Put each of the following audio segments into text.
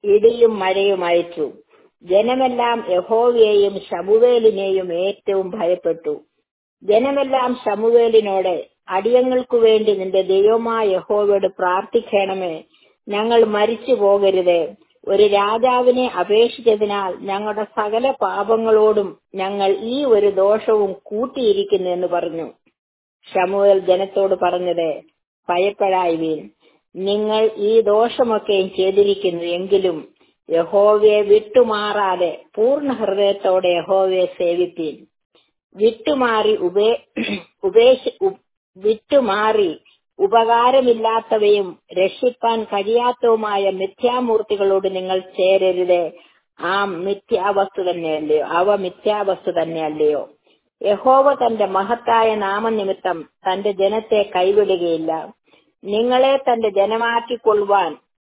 ഇടിയും മഴയും അയച്ചു ജനമെല്ലാം യഹോവയെയും ശമുവേലിനെയും ഏറ്റവും ഭയപ്പെട്ടു ജനമെല്ലാം ശമുവേലിനോട് അടിയങ്ങൾക്കു വേണ്ടി നിന്റെ ദൈവമായ യഹോവയോട് പ്രാർത്ഥിക്കണമേ ഞങ്ങൾ മരിച്ചു പോകരുത് ഒരു രാജാവിനെ അപേക്ഷിച്ചതിനാൽ ഞങ്ങളുടെ സകല പാപങ്ങളോടും ഞങ്ങൾ ഈ ഒരു ദോഷവും കൂട്ടിയിരിക്കുന്നു എന്ന് പറഞ്ഞു ഷമുവേൽ ജനത്തോട് പറഞ്ഞത് ഭയപ്പെടായ്വീൻ നിങ്ങൾ ഈ ദോഷമൊക്കെയും ചെയ്തിരിക്കുന്നു എങ്കിലും യഹോവയെ വിട്ടുമാറാതെ പൂർണ്ണ ഹൃദയത്തോടെ യഹോവയെ സേവിപ്പീൻ വിട്ടുമാറി ഉപേ ഉപേക്ഷ ഉ- വിട്ടുമാറി ഉപകാരമില്ലാത്തവയും രക്ഷിപ്പാൻ കഴിയാത്തവുമായ മിഥ്യാമൂർത്തികളോട് നിങ്ങൾ ചേരരുത് ആ മിഥ്യാവസ്തു തന്നെയല്ലയോ അവ മിഥ്യാവസ്തു തന്നെയല്ലയോ യഹോവ തന്റെ മഹത്തായ നാമനിമിത്തം തന്റെ ജനത്തെ കൈവിടുകയില്ല നിങ്ങളെ തന്റെ ജനമാക്കിക്കൊള്ളുവാൻ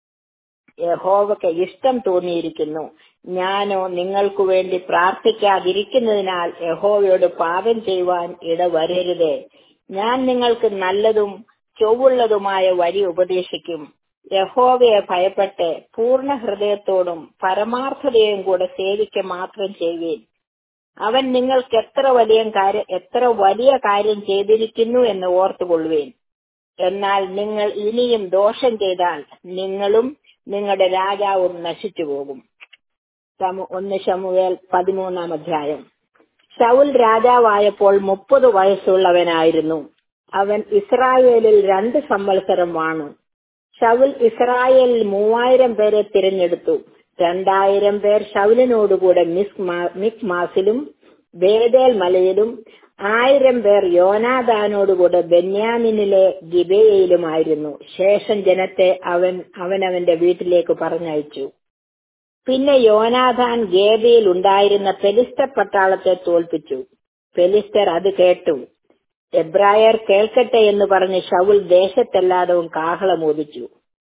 യഹോവയ്ക്ക് ഇഷ്ടം തോന്നിയിരിക്കുന്നു ഞാനോ നിങ്ങൾക്കു വേണ്ടി പ്രാർത്ഥിക്കാതിരിക്കുന്നതിനാൽ യഹോവയോട് പാപം ചെയ്യുവാൻ ഇടവരരുത് ഞാൻ നിങ്ങൾക്ക് നല്ലതും ചൊവ്വുള്ളതുമായ വഴി ഉപദേശിക്കും യഹോവയെ ഭയപ്പെട്ട് പൂർണ്ണ ഹൃദയത്തോടും പരമാർത്ഥതയും കൂടെ സേവിക്ക മാത്രം ചെയ്യുവേൻ അവൻ നിങ്ങൾക്ക് എത്ര വലിയ കാര്യം എത്ര വലിയ കാര്യം ചെയ്തിരിക്കുന്നു എന്ന് ഓർത്തുകൊള്ളുവേൻ എന്നാൽ നിങ്ങൾ ഇനിയും ദോഷം ചെയ്താൽ നിങ്ങളും നിങ്ങളുടെ രാജാവും നശിച്ചു പോകും സമു- ഒന്ന് ശമുവേൽ പതിമൂന്നാം അധ്യായം ശൗൽ രാജാവായപ്പോൾ മുപ്പത് വയസ്സുള്ളവനായിരുന്നു അവൻ ഇസ്രായേലിൽ രണ്ട് സംവത്സരം വാണു ശൗൽ ഇസ്രായേലിൽ മൂവായിരം പേരെ തിരഞ്ഞെടുത്തു രണ്ടായിരം പേർ ശൗലിനോടുകൂടെ മിസ്മാ- മിക്മാസിലും ബേദേൽ മലയിലും ആയിരം പേർ യോനാദാനോടുകൂടെ ബെന്യാമിനിലെ ഗിബേയയിലുമായിരുന്നു ശേഷം ജനത്തെ അവൻ അവനവന്റെ വീട്ടിലേക്ക് പറഞ്ഞയച്ചു പിന്നെ യോനാഥാൻ ഗേബയിൽ ഉണ്ടായിരുന്ന പെലിസ്തർ പട്ടാളത്തെ തോൽപ്പിച്ചു പെലിസ്തർ അത് കേട്ടു എബ്രായർ കേൾക്കട്ടെ എന്ന് പറഞ്ഞ് ഷൗൽ ദേശത്തെല്ലാടവും കാഹളമോദിച്ചു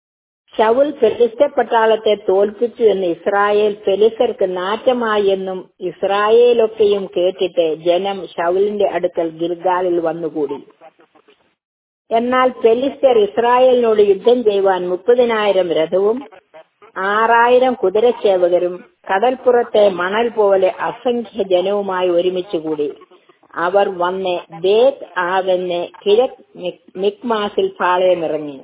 ഷൗൽ ഫെലിസ്തർ പട്ടാളത്തെ തോൽപ്പിച്ചു എന്ന് ഇസ്രായേൽ ഫെലിസ്തർക്ക് നാറ്റമായി എന്നും ഇസ്രായേലൊക്കെയും കേട്ടിട്ട് ജനം ഷൗലിന്റെ അടുക്കൽ ഗിൽഗാലിൽ വന്നുകൂടി എന്നാൽ ഫെലിസ്തർ ഇസ്രായേലിനോട് യുദ്ധം ചെയ്യുവാൻ മുപ്പതിനായിരം രഥവും ആറായിരം കുതിരച്ചേവകരും കടൽപ്പുറത്തെ മണൽ പോലെ അസംഖ്യ ജനവുമായി ഒരുമിച്ചുകൂടി അവർ വന്ന് ബേത് ആവെന്ന് കിഴക്ക് മിക്- മിക്മാസിൽ പാളയമിറങ്ങി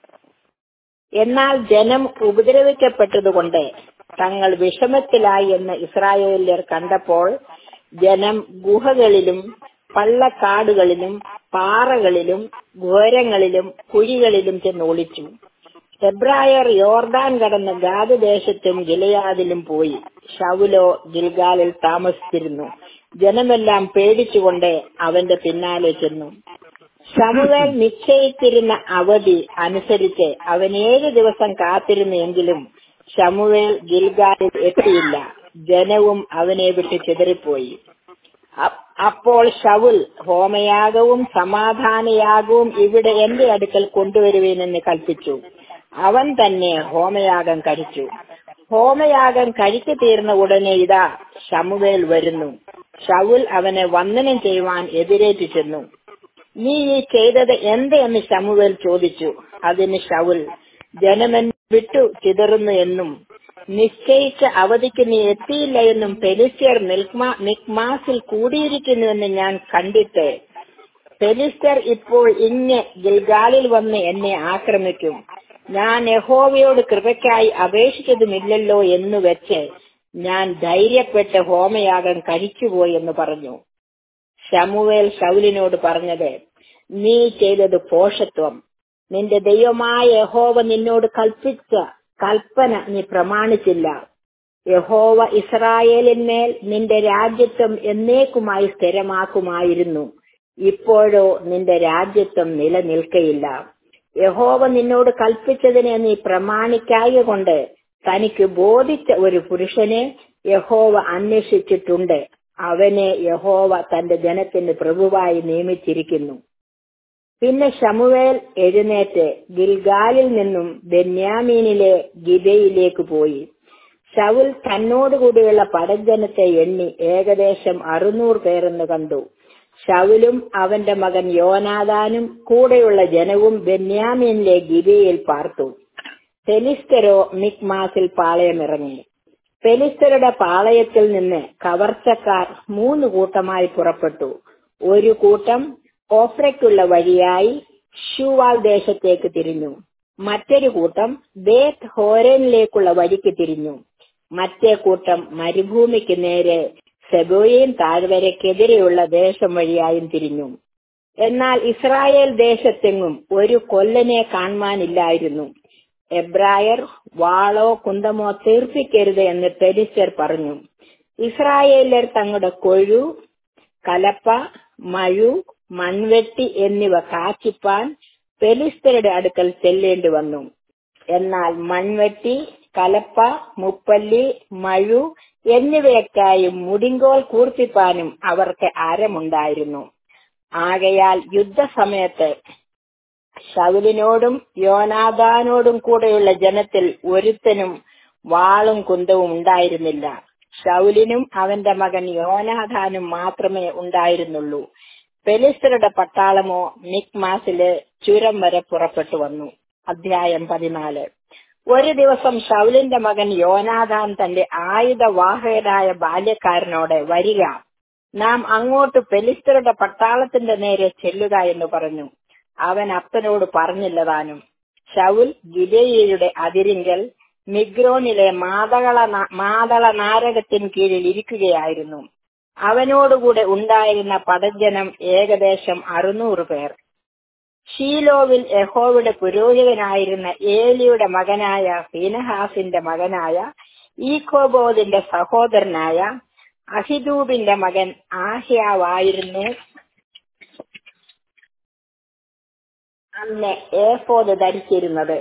എന്നാൽ ജനം ഉപദ്രവിക്കപ്പെട്ടതുകൊണ്ട് തങ്ങൾ വിഷമത്തിലായി എന്ന് ഇസ്രായേലിയർ കണ്ടപ്പോൾ ജനം ഗുഹകളിലും പള്ളക്കാടുകളിലും പാറകളിലും ഘോരങ്ങളിലും കുഴികളിലും ചെന്ന് ഒളിച്ചു എബ്രായർ യോർദാൻ കടന്ന് ഗാദ് ദേശത്തും ഗിലയാദിലും പോയി ഷൗലോ ഗിൽഗാലിൽ താമസിച്ചിരുന്നു ജനമെല്ലാം പേടിച്ചുകൊണ്ട് അവന്റെ പിന്നാലെ ചെന്നു ശമുവേൽ നിശ്ചയിച്ചിരുന്ന അവധി അനുസരിച്ച് അവൻ ഏഴ് ദിവസം കാത്തിരുന്നു എങ്കിലും ശമുവേൽ ഗിൽഗാലിൽ എത്തിയില്ല ജനവും അവനെ വിട്ട് ചിതറിപ്പോയി അ- അപ്പോൾ ഷവുൽ ഹോമയാഗവും സമാധാനയാഗവും ഇവിടെ എന്റെ അടുക്കൽ കൊണ്ടുവരുവേനെന്ന് കൽപ്പിച്ചു അവൻ തന്നെ ഹോമയാഗം കഴിച്ചു ഹോമയാഗം കഴിച്ചു തീർന്ന ഉടനെ ഇതാ ഷമുവേൽ വരുന്നു ഷവുൽ അവനെ വന്ദനം ചെയ്യുവാൻ എതിരേറ്റു ചെന്നു നീ ഈ ചെയ്തത് എന്ത് എന്ന് ശമുവേൽ ചോദിച്ചു അതിന് ഷൗൽ ജനമൻ വിട്ടു ചിതറുന്നു എന്നും നിശ്ചയിച്ച അവധിക്ക് നീ എത്തിയില്ല എന്നും പെലിസ്യർ മിൽക്മാ- മിക്മാസിൽ കൂടിയിരിക്കുന്നുവെന്ന് ഞാൻ കണ്ടിട്ട് പെലിസ്തർ ഇപ്പോൾ ഇങ്ങ് ഗിൽഗാലിൽ വന്ന് എന്നെ ആക്രമിക്കും ഞാൻ യഹോവയോട് കൃപയ്ക്കായി അപേക്ഷിച്ചതുമില്ലല്ലോ എന്ന് വെച്ച് ഞാൻ ധൈര്യപ്പെട്ട് ഹോമയാഗം കഴിച്ചുപോയി എന്ന് പറഞ്ഞു ശമുവേൽ ശൗലിനോട് പറഞ്ഞത് നീ ചെയ്തത് പോഷത്വം നിന്റെ ദൈവമായ യഹോവ നിന്നോട് കൽപ്പിച്ച കൽപ്പന നീ പ്രമാണിച്ചില്ല യഹോവ ഇസ്രായേലിന്മേൽ നിന്റെ രാജ്യത്വം എന്നേക്കുമായി സ്ഥിരമാക്കുമായിരുന്നു ഇപ്പോഴോ നിന്റെ രാജ്യത്വം നിലനിൽക്കയില്ല യഹോവ നിന്നോട് കൽപ്പിച്ചതിനെ നീ പ്രമാണിക്കായ കൊണ്ട് തനിക്ക് ബോധിച്ച ഒരു പുരുഷനെ യഹോവ അന്വേഷിച്ചിട്ടുണ്ട് അവനെ യഹോവ തന്റെ ജനത്തിന് പ്രഭുവായി നിയമിച്ചിരിക്കുന്നു പിന്നെ ശമുവേൽ എഴുന്നേറ്റ് ഗിൽഗാലിൽ നിന്നും ബെന്യാമീനിലെ ഗിബയിലേക്ക് പോയി ശൗൽ തന്നോടുകൂടിയുള്ള പടജനത്തെ എണ്ണി ഏകദേശം അറുന്നൂറ് പേരെന്ന് കണ്ടു ശൗലും അവന്റെ മകൻ യോനാദാനും കൂടെയുള്ള ജനവും ബെന്യാമീനിലെ ഗിബയിൽ പാർത്തു ഫെലിസ്തരോ മിക്മാസിൽ പാളയമിറങ്ങി ഫെലിസ്തരുടെ പാളയത്തിൽ നിന്ന് കവർച്ചക്കാർ മൂന്ന് കൂട്ടമായി പുറപ്പെട്ടു ഒരു കൂട്ടം ഓഫ്രയ്ക്കുള്ള വഴിയായി ഷൂവാൽ ദേശത്തേക്ക് തിരിഞ്ഞു മറ്റൊരു കൂട്ടം ബേത്ത് ഹോരനിലേക്കുള്ള വഴിക്ക് തിരിഞ്ഞു മറ്റേ കൂട്ടം മരുഭൂമിക്ക് നേരെ സെബോയയും താഴ്വരയ്ക്കെതിരെയുള്ള ദേശം വഴിയായും തിരിഞ്ഞു എന്നാൽ ഇസ്രായേൽ ദേശത്തെങ്ങും ഒരു കൊല്ലനെ കാണുവാനില്ലായിരുന്നു എബ്രായർ വാളോ കുന്തമോ തീർപ്പിക്കരുത് എന്ന് പെരിസർ പറഞ്ഞു ഇസ്രായേലർ തങ്ങളുടെ കൊഴു കലപ്പ മഴു മൺവെട്ടി എന്നിവ കാച്ചിപ്പാൻ പെലിസ്തരുടെ അടുക്കൽ ചെല്ലേണ്ടി വന്നു എന്നാൽ മൺവെട്ടി കലപ്പ മുപ്പല്ലി മഴു എന്നിവയൊക്കെയും മുടിങ്കോൽ കൂർപ്പിപ്പാനും അവർക്ക് അരമുണ്ടായിരുന്നു ആകയാൽ യുദ്ധസമയത്ത് ശൗലിനോടും യോനാദാനോടും കൂടെയുള്ള ജനത്തിൽ ഒരുത്തനും വാളും കുന്തവും ഉണ്ടായിരുന്നില്ല ശൗലിനും അവന്റെ മകൻ യോനാദാനും മാത്രമേ ഉണ്ടായിരുന്നുള്ളൂ പെലിസ്തരുടെ പട്ടാളമോ മിക്മാസിലെ ചുരം വരെ പുറപ്പെട്ടു വന്നു അധ്യായം പതിനാല് ഒരു ദിവസം ഷൗലിന്റെ മകൻ യോനാദാൻ തന്റെ ആയുധവാഹകനായ ബാല്യക്കാരനോട് വരിക നാം അങ്ങോട്ട് പെലിസ്തരുടെ പട്ടാളത്തിന്റെ നേരെ ചെല്ലുക എന്ന് പറഞ്ഞു അവൻ അപ്പനോട് പറഞ്ഞില്ലതാനും ഷൗൽ ഗിബയുടെ അതിരിങ്കൽ മിഗ്രോനിലെ മാതള മാതള നാരകത്തിന് കീഴിൽ ഇരിക്കുകയായിരുന്നു അവനോടുകൂടെ ഉണ്ടായിരുന്ന പടജനം ഏകദേശം അറുന്നൂറ് പേർ ഷീലോവിൽ യഹോവയുടെ പുരോഹിതനായിരുന്ന ഏലിയുടെ മകനായ ഫീനഹാസിന്റെ മകനായ ഈഖോബോദിന്റെ സഹോദരനായ അഹിദൂബിന്റെ മകൻ ആഹ്യാവായിരുന്നു അന്ന് ഏഫോദ് ധരിച്ചിരുന്നത്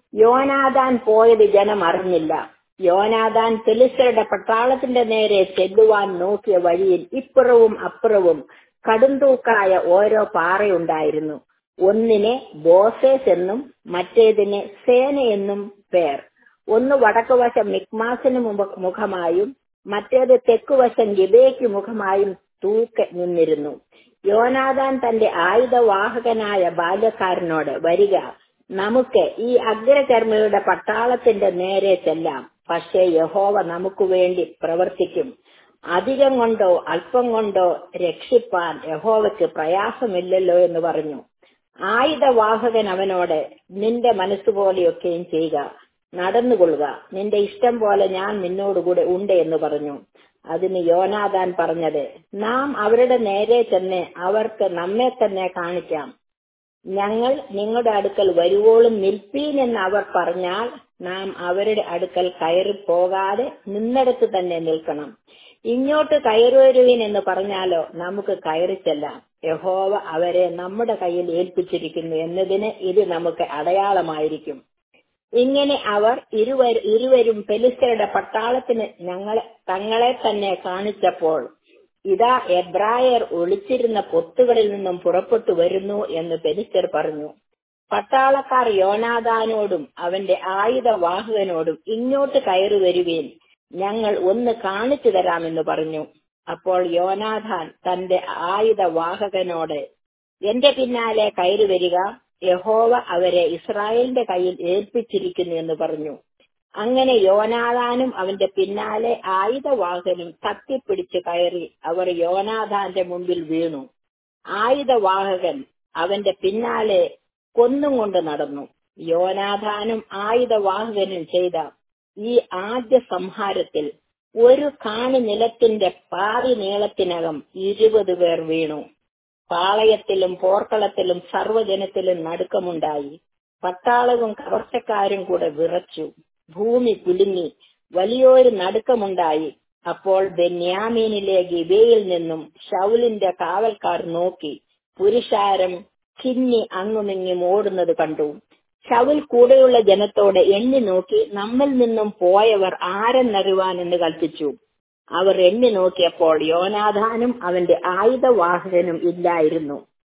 യോനാദാൻ പോയത് ജനം അറിഞ്ഞില്ല യോനാദാൻ ഫെലിസ്തരുടെ പട്ടാളത്തിന്റെ നേരെ ചെല്ലുവാൻ നോക്കിയ വഴിയിൽ ഇപ്പുറവും അപ്പുറവും കടുംതൂക്കായ ഓരോ പാറയുണ്ടായിരുന്നു ഒന്നിനെ ബോസേസ് എന്നും മറ്റേതിനെ സേന എന്നും പേർ ഒന്ന് വടക്കുവശം മിക്മാസിന് മുഖമായും മറ്റേത് തെക്കുവശം ഗിബയ്ക്ക് മുഖമായും തൂക്ക് നിന്നിരുന്നു യോനാദാൻ തന്റെ ആയുധവാഹകനായ ബാല്യക്കാരനോട് വരിക നമുക്ക് ഈ അഗ്രകർമ്മിയുടെ പട്ടാളത്തിന്റെ നേരെ ചെല്ലാം പക്ഷേ യഹോവ നമുക്ക് വേണ്ടി പ്രവർത്തിക്കും അധികം കൊണ്ടോ അല്പം കൊണ്ടോ രക്ഷിപ്പാൻ യഹോവയ്ക്ക് പ്രയാസമില്ലല്ലോ എന്ന് പറഞ്ഞു ആയുധവാഹകൻ അവനോട് നിന്റെ മനസ്സുപോലെയൊക്കെയും ചെയ്യുക നടന്നുകൊള്ളുക നിന്റെ ഇഷ്ടം പോലെ ഞാൻ നിന്നോടുകൂടെ ഉണ്ട് എന്ന് പറഞ്ഞു അതിന് യോനാദാൻ പറഞ്ഞത് നാം അവരുടെ നേരെ ചെന്ന് അവർക്ക് നമ്മെ തന്നെ കാണിക്കാം ഞങ്ങൾ നിങ്ങളുടെ അടുക്കൽ വരുവോളും നിൽപ്പീൻ എന്ന് അവർ പറഞ്ഞാൽ നാം അവരുടെ അടുക്കൽ കയറി പോകാതെ നിന്നിടത്ത് തന്നെ നിൽക്കണം ഇങ്ങോട്ട് കയറുവരുവിൻ എന്ന് പറഞ്ഞാലോ നമുക്ക് കയറി ചെല്ലാം യഹോവ അവരെ നമ്മുടെ കയ്യിൽ ഏൽപ്പിച്ചിരിക്കുന്നു എന്നതിന് ഇത് നമുക്ക് അടയാളമായിരിക്കും ഇങ്ങനെ അവർ ഇരുവർ ഇരുവരും പെലിസ്തരുടെ പട്ടാളത്തിന് ഞങ്ങളെ തങ്ങളെ തന്നെ കാണിച്ചപ്പോൾ ഇതാ എബ്രായർ ഒളിച്ചിരുന്ന പൊത്തുകളിൽ നിന്നും പുറപ്പെട്ടു വരുന്നു എന്ന് പെലിസ്തർ പറഞ്ഞു പട്ടാളക്കാർ യോനാദാനോടും അവന്റെ ആയുധവാഹകനോടും ഇങ്ങോട്ട് കയറി വരുവേൻ ഞങ്ങൾ ഒന്ന് കാണിച്ചു തരാമെന്ന് പറഞ്ഞു അപ്പോൾ യോനാഥാൻ തന്റെ ആയുധവാഹകനോട് എന്റെ പിന്നാലെ കയറി വരിക യഹോവ അവരെ ഇസ്രായേലിന്റെ കയ്യിൽ ഏൽപ്പിച്ചിരിക്കുന്നു എന്ന് പറഞ്ഞു അങ്ങനെ യോനാഥാനും അവന്റെ പിന്നാലെ ആയുധവാഹകനും തത്തിപ്പിടിച്ച് കയറി അവർ യോനാഥാന്റെ മുമ്പിൽ വീണു ആയുധവാഹകൻ അവന്റെ പിന്നാലെ കൊന്നും കൊണ്ട് നടന്നു യോനാഥാനും ആയുധവാഹകനും ചെയ്ത ഈ ആദ്യ സംഹാരത്തിൽ ഒരു കാണി നിലത്തിന്റെ പാതി നീളത്തിനകം ഇരുപത് പേർ വീണു പാളയത്തിലും പോർക്കളത്തിലും സർവ്വജനത്തിലും നടുക്കമുണ്ടായി പട്ടാളവും കവർച്ചക്കാരും കൂടെ വിറച്ചു ഭൂമി കുലുങ്ങി വലിയൊരു നടുക്കമുണ്ടായി അപ്പോൾ ബെന്യാമീനിലെ ഗിബയിൽ നിന്നും ഷൗലിന്റെ കാവൽക്കാർ നോക്കി പുരുഷാരം കിന്നി അങ്ങുമിങ്ങും ഓടുന്നത് കണ്ടു ഷൗൽ കൂടെയുള്ള ജനത്തോട് എണ്ണി നോക്കി നമ്മിൽ നിന്നും പോയവർ ആരെന്നറിവാൻ എന്ന് കൽപ്പിച്ചു അവർ എണ്ണി നോക്കിയപ്പോൾ യോനാഥാനും അവന്റെ ആയുധവാഹകനും ഇല്ലായിരുന്നു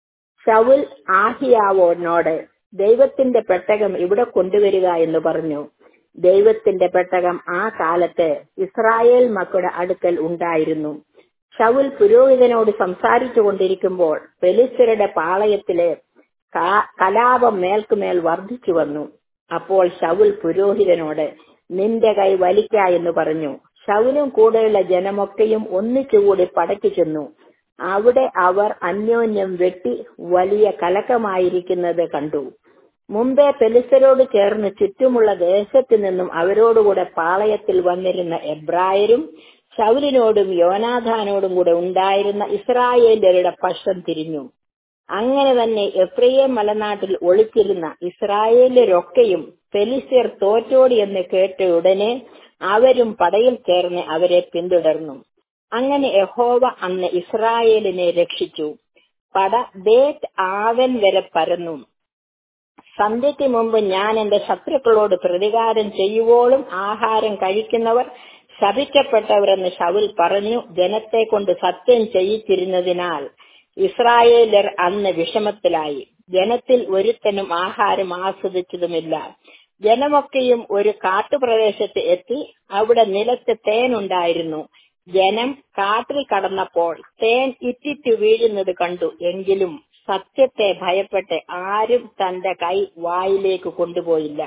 ഷൗൽ ആഹിയാവോനോട് ദൈവത്തിന്റെ പെട്ടകം ഇവിടെ കൊണ്ടുവരിക എന്ന് പറഞ്ഞു ദൈവത്തിന്റെ പെട്ടകം ആ കാലത്ത് ഇസ്രായേൽ മക്കളുടെ അടുക്കൽ ഉണ്ടായിരുന്നു ഷൗൽ പുരോഹിതനോട് സംസാരിച്ചു കൊണ്ടിരിക്കുമ്പോൾ പെലിസ്തരുടെ പാളയത്തിലെ കലാപം മേൽക്കുമേൽ വർദ്ധിച്ചു വന്നു അപ്പോൾ ശൗൽ പുരോഹിതനോട് നിന്റെ കൈ വലിക്ക എന്ന് പറഞ്ഞു ശൗലും കൂടെയുള്ള ജനമൊക്കെയും ഒന്നിച്ചുകൂടി പടയ്ക്ക് ചെന്നു അവിടെ അവർ അന്യോന്യം വെട്ടി വലിയ കലക്കമായിരിക്കുന്നത് കണ്ടു മുമ്പേ പെലിസരോട് ചേർന്ന് ചുറ്റുമുള്ള ദേശത്തു നിന്നും അവരോടുകൂടെ പാളയത്തിൽ വന്നിരുന്ന എബ്രായരും ശൗലിനോടും യോനാഥാനോടും കൂടെ ഉണ്ടായിരുന്ന ഇസ്രായേലരുടെ പക്ഷം തിരിഞ്ഞു അങ്ങനെ തന്നെ എഫ്രയേം മലനാട്ടിൽ ഒളിച്ചിരുന്ന ഇസ്രായേലരൊക്കെയും ഫെലിസ്യർ തോറ്റോടി എന്ന് കേട്ട ഉടനെ അവരും പടയിൽ ചേർന്ന് അവരെ പിന്തുടർന്നു അങ്ങനെ യഹോവ അന്ന് ഇസ്രായേലിനെ രക്ഷിച്ചു പട ബേറ്റ് ആവൻ വരെ പരന്നു സന്ധ്യയ്ക്ക് മുമ്പ് ഞാൻ എന്റെ ശത്രുക്കളോട് പ്രതികാരം ചെയ്യുവോളും ആഹാരം കഴിക്കുന്നവർ ശപിക്കപ്പെട്ടവരെന്ന് ശവുൽ പറഞ്ഞു ജനത്തെ കൊണ്ട് സത്യം ചെയ്യിച്ചിരുന്നതിനാൽ ഇസ്രായേലർ അന്ന് വിഷമത്തിലായി ജനത്തിൽ ഒരുത്തനും ആഹാരം ആസ്വദിച്ചതുമില്ല ജനമൊക്കെയും ഒരു കാട്ടുപ്രദേശത്ത് എത്തി അവിടെ നിലത്ത് തേനുണ്ടായിരുന്നു ജനം കാട്ടിൽ കടന്നപ്പോൾ തേൻ ഇറ്റിറ്റു വീഴുന്നത് കണ്ടു എങ്കിലും സത്യത്തെ ഭയപ്പെട്ട് ആരും തന്റെ കൈ വായിലേക്ക് കൊണ്ടുപോയില്ല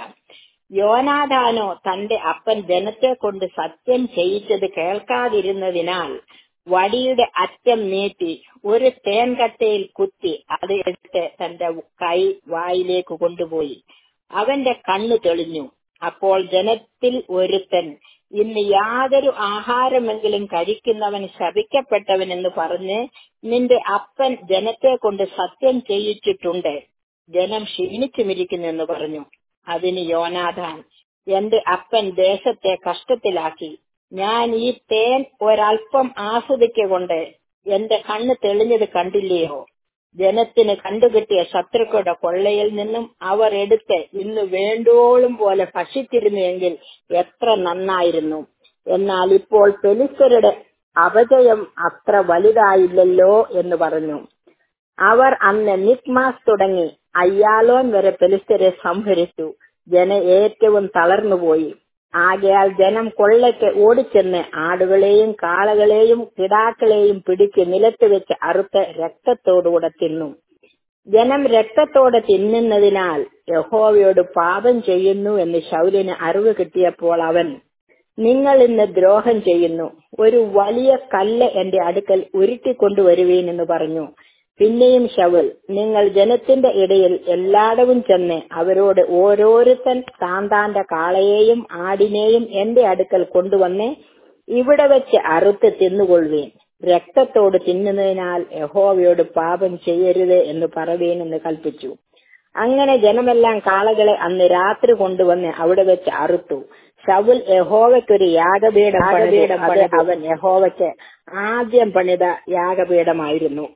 യോനാദാനോ തന്റെ അപ്പൻ ജനത്തെ കൊണ്ട് സത്യം ചെയ്യിച്ചത് കേൾക്കാതിരുന്നതിനാൽ വടിയുടെ അറ്റം നീട്ടി ഒരു തേൻകട്ടയിൽ കുത്തി അത് എടുത്ത് തന്റെ കൈ വായിലേക്ക് കൊണ്ടുപോയി അവന്റെ കണ്ണു തെളിഞ്ഞു അപ്പോൾ ജനത്തിൽ ഒരുത്തൻ ഇന്ന് യാതൊരു ആഹാരമെങ്കിലും കഴിക്കുന്നവൻ ശപിക്കപ്പെട്ടവൻ എന്ന് പറഞ്ഞ് നിന്റെ അപ്പൻ ജനത്തെ കൊണ്ട് സത്യം ചെയ്യിച്ചിട്ടുണ്ട് ജനം ക്ഷീണിച്ചുമിരിക്കുന്നു എന്ന് പറഞ്ഞു അതിന് യോനാഥാൻ എന്റെ അപ്പൻ ദേശത്തെ കഷ്ടത്തിലാക്കി ഞാൻ ഈ തേൻ ഒരൽപ്പം ആസ്വദിക്കൊണ്ട് എന്റെ കണ്ണ് തെളിഞ്ഞത് കണ്ടില്ലയോ ജനത്തിന് കണ്ടുകിട്ടിയ ശത്രുക്കളുടെ കൊള്ളയിൽ നിന്നും അവർ എടുത്ത് ഇന്ന് വേണ്ടോളം പോലെ ഭക്ഷിച്ചിരുന്നുവെങ്കിൽ എത്ര നന്നായിരുന്നു എന്നാൽ ഇപ്പോൾ പെലിസ്തരുടെ അപജയം അത്ര വലുതായില്ലല്ലോ എന്ന് പറഞ്ഞു അവർ അന്ന് നിക്മാസ് തുടങ്ങി അയ്യാലോൻ വരെ പെലിസ്തരെ സംഹരിച്ചു ജന ഏറ്റവും തളർന്നുപോയി ആകയാൽ ജനം കൊള്ളയ്ക്ക് ഓടിച്ചെന്ന് ആടുകളെയും കാളകളെയും കിടാക്കളെയും പിടിച്ച് നിലത്ത് വെച്ച് അറുത്ത് രക്തത്തോടുകൂടെ തിന്നു ജനം രക്തത്തോടെ തിന്നുന്നതിനാൽ യഹോവയോട് പാപം ചെയ്യുന്നു എന്ന് ശൗലിന് അറിവ് കിട്ടിയപ്പോൾ അവൻ നിങ്ങൾ ഇന്ന് ദ്രോഹം ചെയ്യുന്നു ഒരു വലിയ കല്ല് എന്റെ അടുക്കൽ ഉരുട്ടിക്കൊണ്ടുവരുവീൻ എന്ന് പറഞ്ഞു പിന്നെയും ശവൽ നിങ്ങൾ ജനത്തിന്റെ ഇടയിൽ എല്ലായിടവും ചെന്ന് അവരോട് ഓരോരുത്തൻ താൻ താന്റെ കാളയെയും ആടിനെയും എന്റെ അടുക്കൽ കൊണ്ടുവന്ന് ഇവിടെ വെച്ച് അറുത്ത് തിന്നുകൊള്ളുവീൻ രക്തത്തോട് തിന്നുന്നതിനാൽ യഹോവയോട് പാപം ചെയ്യരുത് എന്ന് പറവീൻ എന്ന് കൽപ്പിച്ചു അങ്ങനെ ജനമെല്ലാം കാളകളെ അന്ന് രാത്രി കൊണ്ടുവന്ന് അവിടെ വെച്ച് അറുത്തു ശവുൽ യഹോവയ്ക്കൊരു യാഗപീഠം പണിത് അത് അവൻ യഹോവയ്ക്ക് ആദ്യം പണിത യാഗപീഠമായിരുന്നു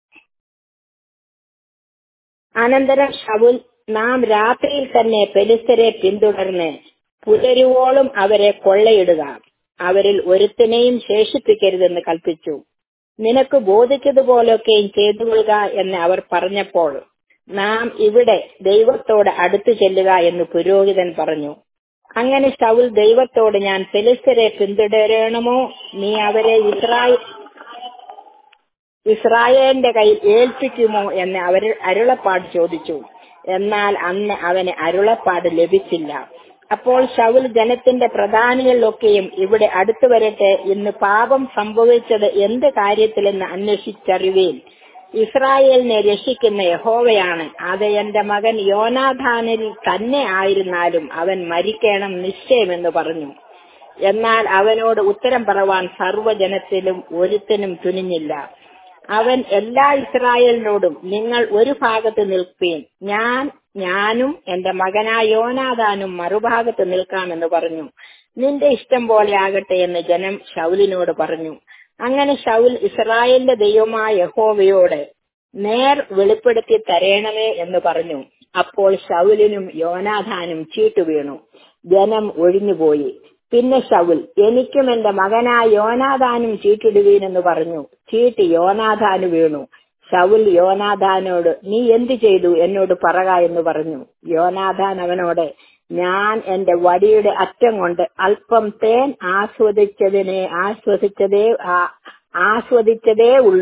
അനന്തരം ഷവുൽ നാം രാത്രിയിൽ തന്നെ പെലിസ്തരെ പിന്തുടർന്ന് പുലരുവോളം അവരെ കൊള്ളയിടുക അവരിൽ ഒരുത്തിനെയും ശേഷിപ്പിക്കരുതെന്ന് കൽപ്പിച്ചു നിനക്ക് ബോധിച്ചതുപോലൊക്കെയും ചെയ്തു കൊള്ളുക എന്ന് അവർ പറഞ്ഞപ്പോൾ നാം ഇവിടെ ദൈവത്തോട് അടുത്തു ചെല്ലുക എന്ന് പുരോഹിതൻ പറഞ്ഞു അങ്ങനെ ഷൗൽ ദൈവത്തോട് ഞാൻ ഫെലിസ്തരെ പിന്തുടരണമോ നീ അവരെ ഇസ്രായേൽ ഇസ്രായേലിന്റെ കയ്യിൽ ഏൽപ്പിക്കുമോ എന്ന് അവർ അരുളപ്പാട് ചോദിച്ചു എന്നാൽ അന്ന് അവന് അരുളപ്പാട് ലഭിച്ചില്ല അപ്പോൾ ഷൗൽ ജനത്തിന്റെ പ്രധാനികളിലൊക്കെയും ഇവിടെ അടുത്തു വരട്ടെ ഇന്ന് പാപം സംഭവിച്ചത് എന്ത് കാര്യത്തിലെന്ന് അന്വേഷിച്ചറിവേൻ ഇസ്രായേലിനെ രക്ഷിക്കുന്ന യഹോവയാണ് അത് എന്റെ മകൻ യോനാഥാനിൽ തന്നെ ആയിരുന്നാലും അവൻ മരിക്കണം നിശ്ചയമെന്ന് പറഞ്ഞു എന്നാൽ അവനോട് ഉത്തരം പറവാൻ സർവ്വജനത്തിലും ഒരുത്തനും തുനിഞ്ഞില്ല അവൻ എല്ലാ ഇസ്രായേലിനോടും നിങ്ങൾ ഒരു ഭാഗത്ത് നിൽപ്പീൻ ഞാൻ ഞാനും എന്റെ മകനായ യോനാദാനും മറുഭാഗത്ത് നിൽക്കാമെന്ന് പറഞ്ഞു നിന്റെ ഇഷ്ടം പോലെ ആകട്ടെ എന്ന് ജനം ഷൗലിനോട് പറഞ്ഞു അങ്ങനെ ഷൗൽ ഇസ്രായേലിന്റെ ദൈവമായ യഹോവയോട് നേർ വെളിപ്പെടുത്തി തരേണമേ എന്ന് പറഞ്ഞു അപ്പോൾ ഷൗലിനും യോനാഥാനും ചീട്ടു വീണു ജനം ഒഴിഞ്ഞുപോയി പിന്നെ ഷൗൽ എനിക്കും എന്റെ മകനായ യോനാഥാനും ചീട്ടിടുവീനെന്ന് പറഞ്ഞു ചീട്ട് യോനാഥാന് വീണു ഷൗൽ യോനാഥാനോട് നീ എന്തു ചെയ്തു എന്നോട് പറക എന്ന് പറഞ്ഞു യോനാഥാൻ അവനോട് ഞാൻ എന്റെ വടിയുടെ അറ്റം കൊണ്ട് അല്പം തേൻ ആസ്വദിച്ചതിനെ ആസ്വദിച്ചതേ ആസ്വദിച്ചതേ ഉള്ളൂ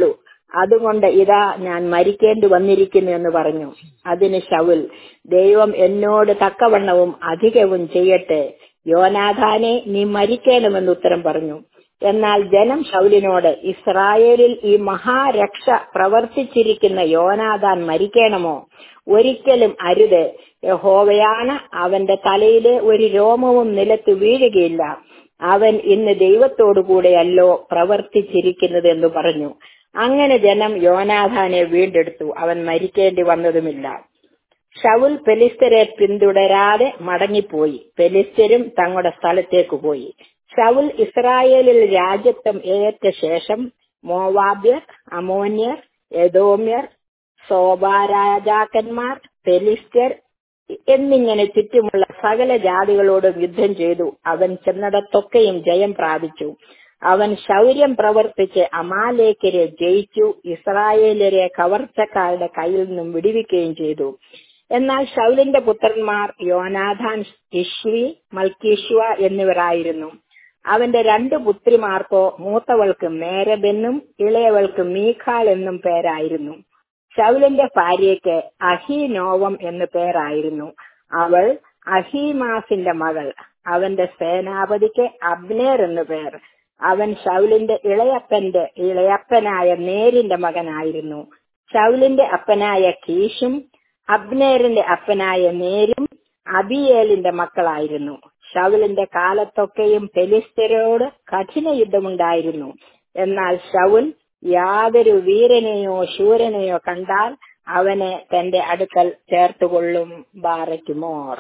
അതുകൊണ്ട് ഇതാ ഞാൻ മരിക്കേണ്ടി വന്നിരിക്കുന്നു എന്ന് പറഞ്ഞു അതിന് ശൗൽ ദൈവം എന്നോട് തക്കവണ്ണവും അധികവും ചെയ്യട്ടെ യോനാഥാനെ നീ മരിക്കണമെന്ന് ഉത്തരം പറഞ്ഞു എന്നാൽ ജനം ശൗലിനോട് ഇസ്രായേലിൽ ഈ മഹാരക്ഷ പ്രവർത്തിച്ചിരിക്കുന്ന യോനാഥാൻ മരിക്കണമോ ഒരിക്കലും അരുത് യഹോവയാണ് അവന്റെ തലയിലെ ഒരു രോമവും നിലത്ത് വീഴുകയില്ല അവൻ ഇന്ന് ദൈവത്തോടു കൂടെയല്ലോ പ്രവർത്തിച്ചിരിക്കുന്നത് എന്ന് പറഞ്ഞു അങ്ങനെ ജനം യോനാഥാനെ വീണ്ടെടുത്തു അവൻ മരിക്കേണ്ടി വന്നതുമില്ല ഷവുൽ പെലിസ്തരെ പിന്തുടരാതെ മടങ്ങിപ്പോയി പെലിസ്തരും തങ്ങളുടെ സ്ഥലത്തേക്ക് പോയി ഷവുൽ ഇസ്രായേലിൽ രാജ്യത്വം ഏറ്റ ശേഷം മോവാബ്യർ അമോന്യർ എദോമ്യർ സോബാരാജാക്കന്മാർ പെലിസ്തർ എന്നിങ്ങനെ ചുറ്റുമുള്ള സകല ജാതികളോടും യുദ്ധം ചെയ്തു അവൻ ചെന്നിടത്തൊക്കെയും ജയം പ്രാപിച്ചു അവൻ ശൗര്യം പ്രവർത്തിച്ച് അമാലേക്കരെ ജയിച്ചു ഇസ്രായേലരെ കവർച്ചക്കാരുടെ കയ്യിൽ നിന്നും വിടുവിക്കുകയും ചെയ്തു എന്നാൽ ഷൗലിന്റെ പുത്രന്മാർ യോനാഥാൻ ഇഷ്വി മൽക്കീഷ്വ എന്നിവരായിരുന്നു അവന്റെ രണ്ടു പുത്രിമാർക്കോ മൂത്തവൾക്ക് മേരബെന്നും ഇളയവൾക്ക് മീഖാൾ എന്നും പേരായിരുന്നു ഷൗലിന്റെ ഭാര്യയ്ക്ക് അഹീനോവം എന്ന് പേരായിരുന്നു അവൾ അഹീമാസിന്റെ മകൾ അവന്റെ സേനാപതിക്ക് അബ്നേർ എന്നു പേർ അവൻ ഷൗലിന്റെ ഇളയപ്പന്റെ ഇളയപ്പനായ നേരിന്റെ മകനായിരുന്നു ഷൗലിന്റെ അപ്പനായ കീഷും അബ്നേറിന്റെ അപ്പനായ നേരും അബിയേലിന്റെ മക്കളായിരുന്നു ഷൗലിന്റെ കാലത്തൊക്കെയും പെലിസ്തരോട് കഠിന യുദ്ധമുണ്ടായിരുന്നു എന്നാൽ ഷൗൽ യാതൊരു വീരനെയോ ശൂരനെയോ കണ്ടാൽ അവനെ തന്റെ അടുക്കൽ ചേർത്തുകൊള്ളും ബാറയ്ക്കുമോർ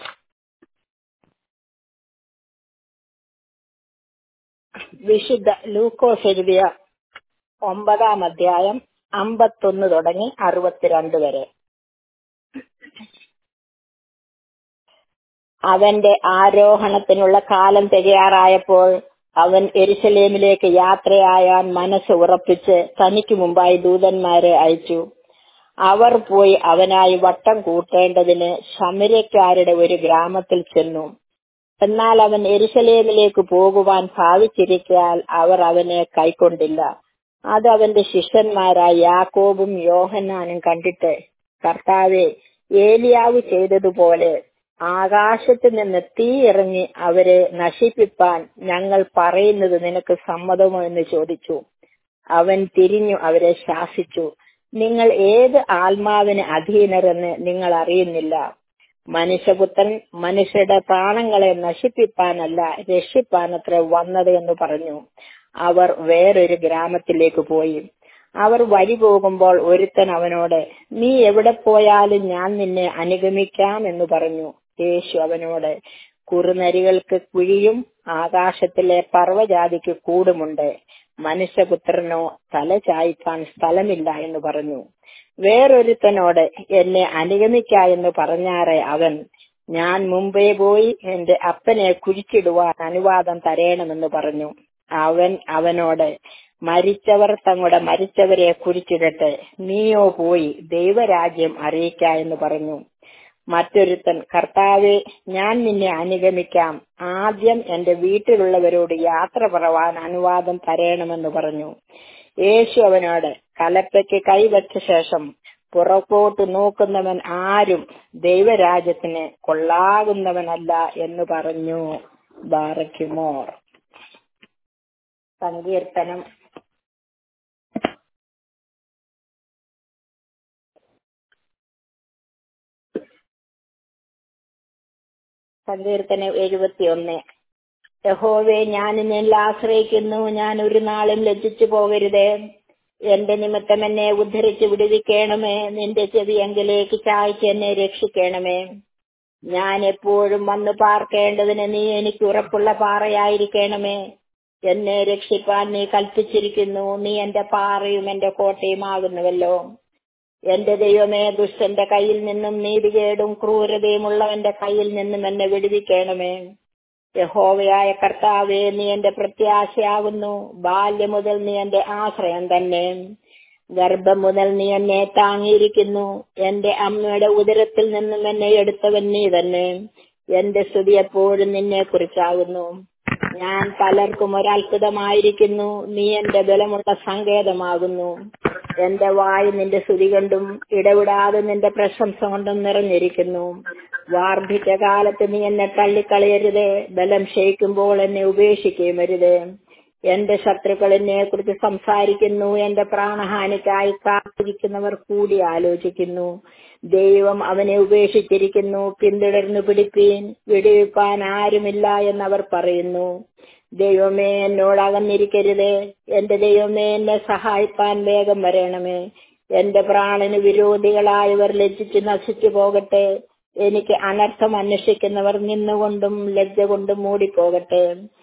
വിശുദ്ധ ലൂക്കോസ് എഴുതിയ ഒമ്പതാം അധ്യായം അമ്പത്തൊന്ന് തുടങ്ങി അറുപത്തിരണ്ട് വരെ അവന്റെ ആരോഹണത്തിനുള്ള കാലം തികയാറായപ്പോൾ അവൻ എരുസലേമിലേക്ക് യാത്രയായാൻ മനസ്സ് ഉറപ്പിച്ച് തനിക്ക് മുമ്പായി ദൂതന്മാരെ അയച്ചു അവർ പോയി അവനായി വട്ടം കൂട്ടേണ്ടതിന് ശമരക്കാരുടെ ഒരു ഗ്രാമത്തിൽ ചെന്നു എന്നാൽ അവൻ എരുസലേമിലേക്ക് പോകുവാൻ ഭാവിച്ചിരിക്കാൻ അവർ അവനെ കൈക്കൊണ്ടില്ല അത് അവന്റെ ശിഷ്യന്മാരായ യാക്കോബും യോഹന്നാനും കണ്ടിട്ട് കർത്താവെ ഏലിയാവ് ചെയ്തതുപോലെ ആകാശത്ത് നിന്ന് തീ ഇറങ്ങി അവരെ നശിപ്പിപ്പാൻ ഞങ്ങൾ പറയുന്നത് നിനക്ക് സമ്മതമോ എന്ന് ചോദിച്ചു അവൻ തിരിഞ്ഞു അവരെ ശാസിച്ചു നിങ്ങൾ ഏത് ആത്മാവിന് അധീനരെന്ന് നിങ്ങൾ അറിയുന്നില്ല മനുഷ്യപുത്രൻ മനുഷ്യരുടെ പ്രാണങ്ങളെ നശിപ്പിപ്പാനല്ല രക്ഷിപ്പാനത്ര വന്നത് എന്ന് പറഞ്ഞു അവർ വേറൊരു ഗ്രാമത്തിലേക്ക് പോയി അവർ വഴി പോകുമ്പോൾ ഒരുത്തൻ അവനോട് നീ എവിടെ പോയാലും ഞാൻ നിന്നെ അനുഗമിക്കാം എന്ന് പറഞ്ഞു യേശു അവനോട് കുറുനരികൾക്ക് കുഴിയും ആകാശത്തിലെ പർവ്വജാതിക്ക് കൂടുമുണ്ട് മനുഷ്യപുത്രനോ തല ചായ്പാൻ സ്ഥലമില്ല എന്ന് പറഞ്ഞു വേറൊരുത്തനോട് എന്നെ അനുഗമിക്ക എന്ന് പറഞ്ഞാറെ അവൻ ഞാൻ മുമ്പേ പോയി എന്റെ അപ്പനെ കുഴിച്ചിടുവാൻ അനുവാദം തരേണമെന്ന് പറഞ്ഞു അവൻ അവനോട് മരിച്ചവർ തങ്ങളുടെ മരിച്ചവരെ കുഴിച്ചിടട്ടെ നീയോ പോയി ദൈവരാജ്യം അറിയിക്ക എന്ന് പറഞ്ഞു മറ്റൊരുത്തൻ കർത്താവെ ഞാൻ നിന്നെ അനുഗമിക്കാം ആദ്യം എന്റെ വീട്ടിലുള്ളവരോട് യാത്ര പറവാൻ അനുവാദം തരേണമെന്ന് പറഞ്ഞു യേശു അവനോട് കലപ്പയ്ക്ക് കൈവച്ച ശേഷം പുറകോട്ട് നോക്കുന്നവൻ ആരും ദൈവരാജ്യത്തിന് കൊള്ളാകുന്നവനല്ല എന്ന് പറഞ്ഞു ബാറയ്ക്കുമോർ സങ്കീർത്തനം സങ്കീർത്തനം എഴുപത്തിയൊന്ന് യഹോവേ ഞാൻ നിന്നിൽ ആശ്രയിക്കുന്നു ഞാൻ ഒരു നാളും ലജ്ജിച്ചു പോകരുതേ എന്റെ നിമിത്തം എന്നെ ഉദ്ധരിച്ച് വിടുവിക്കണമേ നിന്റെ ചെവിയെങ്കിലേക്ക് ചായ്ച്ച് എന്നെ രക്ഷിക്കണമേ ഞാൻ എപ്പോഴും വന്ന് പാർക്കേണ്ടതിന് നീ എനിക്ക് ഉറപ്പുള്ള പാറയായിരിക്കണമേ എന്നെ രക്ഷിപ്പാൻ നീ കൽപ്പിച്ചിരിക്കുന്നു നീ എന്റെ പാറയും എന്റെ കോട്ടയുമാകുന്നുവല്ലോ എന്റെ ദൈവമേ ദുഷ്ടന്റെ കയ്യിൽ നിന്നും നീതികേടും ക്രൂരതയുമുള്ളവന്റെ കയ്യിൽ നിന്നും എന്നെ വിടുവിക്കണമേ യഹോവയായ കർത്താവേ നീ എന്റെ പ്രത്യാശയാകുന്നു ബാല്യം മുതൽ നീ എന്റെ ആശ്രയം തന്നെ ഗർഭം മുതൽ നീ എന്നെ താങ്ങിയിരിക്കുന്നു എന്റെ അമ്മയുടെ ഉദരത്തിൽ നിന്നും എന്നെ എടുത്തവൻ നീ തന്നെ എന്റെ സ്തുതി എപ്പോഴും നിന്നെ കുറിച്ചാകുന്നു ഞാൻ പലർക്കും ഒരത്ഭുതമായിരിക്കുന്നു നീ എന്റെ ബലമുള്ള സങ്കേതമാകുന്നു എന്റെ വായ് നിന്റെ സ്തുതി കൊണ്ടും ഇടവിടാതെ നിന്റെ പ്രശംസ കൊണ്ടും നിറഞ്ഞിരിക്കുന്നു വാർദ്ധിക കാലത്ത് നീ എന്നെ തള്ളിക്കളയരുത് ബലം ക്ഷയിക്കുമ്പോൾ എന്നെ ഉപേക്ഷിക്കുകയും അരുത് എന്റെ ശത്രുക്കൾ എന്നെ കുറിച്ച് സംസാരിക്കുന്നു എന്റെ പ്രാണഹാനിക്കായി കാത്തിരിക്കുന്നവർ കൂടി ആലോചിക്കുന്നു ദൈവം അവനെ ഉപേക്ഷിച്ചിരിക്കുന്നു പിന്തുടർന്നു പിടിപ്പീൻ വിടുവിപ്പാൻ ആരുമില്ല എന്നവർ പറയുന്നു ദൈവമേ എന്നോട് അകന്നിരിക്കരുത് എന്റെ ദൈവമേ എന്നെ സഹായിപ്പാൻ വേഗം വരണമേ എന്റെ പ്രാണന് വിരോധികളായവർ ലജ്ജിച്ച് നശിച്ചു പോകട്ടെ എനിക്ക് അനർത്ഥം അന്വേഷിക്കുന്നവർ നിന്നുകൊണ്ടും ലജ്ജ കൊണ്ടും മൂടിപ്പോകട്ടെ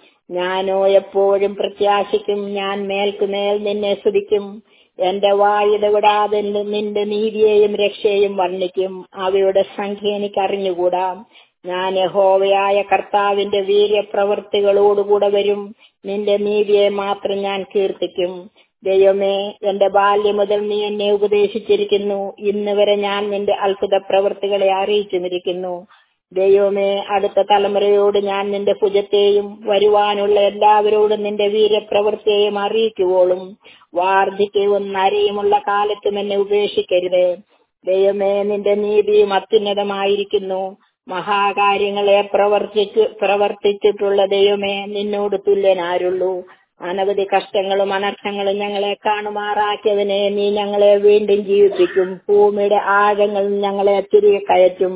ഞാനോ എപ്പോഴും പ്രത്യാശിക്കും ഞാൻ മേൽക്കുമേൽ നിന്നെ സ്തുതിക്കും എന്റെ വായുടെ വിടാതെ നിന്റെ നീതിയെയും രക്ഷയെയും വർണ്ണിക്കും അവയുടെ സംഖ്യ എനിക്ക് അറിഞ്ഞുകൂടാ ഞാൻ യഹോവയായ കർത്താവിന്റെ വീര്യപ്രവൃത്തികളോടുകൂടെ വരും നിന്റെ നീതിയെ മാത്രം ഞാൻ കീർത്തിക്കും ദൈവമേ എന്റെ ബാല്യം മുതൽ നീ എന്നെ ഉപദേശിച്ചിരിക്കുന്നു ഇന്ന് വരെ ഞാൻ നിന്റെ അത്ഭുത പ്രവൃത്തികളെ അറിയിച്ചുമിരിക്കുന്നു ദൈവമേ അടുത്ത തലമുറയോട് ഞാൻ നിന്റെ ഭുജത്തെയും വരുവാനുള്ള എല്ലാവരോടും നിന്റെ വീരപ്രവൃത്തിയെയും അറിയിക്കുവോളും വാർദ്ധക്യവും നരയുമുള്ള കാലത്തും എന്നെ ഉപേക്ഷിക്കരുത് ദൈവമേ നിന്റെ നീതിയും അത്യുന്നതമായിരിക്കുന്നു മഹാകാര്യങ്ങളെ പ്രവർത്തിച്ചു പ്രവർത്തിച്ചിട്ടുള്ള ദൈവമേ നിന്നോട് തുല്യനാരുള്ളൂ അനവധി കഷ്ടങ്ങളും അനർത്ഥങ്ങളും ഞങ്ങളെ കാണുമാറാക്കിയവനെ നീ ഞങ്ങളെ വീണ്ടും ജീവിപ്പിക്കും ഭൂമിയുടെ ആഴങ്ങൾ ഞങ്ങളെ തിരികെ കയറ്റും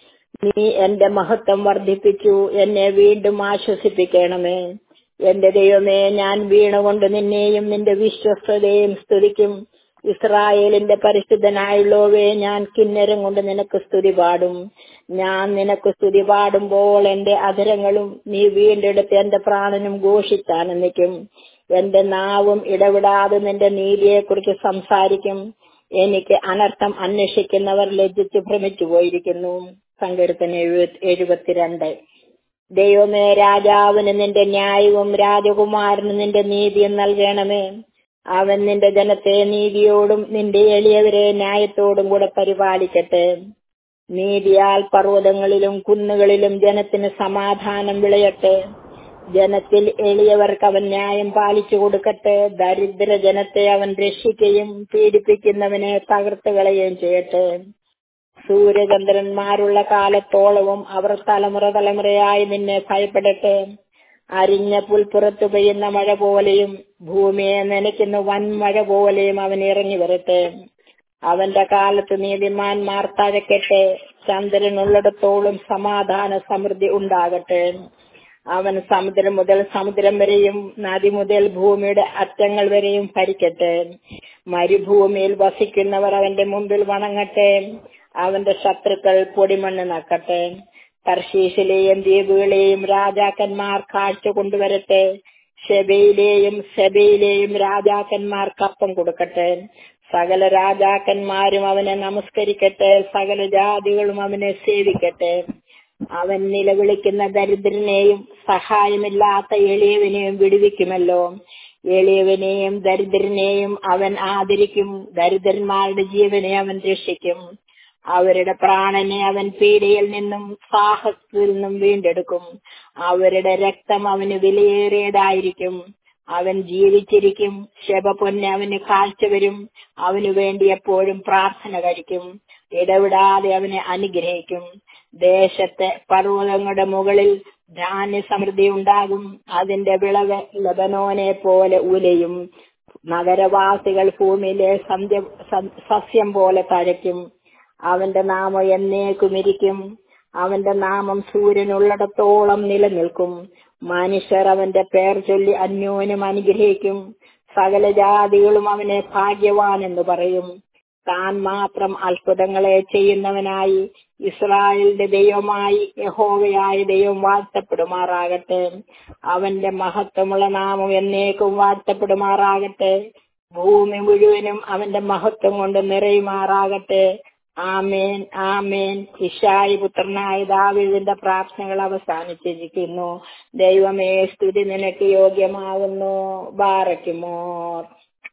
നീ എന്റെ മഹത്വം വർദ്ധിപ്പിച്ചു എന്നെ വീണ്ടും ആശ്വസിപ്പിക്കണമേ എന്റെ ദൈവമേ ഞാൻ വീണുകൊണ്ട് നിന്നെയും നിന്റെ വിശ്വസ്തതയും സ്തുതിക്കും ഇസ്രായേലിന്റെ പരിശുദ്ധനായുള്ളവേ ഞാൻ കിന്നരം കൊണ്ട് നിനക്ക് സ്തുതി പാടും ഞാൻ നിനക്ക് സ്തുതി പാടുമ്പോൾ എന്റെ അധരങ്ങളും നീ വീണ്ടെടുത്ത് എന്റെ പ്രാണനും ഘോഷിച്ചാനന്ദിക്കും എന്റെ നാവും ഇടവിടാതെ നിന്റെ നീതിയെക്കുറിച്ച് സംസാരിക്കും എനിക്ക് അനർത്ഥം അന്വേഷിക്കുന്നവർ ലജ്ജിച്ച് ഭ്രമിച്ചു പോയിരിക്കുന്നു സങ്കീർത്തന എഴുപത്തിരണ്ട് ദൈവമേ രാജാവിന് നിന്റെ ന്യായവും രാജകുമാരന് നിന്റെ നീതിയും നൽകണമേ അവൻ നിന്റെ ജനത്തെ നീതിയോടും നിന്റെ എളിയവരെ ന്യായത്തോടും കൂടെ പരിപാലിക്കട്ടെ നീതിയാൽ പർവ്വതങ്ങളിലും കുന്നുകളിലും ജനത്തിന് സമാധാനം വിളയട്ടെ ജനത്തിൽ എളിയവർക്ക് അവൻ ന്യായം പാലിച്ചു കൊടുക്കട്ടെ ദരിദ്ര ജനത്തെ അവൻ രക്ഷിക്കുകയും പീഡിപ്പിക്കുന്നവനെ തകർത്ത് കളയുകയും ചെയ്യട്ടെ സൂര്യചന്ദ്രന്മാരുള്ള കാലത്തോളവും അവർ തലമുറ തലമുറയായി നിന്നെ ഭയപ്പെടട്ടെ അരിഞ്ഞ പുൽപ്പുറത്ത് പെയ്യുന്ന മഴ പോലെയും ഭൂമിയെ നനയ്ക്കുന്ന വൻമഴ പോലെയും അവൻ ഇറങ്ങി വരട്ടെ അവന്റെ കാലത്ത് നീതിമാന്മാർ തഴക്കട്ടെ ചന്ദ്രനുള്ളിടത്തോളം സമാധാന സമൃദ്ധി ഉണ്ടാകട്ടെ അവൻ സമുദ്രം മുതൽ സമുദ്രം വരെയും നദി മുതൽ ഭൂമിയുടെ അറ്റങ്ങൾ വരെയും ഭരിക്കട്ടെ മരുഭൂമിയിൽ വസിക്കുന്നവർ അവന്റെ മുമ്പിൽ വണങ്ങട്ടെ അവന്റെ ശത്രുക്കൾ പൊടിമണ്ണ് നക്കട്ടെ തർശീഷിലെയും ദ്വീപുകളെയും രാജാക്കന്മാർ കാഴ്ച കൊണ്ടുവരട്ടെ ഷെബയിലെയും സെബയിലെയും രാജാക്കന്മാർ കപ്പം കൊടുക്കട്ടെ സകല രാജാക്കന്മാരും അവനെ നമസ്കരിക്കട്ടെ സകല ജാതികളും അവനെ സേവിക്കട്ടെ അവൻ നിലവിളിക്കുന്ന ദരിദ്രനെയും സഹായമില്ലാത്ത എളിയവനെയും വിടുവിക്കുമല്ലോ എളിയവനെയും ദരിദ്രനെയും അവൻ ആദരിക്കും ദരിദ്രന്മാരുടെ ജീവനെ അവൻ രക്ഷിക്കും അവരുടെ പ്രാണനെ അവൻ പീഡയിൽ നിന്നും സാഹസത്തിൽ നിന്നും വീണ്ടെടുക്കും അവരുടെ രക്തം അവന് വിലയേറിയതായിരിക്കും അവൻ ജീവിച്ചിരിക്കും ശബപൊന്നെ അവന് കാഴ്ച വരും അവനു വേണ്ടി എപ്പോഴും പ്രാർത്ഥന കഴിക്കും ഇടവിടാതെ അവനെ അനുഗ്രഹിക്കും ദേശത്തെ പർവ്വതങ്ങളുടെ മുകളിൽ ധാന്യ സമൃദ്ധി ഉണ്ടാകും അതിന്റെ വിളവ് ലബനോനെ പോലെ ഉലയും നഗരവാസികൾ ഭൂമിയിലെ സന്ധ്യ സസ്യം പോലെ തഴയ്ക്കും അവന്റെ നാമം എന്നേക്കും ഇരിക്കും അവന്റെ നാമം സൂര്യനുള്ളിടത്തോളം നിലനിൽക്കും മനുഷ്യർ അവന്റെ പേർ ചൊല്ലി അന്യോന്യം അനുഗ്രഹിക്കും സകല ജാതികളും അവനെ ഭാഗ്യവാൻ എന്ന് പറയും താൻ മാത്രം അത്ഭുതങ്ങളെ ചെയ്യുന്നവനായി ഇസ്രായേലിന്റെ ദൈവമായി യഹോവയായ ദൈവം വാഴ്ത്തപ്പെടുമാറാകട്ടെ അവന്റെ മഹത്വമുള്ള നാമം എന്നേക്കും വാഴ്ത്തപ്പെടുമാറാകട്ടെ ഭൂമി മുഴുവനും അവന്റെ മഹത്വം കൊണ്ട് നിറയുമാറാകട്ടെ ആമേൻ ആമേൻ ഇഷായി പുത്രനായ ദാവീദിന്റെ പ്രാർത്ഥനകൾ അവസാനിച്ചിരിക്കുന്നു ദൈവമേ സ്തുതി നിനക്ക് യോഗ്യമാകുന്നു ബാറയ്ക്കുമോർ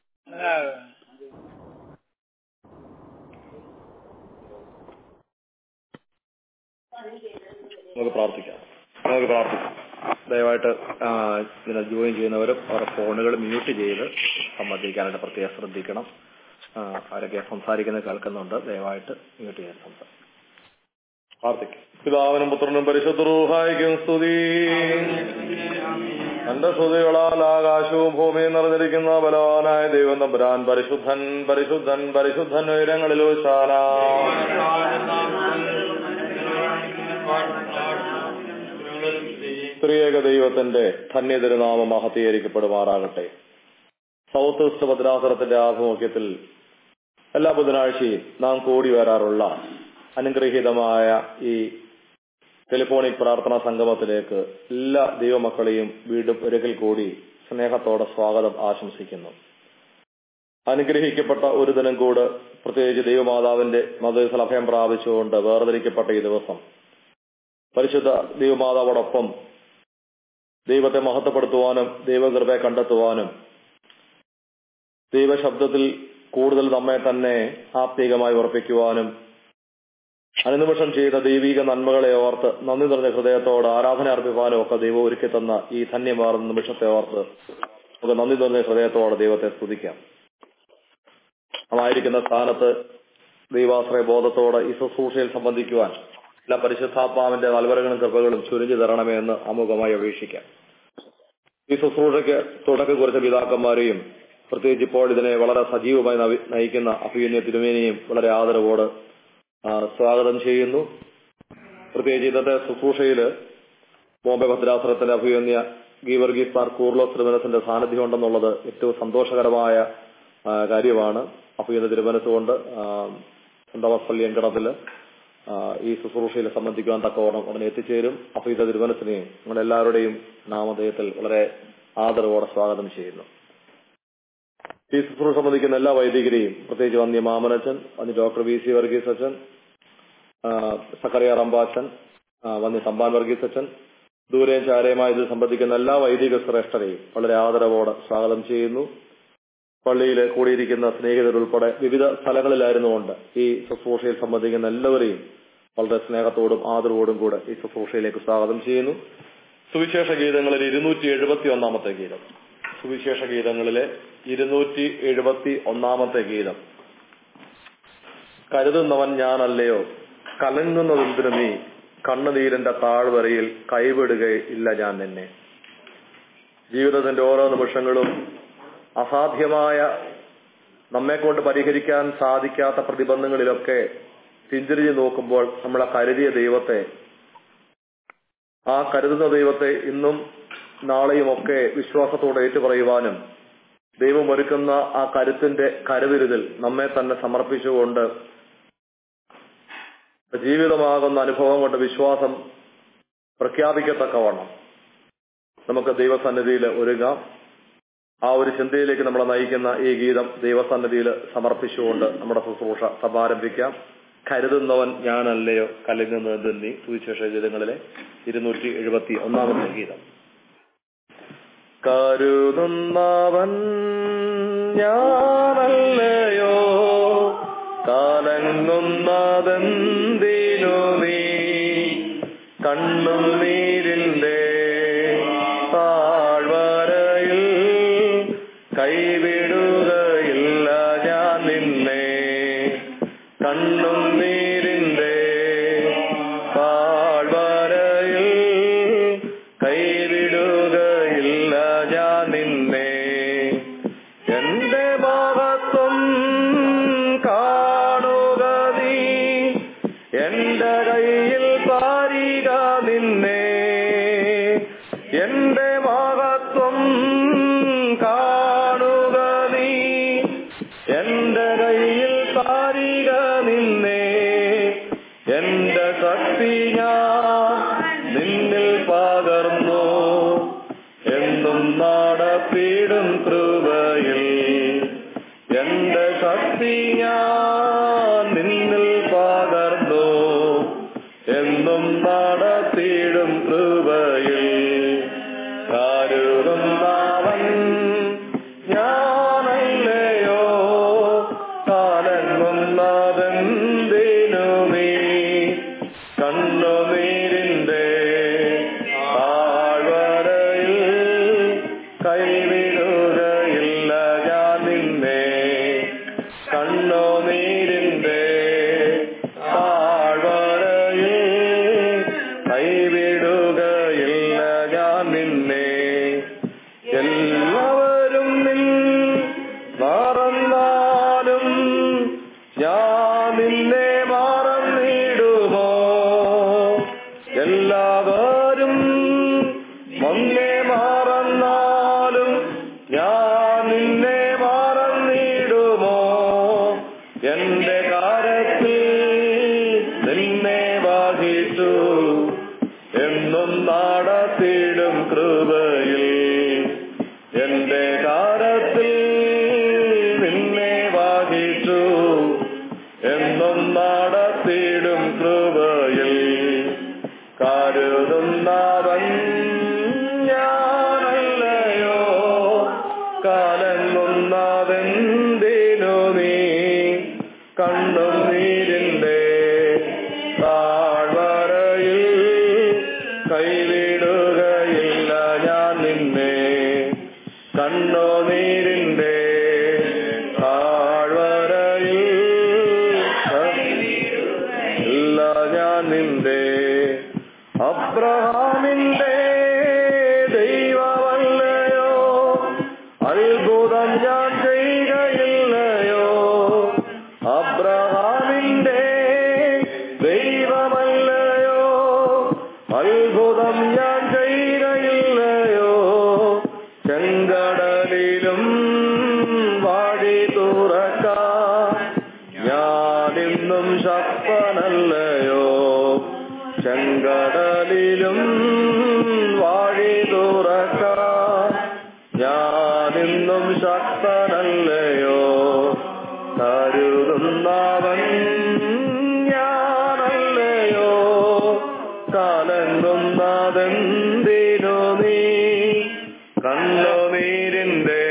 നമുക്ക് പ്രാർത്ഥിക്കാം നമുക്ക് പ്രാർത്ഥിക്കാം ദയവായിട്ട് ഇതിനെ ജോയിൻ ചെയ്യുന്നവരും അവരുടെ ഫോണുകൾ മ്യൂട്ട് ചെയ്ത് സംബന്ധിക്കാനായിട്ട് പ്രത്യേകം ശ്രദ്ധിക്കണം ആ, ആരൊക്കെ സംസാരിക്കുന്നത് കേൾക്കുന്നുണ്ട് ദയവായിട്ട് മ്യൂട്ട് ചെയ്യാൻ സംസാരിക്കും പ്രാർത്ഥിക്കും പിതാവിനും പുത്രനും പരിശുദ്ധ റൂഹായിക്കും സ്തുതി തന്റെ സ്തുതികളാൽ ആകാശവും ഭൂമിയും നിറഞ്ഞിരിക്കുന്ന ബലവാനായ ദൈവം തമ്പുരാൻ പരിശുദ്ധൻ പരിശുദ്ധൻ പരിശുദ്ധൻ ഉയരങ്ങളിലോ ശാല സ്ത്രീയേക ദൈവത്തിന്റെ ധന്യതിരുനാമം മഹത്തീകരിക്കപ്പെടുമാറാകട്ടെ സൗത്ത് വെസ്റ്റ് ഭദ്രാസനത്തിന്റെ ആഭിമുഖ്യത്തിൽ എല്ലാ ബുധനാഴ്ചയും നാം കൂടി വരാറുള്ള അനുഗ്രഹീതമായ ഈ ടെലിഫോണിക് പ്രാർത്ഥനാ സംഗമത്തിലേക്ക് എല്ലാ ദൈവമക്കളെയും വീണ്ടും ഒരിക്കൽ കൂടി സ്നേഹത്തോടെ സ്വാഗതം ആശംസിക്കുന്നു അനുഗ്രഹിക്കപ്പെട്ട ഒരു ദിനം കൂട് പ്രത്യേകിച്ച് ദൈവമാതാവിന്റെ മതസ്ഥല അഭയം പ്രാപിച്ചുകൊണ്ട് വേർതിരിക്കപ്പെട്ട ഈ ദിവസം പരിശുദ്ധ ദൈവമാതാവോടൊപ്പം ദൈവത്തെ മഹത്വപ്പെടുത്തുവാനും ദൈവകൃപയെ കണ്ടെത്തുവാനും ദൈവശബ്ദത്തിൽ കൂടുതൽ നമ്മെ തന്നെ ആത്മീകമായി ഉറപ്പിക്കുവാനും അനുനിമിഷം ചെയ്ത ദൈവിക നന്മകളെ ഓർത്ത് നന്ദി നിറഞ്ഞ ഹൃദയത്തോട് ആരാധന അർപ്പിക്കാനും ഒക്കെ ദൈവം ഒരുക്കി തന്ന ഈ ധന്യമാർന്ന നിമിഷത്തെ ഓർത്ത് നമുക്ക് നന്ദി നിറഞ്ഞ ഹൃദയത്തോടെ ദൈവത്തെ സ്തുതിക്കാം നാമായിരിക്കുന്ന സ്ഥാനത്ത് ദൈവാശ്രയ ബോധത്തോടെ ഈ ശുശ്രൂഷയിൽ സംബന്ധിക്കുവാൻ എല്ലാ പരിശുദ്ധാത്മാവിന്റെ നൽവരങ്ങളും കൃപകളും ചുരിഞ്ഞു തരണമേ എന്ന് അമുഖമായി അപേക്ഷിക്കാം ഈ ശുശ്രൂഷയ്ക്ക് തുടക്കം കുറിച്ച പിതാക്കന്മാരെയും പ്രത്യേകിച്ച് ഇപ്പോൾ ഇതിനെ വളരെ സജീവമായി നവി- നയിക്കുന്ന അഭിയന്യ തിരുമേനിയും വളരെ ആദരവോട് ആ, സ്വാഗതം ചെയ്യുന്നു പ്രത്യേകിച്ച് ഇന്നത്തെ ശുശ്രൂഷയില് ബോംബെ ഭദ്രാസനത്തിന്റെ അഭിയന്യ ഗീവർഗീസ് പാർ കൂർലോസ് തിരുമനസിന്റെ സാന്നിധ്യം ഉണ്ടെന്നുള്ളത് ഏറ്റവും സന്തോഷകരമായ ആ, കാര്യമാണ് അഭിയന്യ തിരുമനസുകൊണ്ട് സന്തോഷപ്പള്ളി അങ്കണത്തില് ആ, ഈ ശുശ്രൂഷയിൽ സംബന്ധിക്കുവാൻ തക്കവണ്ണം ഉടനെ എത്തിച്ചേരും അഭിയന്യ തിരുമനസിനെയും നിങ്ങളെല്ലാവരുടെയും നാമധേയത്തിൽ വളരെ ആദരവോടെ സ്വാഗതം ചെയ്യുന്നു ഈ ശുശ്രൂഷ സംബന്ധിക്കുന്ന എല്ലാ വൈദികരെയും പ്രത്യേകിച്ച് വന്യ മാമനച്ചൻ വന്യ ഡോക്ടർ വി സി വർഗീസ് അച്ഛൻ ആ, സക്കറിയ റമ്പാച്ചൻ ആ, വന്യ തമ്പാൻ വർഗീസ് അച്ഛൻ ദൂരെയും ചാരയുമായി ഇത് സംബന്ധിക്കുന്ന എല്ലാ വൈദിക ശ്രേഷ്ഠരെയും വളരെ ആദരവോടെ സ്വാഗതം ചെയ്യുന്നു പള്ളിയിൽ കൂടിയിരിക്കുന്ന സ്നേഹിതരുൾപ്പെടെ വിവിധ സ്ഥലങ്ങളിലായിരുന്നുകൊണ്ട് ഈ ശുശ്രൂഷയിൽ സംബന്ധിക്കുന്ന എല്ലാവരെയും വളരെ സ്നേഹത്തോടും ആദരവോടും കൂടെ ഈ ശുശ്രൂഷയിലേക്ക് സ്വാഗതം ചെയ്യുന്നു സുവിശേഷ ഗീതങ്ങളിൽ ഇരുന്നൂറ്റി എഴുപത്തി ഒന്നാമത്തെ ഗീതം സുവിശേഷ ഗീതങ്ങളിലെ ഇരുന്നൂറ്റി എഴുപത്തി ഒന്നാമത്തെ ഗീതം കരുതുന്നവൻ ഞാനല്ലയോ കലങ്ങുന്നതെന്തിനു നീ കണ്ണുനീരിന്റെ താഴ്വരയിൽ കൈവിടുകയില്ല ഞാൻ നിന്നെ ജീവിതത്തിന്റെ ഓരോ നിമിഷങ്ങളും അസാധ്യമായ നമ്മെ കൊണ്ട് പരിഹരിക്കാൻ സാധിക്കാത്ത പ്രതിബന്ധങ്ങളിലൊക്കെ പിന്തിരിഞ്ഞു നോക്കുമ്പോൾ നമ്മളെ കരുതിയ ദൈവത്തെ ആ കരുതുന്ന ദൈവത്തെ ഇന്നും നാളെയും ഒക്കെ വിശ്വാസത്തോടെ ഏറ്റുപറയുവാനും ദൈവം ഒരുക്കുന്ന ആ കരുത്തിന്റെ കരുവിരുതിൽ നമ്മെ തന്നെ സമർപ്പിച്ചുകൊണ്ട് ജീവിതമാകുന്ന അനുഭവം കൊണ്ട് വിശ്വാസം പ്രഖ്യാപിക്കത്തക്കവണ്ണം നമുക്ക് ദൈവസന്നിധിയിൽ ഒരുങ്ങാം ആ ഒരു ചിന്തയിലേക്ക് നമ്മളെ നയിക്കുന്ന ഈ ഗീതം ദൈവസന്നിധിയിൽ സമർപ്പിച്ചുകൊണ്ട് നമ്മുടെ ശുശ്രൂഷ സമാരംഭിക്കാം കരുതുന്നവൻ ഞാനല്ലയോ കലങ്ങുന്നത് നീ സുവിശേഷ ഗീതങ്ങളിലെ ഇരുന്നൂറ്റി എഴുപത്തി ഒന്നാമത്തെ ഗീതം കരുതുന്നവൻ ഞാനല്ലയോ കാലങ്ങുന്നതെന്തിനു നീ കണ്ണും നീരിന്റെ താഴ്വരയിൽ കൈവിടുകയില്ല ഞാൻ നിന്നെ കണ്ണും നീരിന്റെ താഴ്വരയിൽ കൈവിടുകയില്ല ഞാൻ നിന്നെ എന്റെ മഹത്വം കാണുക നീ എന്റെ കയ്യിൽ പാരിക നിന്നെ എന്റെ മഹത്വം കാണുക നീ എന്റെ കയ്യിൽ പാരിക നിന്നെ എന്റെ ശക്തി ഞാൻ നിന്നിൽ പകർന്നു എന്നും നടത്തിയിടും കൃപയിൽ എന്റെ ശക്തി ഞാൻ നിന്നിൽ പകർന്നു എന്നും നടത്തിയിടും കൃപയിൽ എല്ലാവരും മങ്ങെ മറന്നാലും ഞാൻ നിന്നെ മറന്നിടുമോ എന്റെ കാര്യത്തിൽ നിന്നെ വഹിച്ചു എന്നും നടത്തിയിടും കൃപയിൽ എന്റെ കാര്യത്തിൽ നിന്നെ വഹിച്ചു എന്നും നടത്തിയിടും കൃപയിൽ കരുതുന്നവൻ ഞാനല്ലയോ കലങ്ങുന്നതെന്തിനു നീ കണ്ണും നീരിന്റെ താഴ്വരയിൽ കൈവിടുകയില്ല ഞാൻ നിന്നെ കണ്ണുനീരിന്റെ താഴ്വരയിൽ ഇല്ല ഞാൻ നിന്റെ അബ്രഹാമിന്റെ ദൈവമല്ലയോ അത്ഭുതം ഞാൻ ചെയ്യുകയില്ലയോ അബ്രഹാമിന്റെ ദൈവമല്ലയോ അത്ഭുതം ഞാൻ ചെയ്യുകയില്ലയോ ചെങ്കടലിലും വാടി തുറക്കാം ഞാനിന്നും ശക്തനല്ലയോ ചെങ്കടലിലും വാഴി തുറക്കാം ഞാനിന്നും ശക്തനല്ലയോ കരുതുന്നവൻ ഞാനല്ലയോ കലങ്ങുന്നതെന്തിനു നീ കണ്ണുനീരിന്റെ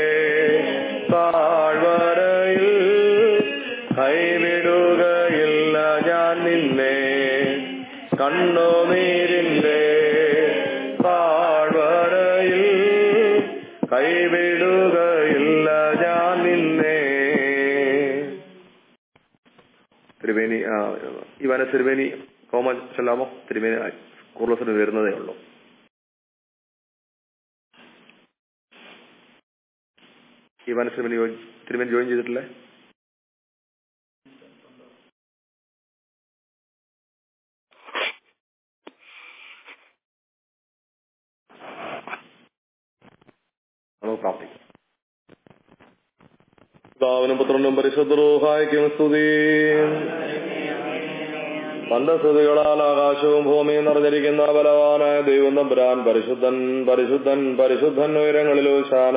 താഴ്വരയിൽ കൈവിടുകയില്ല ഞാൻ നിന്നെ കണ്ണുനീരിന്റെ താഴ്വരയിൽ കൈവിടുകയില്ല ഞാൻ നിന്നെ തിരുവേനി ഇവാന തിരുവേനി കോമൻ ചെല്ലാമോ തിരുവേനി കുർലസിന് വരുന്നതേ ഉള്ളൂ ഇവാന തിരുവേനി തിരുവേനി ജോയിൻ ചെയ്തിട്ടില്ലേ നമുക്ക് പ്രാർത്ഥിക്കാം പിതാവിനും പുത്രനും പരിശുദ്ധരൂഹായ്ക്കും സ്തുതി തന്റെ സ്തുതികളാൽ ആകാശവും ഭൂമിയും നിറഞ്ഞിരിക്കുന്ന ബലവാനായ ദൈവം തമ്പുരാൻ പരിശുദ്ധൻ പരിശുദ്ധൻ പരിശുദ്ധൻ ഉയരങ്ങളിലോ ശാന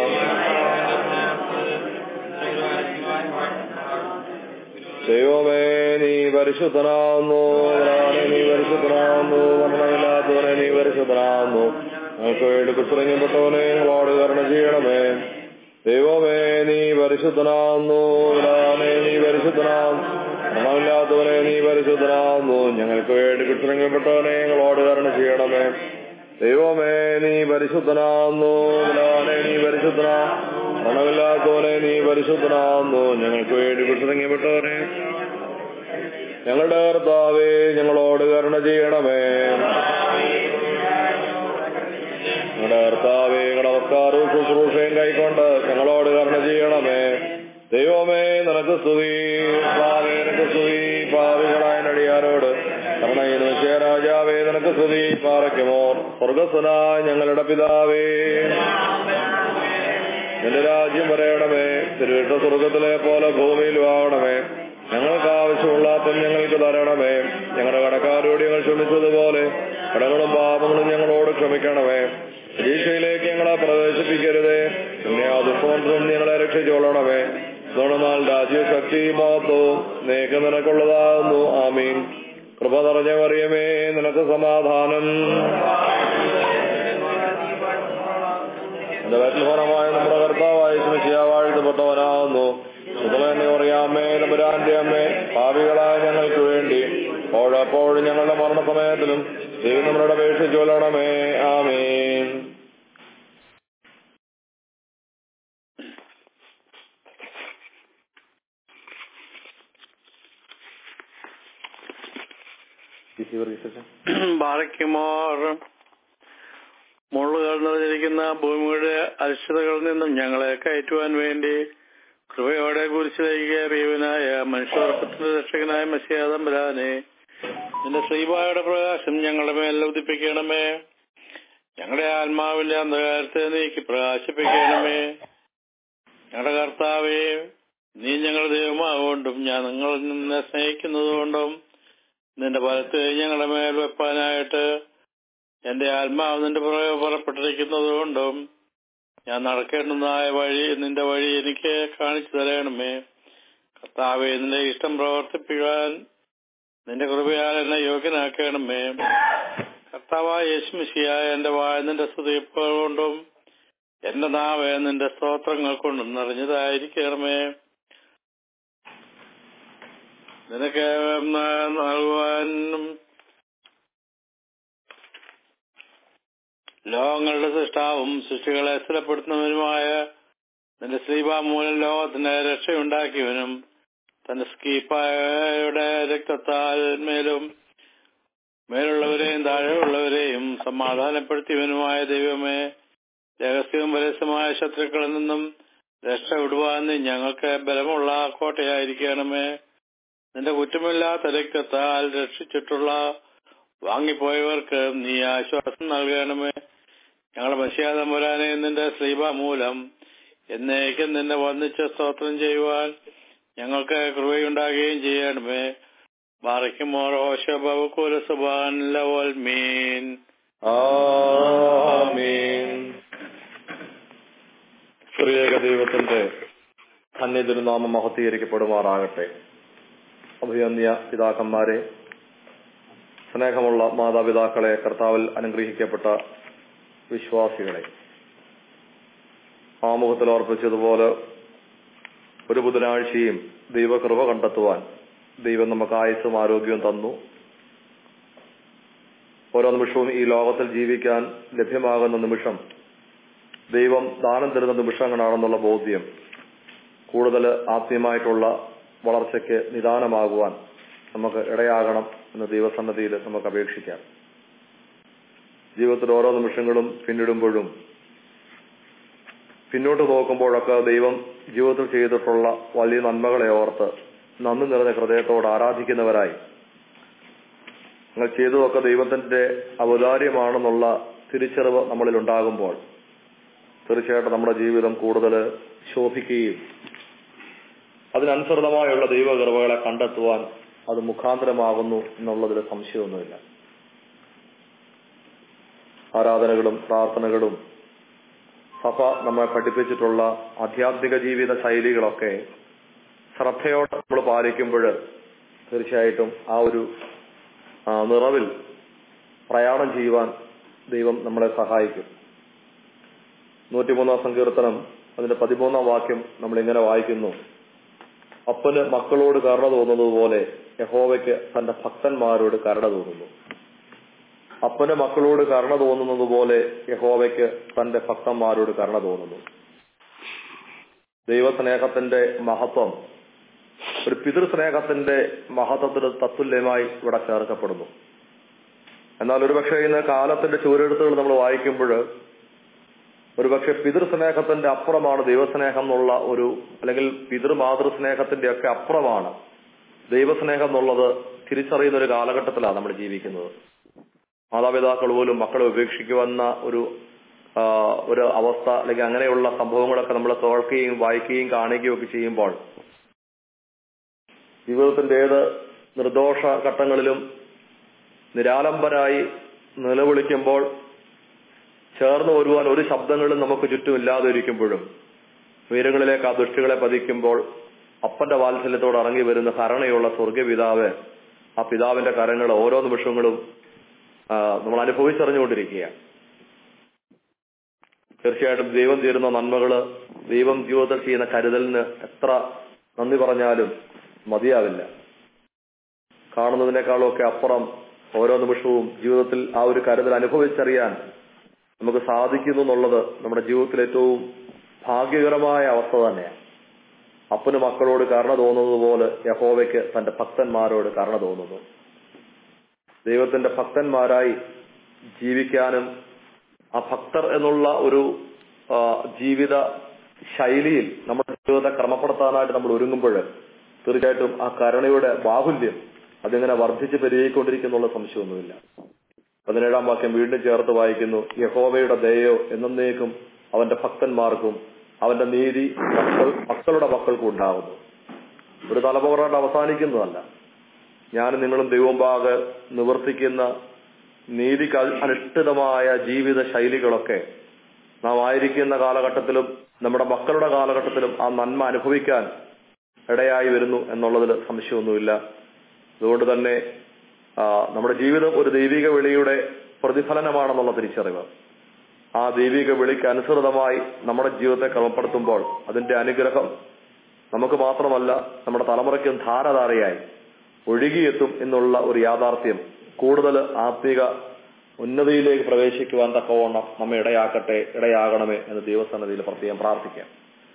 ദൈവമേ നീ പരിശുദ്ധനാവുന്നു ബലവാനെ നീ പരിശുദ്ധനാവുന്നു മരണമില്ലാത്തവനെ നീ പരിശുദ്ധനാവുന്നു ഞങ്ങൾക്ക് വേണ്ടി കുത്തിറങ്ങപ്പെട്ടവനെ ഞങ്ങളോട് കരുണ ചെയ്യണമേ ദൈവമേ നീ പരിശുദ്ധനാവുന്നു ബലവാനെ നീ പരിശുദ്ധനാവുന്നു മരണമില്ലാത്തവനെ നീ പരിശുദ്ധനാവുന്നു ഞങ്ങൾക്ക് വേണ്ടി കുത്തിറങ്ങപ്പെട്ടവനെ ഞങ്ങളോട് കരുണ ചെയ്യണമേ ദൈവമേ നീ പരിശുദ്ധനാവുന്നു ബലവാനെ നീ പരിശുദ്ധനാ മരണമില്ലാത്തവനെ നീ പരിശുദ്ധനാവുന്നു ഞങ്ങൾക്ക് വേണ്ടി കുത്തിറങ്ങപ്പെട്ടവനെ ഞങ്ങളുടെ കർത്താവേ ഞങ്ങളോട് കരുണ ചെയ്യണമേ ഞങ്ങളുടെ കർത്താവേ ഞങ്ങളുടെ നമസ്കാരവും ശുശ്രൂഷയും കൈക്കൊണ്ട് ഞങ്ങളോട് കരുണ ചെയ്യണമേ ദൈവമേ നിനക്ക് സ്തുതി പാവേ നിനക്ക് സ്തുതി പാവികളായ നടിയാരോട് കരുണയിന് രാജാവേ നിനക്ക് സ്തുതി പാറയ്ക്കുമോ സ്വർഗസ്വനായ ഞങ്ങളുടെ പിതാവേ നിന്റെ രാജ്യം വരയണമേ തിരുവിട്ട സ്വർഗത്തിലെ പോലെ ഭൂമിയിലും ആവണമേ ഞങ്ങൾക്ക് ആവശ്യമുള്ള അപ്പം ഞങ്ങൾക്ക് തരണമേ ഞങ്ങളുടെ കടക്കാരോട് ഞങ്ങൾ ക്ഷമിച്ചതുപോലെ കടകളും പാപങ്ങളും ഞങ്ങളോട് ക്ഷമിക്കണമേ പരീക്ഷയിലേക്ക് ഞങ്ങളെ പ്രവേശിപ്പിക്കരുതേ പിന്നെ ആ ദുഃഖമന്ത്രം ഞങ്ങളെ രക്ഷിച്ചോളണമേ നുണനാൽ രാജ്യശക്തി മഹത്വവും നീക്ക് നിനക്കുള്ളതാകുന്നു ആമീൻ കൃപ നിറഞ്ഞ മറിയമേ നിനക്ക് സമാധാനം എന്റെ വരഫലമായ നമ്മുടെ കർത്താവായ സ്മിശിയ വാഴ്ത്തപ്പെട്ടവനാകുന്നു സുതമേനെ പറയാമേ നമ്പുരാന്റെ അമ്മേ ഭാവികളായ ഞങ്ങൾക്ക് വേണ്ടി ഓഴപ്പോഴും ഞങ്ങളുടെ മരണസമയത്തിലും ദൈവം നമ്മുടെ അപേക്ഷിച്ചു കൊല്ലണമേ ആമീൻ ബാറയ്ക്കുമാർ മുള്ളുകൾ നിറഞ്ഞിരിക്കുന്ന ഭൂമിയുടെ അരിഷ്ടതകളിൽ നിന്നും ഞങ്ങളെ കയറ്റുവാൻ വേണ്ടി കൃപയോടെ കുരിശിലേക്ക് കയറിയവനായ മനുഷ്യവർഗത്തിന്റെ രക്ഷകനായ മസിയാതമ്പരാനെ നിന്റെ ശ്രീബായുടെ പ്രകാശം ഞങ്ങളുടെ മേൽ ഉദിപ്പിക്കണമേ ഞങ്ങളുടെ ആത്മാവിന്റെ അന്ധകാരത്തെ നീക്കി പ്രകാശിപ്പിക്കണമേ ഞങ്ങളുടെ കർത്താവേ നീ ഞങ്ങളുടെ ദൈവമാകൊണ്ടും ഞാൻ നിങ്ങളിൽ നിന്നെ സ്നേഹിക്കുന്നതുകൊണ്ടും നിന്റെ ഫലത്തെ ഞങ്ങളുടെ മേൽ വെപ്പാനായിട്ട് എന്റെ ആത്മാവ് നിന്റെ പുറകെ പുറപ്പെട്ടിരിക്കുന്നതുകൊണ്ടും ഞാൻ നടക്കേണ്ടുന്നതായ വഴി നിന്റെ വഴി എനിക്ക് കാണിച്ചു തരണമേ കർത്താവെ നിന്റെ ഇഷ്ടം പ്രവർത്തിപ്പിക്കാൻ നിന്റെ കൃപയാൽ എന്നെ യോഗ്യനാക്കണമേ കർത്താവായ യേശുമിശിയായ എന്റെ വായ നിന്റെ സ്തുതിപ്പുകൾ കൊണ്ടും എന്റെ നാവെ നിന്റെ സ്തോത്രങ്ങൾ കൊണ്ടും നിറഞ്ഞതായിരിക്കണമേ നിനക്ക് നൽകുവാനും ലോകങ്ങളുടെ സൃഷ്ടാവും സൃഷ്ടികളെ സ്ഥിരപ്പെടുത്തുന്നവനുമായ നിന്റെ ശ്രീബാ മൂലം ലോകത്തിന് രക്ഷയുണ്ടാക്കിയവനും തന്റെ സ്കീപ്പായുടെ രക്തത്താൽ മേലും മേലുള്ളവരെയും താഴെയുള്ളവരെയും സമാധാനപ്പെടുത്തിയവനുമായ ദൈവമേ രഹസ്യവും പരസ്യമായ ശത്രുക്കളിൽ നിന്നും രക്ഷപ്പെടുവാൻ നീ ഞങ്ങൾക്ക് ബലമുള്ള കോട്ടയായിരിക്കണമേ നിന്റെ കുറ്റമില്ലാത്ത രക്തത്താൽ രക്ഷിച്ചിട്ടുള്ള വാങ്ങിപ്പോയവർക്ക് നീ ആശ്വാസം നൽകണമേ ഞങ്ങളുടെ മനുഷ്യാതമ്പുരാനെ നിന്റെ ശ്രീബ മൂലം എന്നേക്കും നിന്നെ വന്നിച്ച് സ്തോത്രം ചെയ്യുവാൻ ഞങ്ങൾക്ക് കൃപയുണ്ടാകുകയും ചെയ്യണമേ ബാറയ്ക്കുമോർ ഓശബകുല സുബാൻ ലവൽ മീൻ ആമീൻ സ്ത്രീയേക ദൈവത്തിന്റെ ധന്യതിരുനാമം മഹത്തീകരിക്കപ്പെടുമാറാകട്ടെ അഭിയന്യ പിതാക്കന്മാരെ സ്നേഹമുള്ള മാതാപിതാക്കളെ കർത്താവിൽ അനുഗ്രഹിക്കപ്പെട്ട വിശ്വാസികളെ ആമുഖത്തിൽ ഓർപ്പിച്ചതുപോലെ ഒരു ബുധനാഴ്ചയും ദൈവകൃപ കണ്ടെത്തുവാൻ ദൈവം നമുക്ക് ആയുസ്സും ആരോഗ്യവും തന്നു ഓരോ നിമിഷവും ഈ ലോകത്തിൽ ജീവിക്കാൻ ലഭ്യമാകുന്ന നിമിഷം ദൈവം ദാനം തരുന്ന നിമിഷങ്ങളാണെന്നുള്ള ബോധ്യം കൂടുതൽ ആത്മീയമായിട്ടുള്ള വളർച്ചയ്ക്ക് നിദാനമാകുവാൻ നമുക്ക് ഇടയാകണം എന്ന ദൈവസന്നദ്ധിയിൽ നമുക്ക് അപേക്ഷിക്കാം ജീവിതത്തിൽ ഓരോ നിമിഷങ്ങളും പിന്നിടുമ്പോഴും പിന്നോട്ട് നോക്കുമ്പോഴൊക്കെ ദൈവം ജീവിതത്തിൽ ചെയ്തിട്ടുള്ള വലിയ നന്മകളെ ഓർത്ത് നന്ദി നിറഞ്ഞ ഹൃദയത്തോട് ആരാധിക്കുന്നവരായി നിങ്ങൾ ചെയ്തതൊക്കെ ദൈവത്തിന്റെ ഔദാര്യമാണെന്നുള്ള തിരിച്ചറിവ് നമ്മളിൽ ഉണ്ടാകുമ്പോൾ തീർച്ചയായിട്ടും നമ്മുടെ ജീവിതം കൂടുതൽ ശോഭിക്കുകയും അതിനനുസൃതമായുള്ള ദൈവകൃപകളെ കണ്ടെത്തുവാൻ അത് മുഖാന്തരമാകുന്നു എന്നുള്ളതിൽ സംശയമൊന്നുമില്ല ആരാധനകളും പ്രാർത്ഥനകളും സഭ നമ്മെ പഠിപ്പിച്ചിട്ടുള്ള ആധ്യാത്മിക ജീവിത ശൈലികളൊക്കെ ശ്രദ്ധയോടെ നമ്മൾ പാലിക്കുമ്പോൾ തീർച്ചയായിട്ടും ആ ഒരു ആ, നിറവിൽ പ്രയാണം ചെയ്യുവാൻ ദൈവം നമ്മളെ സഹായിക്കും നൂറ്റിമൂന്നാം സങ്കീർത്തനം അതിന്റെ പതിമൂന്നാം വാക്യം നമ്മൾ ഇങ്ങനെ വായിക്കുന്നു അപ്പന് മക്കളോട് കരുണ തോന്നുന്നത് പോലെ യഹോവയ്ക്ക് തന്റെ ഭക്തന്മാരോട് കരുണ തോന്നുന്നു അപ്പന് മക്കളോട് കരുണ തോന്നുന്നത് പോലെ യഹോവയ്ക്ക് തന്റെ ഭക്തന്മാരോട് കരുണ തോന്നുന്നു ദൈവസ്നേഹത്തിന്റെ മഹത്വം ഒരു പിതൃസ്നേഹത്തിന്റെ മഹത്വത്തിന് തത്തുല്യമായി ഇവിടെ ചേർക്കപ്പെടുന്നു എന്നാൽ ഒരുപക്ഷെ ഇന്ന് കാലത്തിന്റെ ചുവരെഴുത്തുകൾ നമ്മൾ വായിക്കുമ്പോൾ ഒരുപക്ഷെ പിതൃസ്നേഹത്തിന്റെ അപ്പുറമാണ് ദൈവസ്നേഹം എന്നുള്ള ഒരു അല്ലെങ്കിൽ പിതൃമാതൃസ്നേഹത്തിന്റെ ഒക്കെ അപ്പുറമാണ് ദൈവസ്നേഹം എന്നുള്ളത് തിരിച്ചറിയുന്ന ഒരു കാലഘട്ടത്തിലാണ് നമ്മൾ ജീവിക്കുന്നത് മാതാപിതാക്കൾ പോലും മക്കളെ ഉപേക്ഷിക്കുവന്ന ഒരു ആ, ഒരു അവസ്ഥ അല്ലെങ്കിൽ അങ്ങനെയുള്ള സംഭവങ്ങളൊക്കെ നമ്മൾ കേൾക്കുകയും വായിക്കുകയും കാണുകയും ഒക്കെ ചെയ്യുമ്പോൾ ജീവിതത്തിന്റെ ഏത് നിർദോഷ ഘട്ടങ്ങളിലും നിരാലംബരായി നിലവിളിക്കുമ്പോൾ ചേർന്ന് വരുവാൻ ഒരു ശബ്ദങ്ങളും നമുക്ക് ചുറ്റും ഇല്ലാതെ ഇരിക്കുമ്പോഴും ഉയരങ്ങളിലേക്ക് ആ ദൃഷ്ടികളെ പതിക്കുമ്പോൾ അപ്പന്റെ വാത്സല്യത്തോട് ഇറങ്ങി വരുന്ന കരുണയുള്ള സ്വർഗപിതാവ് ആ പിതാവിന്റെ കരങ്ങൾ ഓരോ നിമിഷങ്ങളും ആ, നമ്മൾ അനുഭവിച്ചറിഞ്ഞുകൊണ്ടിരിക്കുകയാണ് തീർച്ചയായിട്ടും ദൈവം തീരുന്ന നന്മകള് ദൈവം ജീവിതത്തിൽ ചെയ്യുന്ന കരുതലിന് എത്ര നന്ദി പറഞ്ഞാലും മതിയാവില്ല കാണുന്നതിനേക്കാളും ഒക്കെ അപ്പുറം ഓരോ നിമിഷവും ജീവിതത്തിൽ ആ ഒരു കരുതൽ അനുഭവിച്ചറിയാൻ നമുക്ക് സാധിക്കുന്നു എന്നുള്ളത് നമ്മുടെ ജീവിതത്തിൽ ഏറ്റവും ഭാഗ്യകരമായ അവസ്ഥ തന്നെയാണ് അപ്പന് മക്കളോട് കരുണ തോന്നുന്നത് പോലെ യഹോവയ്ക്ക് തന്റെ ഭക്തന്മാരോട് കരുണ തോന്നുന്നു ദൈവത്തിന്റെ ഭക്തന്മാരായി ജീവിക്കാനും ആ ഭക്തർ എന്നുള്ള ഒരു ആ, ജീവിത ശൈലിയിൽ നമ്മുടെ ജീവിതത്തെ ക്രമപ്പെടുത്താനായിട്ട് നമ്മൾ ഒരുങ്ങുമ്പോൾ തീർച്ചയായിട്ടും ആ കരുണയുടെ ബാഹുല്യം അതിങ്ങനെ വർദ്ധിച്ച് പെരുകിക്കൊണ്ടിരിക്കുന്നുള്ള സംശയമൊന്നുമില്ല പതിനേഴാം വാക്യം വീണ്ടും ചേർത്ത് വായിക്കുന്നു യഹോവയുടെ ദയോ എന്നേക്കും അവന്റെ ഭക്തന്മാർക്കും അവന്റെ നീതി മക്കൾ മക്കളുടെ മക്കൾക്കും ഉണ്ടാകുന്നു ഒരു തലമുറ കൊണ്ട് അവസാനിക്കുന്നതല്ല ഞാൻ നിങ്ങളും ദൈവമ്പാകെ നിവർത്തിക്കുന്ന നീതിക്ക് അനുഷ്ഠിതമായ ജീവിത ശൈലികളൊക്കെ നാം ആയിരിക്കുന്ന കാലഘട്ടത്തിലും നമ്മുടെ മക്കളുടെ കാലഘട്ടത്തിലും ആ നന്മ അനുഭവിക്കാൻ ഇടയായി വരുന്നു എന്നുള്ളതിൽ സംശയമൊന്നുമില്ല അതുകൊണ്ട് തന്നെ ആ, നമ്മുടെ ജീവിതം ഒരു ദൈവിക വിളിയുടെ പ്രതിഫലനമാണെന്നുള്ള തിരിച്ചറിവ് ആ ദൈവിക വിളിക്ക് അനുസൃതമായി നമ്മുടെ ജീവിതത്തെ ക്രമപ്പെടുത്തുമ്പോൾ അതിന്റെ അനുഗ്രഹം നമുക്ക് മാത്രമല്ല നമ്മുടെ തലമുറയ്ക്കും ധാരധാരയായി ഒഴുകിയെത്തും എന്നുള്ള ഒരു യാഥാർത്ഥ്യം കൂടുതൽ ആത്മീക ഉന്നതിയിലേക്ക് പ്രവേശിക്കുവാൻ തക്കവണ്ണം നമ്മെ ഇടയാക്കട്ടെ ഇടയാകണമേ എന്ന് ദൈവസന്നതിയിൽ പ്രത്യേകം പ്രാർത്ഥിക്കാം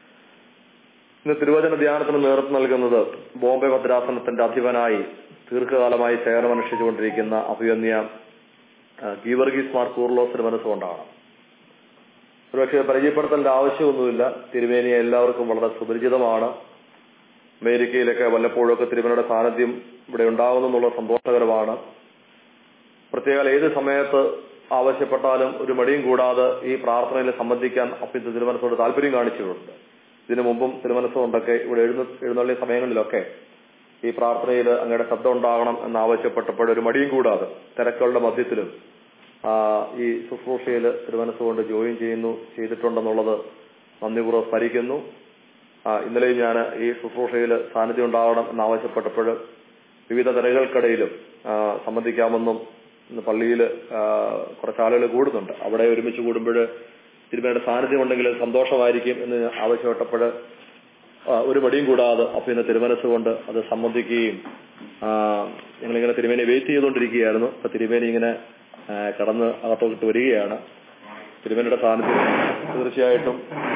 ഇന്ന് തിരുവചന ധ്യാനത്തിന് നേതൃത്വം നൽകുന്നത് ബോംബെ ഭദ്രാസനത്തിന്റെ അധിപനായി ദീർഘകാലമായി സേവനമനുഷ്ഠിച്ചുകൊണ്ടിരിക്കുന്ന അഭിയന്യ ആ, ഗീവർഗീസ് മാർ കൂർലോസിന് മനസ്സുകൊണ്ടാണ് ഒരുപക്ഷെ പരിചയപ്പെടുത്തേണ്ട ആവശ്യമൊന്നുമില്ല തിരുമേനിയെ എല്ലാവർക്കും വളരെ സുപരിചിതമാണ് അമേരിക്കയിലൊക്കെ വല്ലപ്പോഴൊക്കെ തിരുമേനിയുടെ സാന്നിധ്യം ഇവിടെ ഉണ്ടാകുന്നു എന്നുള്ളത് സന്തോഷകരമാണ് പ്രത്യേക ഏത് സമയത്ത് ആവശ്യപ്പെട്ടാലും ഒരു മടിയും കൂടാതെ ഈ പ്രാർത്ഥനയിൽ സംബന്ധിക്കാൻ അപ്പിന്റെ തിരുമനസോട് താല്പര്യം കാണിച്ചിട്ടുണ്ട് ഇതിനു മുമ്പും തിരുമനസ്സുകൊണ്ടൊക്കെ ഇവിടെ എഴുന്ന എഴുന്നള്ളിയ സമയങ്ങളിലൊക്കെ ഈ പ്രാർത്ഥനയിൽ അങ്ങയുടെ ശബ്ദം ഉണ്ടാകണം എന്നാവശ്യപ്പെട്ടപ്പോൾ ഒരു മടിയും കൂടാതെ തിരക്കുകളുടെ മധ്യത്തിലും ആ, ഈ ശുശ്രൂഷയിൽ തിരുമനസ്സുകൊണ്ട് ജോയിൻ ചെയ്യുന്നു ചെയ്തിട്ടുണ്ടെന്നുള്ളത് നന്ദിപൂർവ്വം സ്മരിക്കുന്നു ആ, ഇന്നലെയും ഞാൻ ഈ ശുശ്രൂഷയിൽ സാന്നിധ്യം ഉണ്ടാവണം എന്നാവശ്യപ്പെട്ടപ്പോൾ വിവിധ തിരകൾക്കിടയിലും ആ, സംബന്ധിക്കാമെന്നും ഇന്ന് പള്ളിയിൽ കുറച്ച് ആളുകൾ കൂടുന്നുണ്ട് അവിടെ ഒരുമിച്ച് കൂടുമ്പോൾ തിരുമേയുടെ സാന്നിധ്യം ഉണ്ടെങ്കിൽ സന്തോഷമായിരിക്കും എന്ന് ആവശ്യപ്പെട്ടപ്പോൾ ആ, ഒരു മടിയും കൂടാതെ അപ്പൊ ഇന്ന് തിരുമനസ്സുകൊണ്ട് അത് സംബന്ധിക്കുകയും ആ, ഞങ്ങളിങ്ങനെ തിരുമേനി വെയിറ്റ് ചെയ്തുകൊണ്ടിരിക്കുകയായിരുന്നു അപ്പൊ തിരുമേനി ഇങ്ങനെ ആ, കടന്ന് അകത്തോട്ട് വരികയാണ് തിരുമേനിയുടെ സാന്നിധ്യം തീർച്ചയായിട്ടും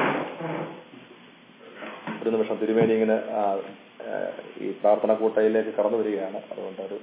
ഒരു നിമിഷം തിരുമേനി ഇങ്ങനെ ആ, ആ, ഈ പ്രാർത്ഥന കൂട്ടയിലേക്ക് കടന്നു വരികയാണ് അതുകൊണ്ട് ഒരു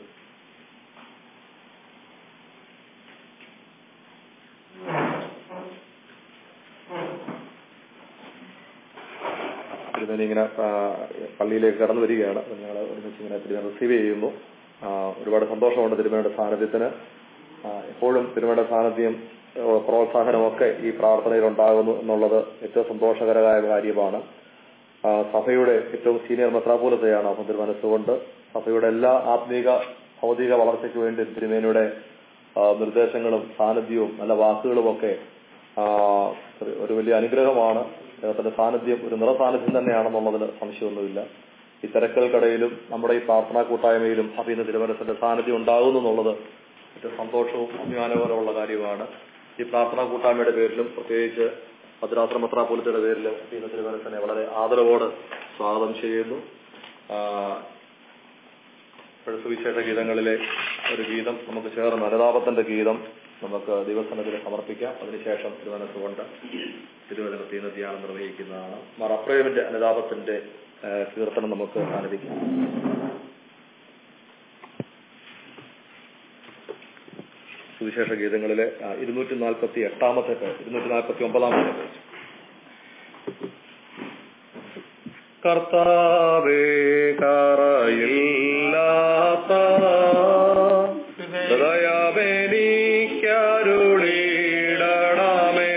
തിരുമേനി ഇങ്ങനെ ആ, പള്ളിയിലേക്ക് കടന്നു വരികയാണ് ഞങ്ങൾ ഒരുമിച്ച് ഇങ്ങനെ തിരുമേനി റിസീവ് ചെയ്യുന്നു ആ, ഒരുപാട് സന്തോഷമുണ്ട് തിരുമേനിയുടെ സാന്നിധ്യത്തിന് ആ, എപ്പോഴും തിരുമേനിയുടെ സാന്നിധ്യം ഏ, പ്രോത്സാഹനമൊക്കെ ഈ പ്രാർത്ഥനയിൽ ഉണ്ടാകുന്നു എന്നുള്ളത് ഏറ്റവും സന്തോഷകരമായ കാര്യമാണ് ആ, സഭയുടെ ഏറ്റവും സീനിയർ മെത്രാപോലത്തെയാണ് അപ്പം തിരുമനസ്സുകൊണ്ട് സഭയുടെ എല്ലാ ആത്മീക ഭൗതിക വളർച്ചയ്ക്ക് വേണ്ടി തിരുമേനിയുടെ ആ, നിർദ്ദേശങ്ങളും സാന്നിധ്യവും നല്ല വാക്കുകളും ഒക്കെ ആ, ഒരു- ഒരു വലിയ അനുഗ്രഹമാണ് അദ്ദേഹത്തിന്റെ സാന്നിധ്യം ഒരു നിറസാന്നിധ്യം തന്നെയാണെന്നുള്ളതിൽ സംശയമൊന്നുമില്ല ഈ തിരക്കുകൾക്കിടയിലും നമ്മുടെ ഈ പ്രാർത്ഥനാ കൂട്ടായ്മയിലും അഭിന്ന തിരുമനസിന്റെ സാന്നിധ്യം ഉണ്ടാകുന്നു എന്നുള്ളത് ഏറ്റവും സന്തോഷവും അഭിമാനകരമുള്ള കാര്യമാണ് ഈ പ്രാർത്ഥനാ കൂട്ടായ്മയുടെ പേരിലും പ്രത്യേകിച്ച് ഭദ്രാശ്ര മെത്രാപോലിത്തയുടെ പേരിലും അഭിന്ന തിരുമനസിനെ വളരെ ആദരവോട് സ്വാഗതം ചെയ്യുന്നു ആ, ഇപ്പോഴത്തെ സുവിശേഷ ഗീതങ്ങളിലെ ഒരു ഗീതം നമുക്ക് ചേർന്ന് അനുതാപത്തിന്റെ ഗീതം നമുക്ക് ദിവസനത്തിൽ സമർപ്പിക്കാം അതിനുശേഷം തിരുവനന്തപുരത്ത് തിരുവനന്തപുരത്ത് ഇന്ന് ധ്യാനം നിർവഹിക്കുന്നതാണ് മാർ അപ്രേമിന്റെ അനുതാപത്തിന്റെ ആ, കീർത്തനം നമുക്ക് ആലപിക്കാം സുവിശേഷ ഗീതങ്ങളിലെ ഇരുന്നൂറ്റി നാൽപ്പത്തി എട്ടാമത്തെ പേജ് ഇരുന്നൂറ്റി നാൽപ്പത്തി ഒമ്പതാമത്തെ പേജ് കർത്താവേ കറയില്ലാത്ത ഹൃദയമെനിക്കരുളിടണമേ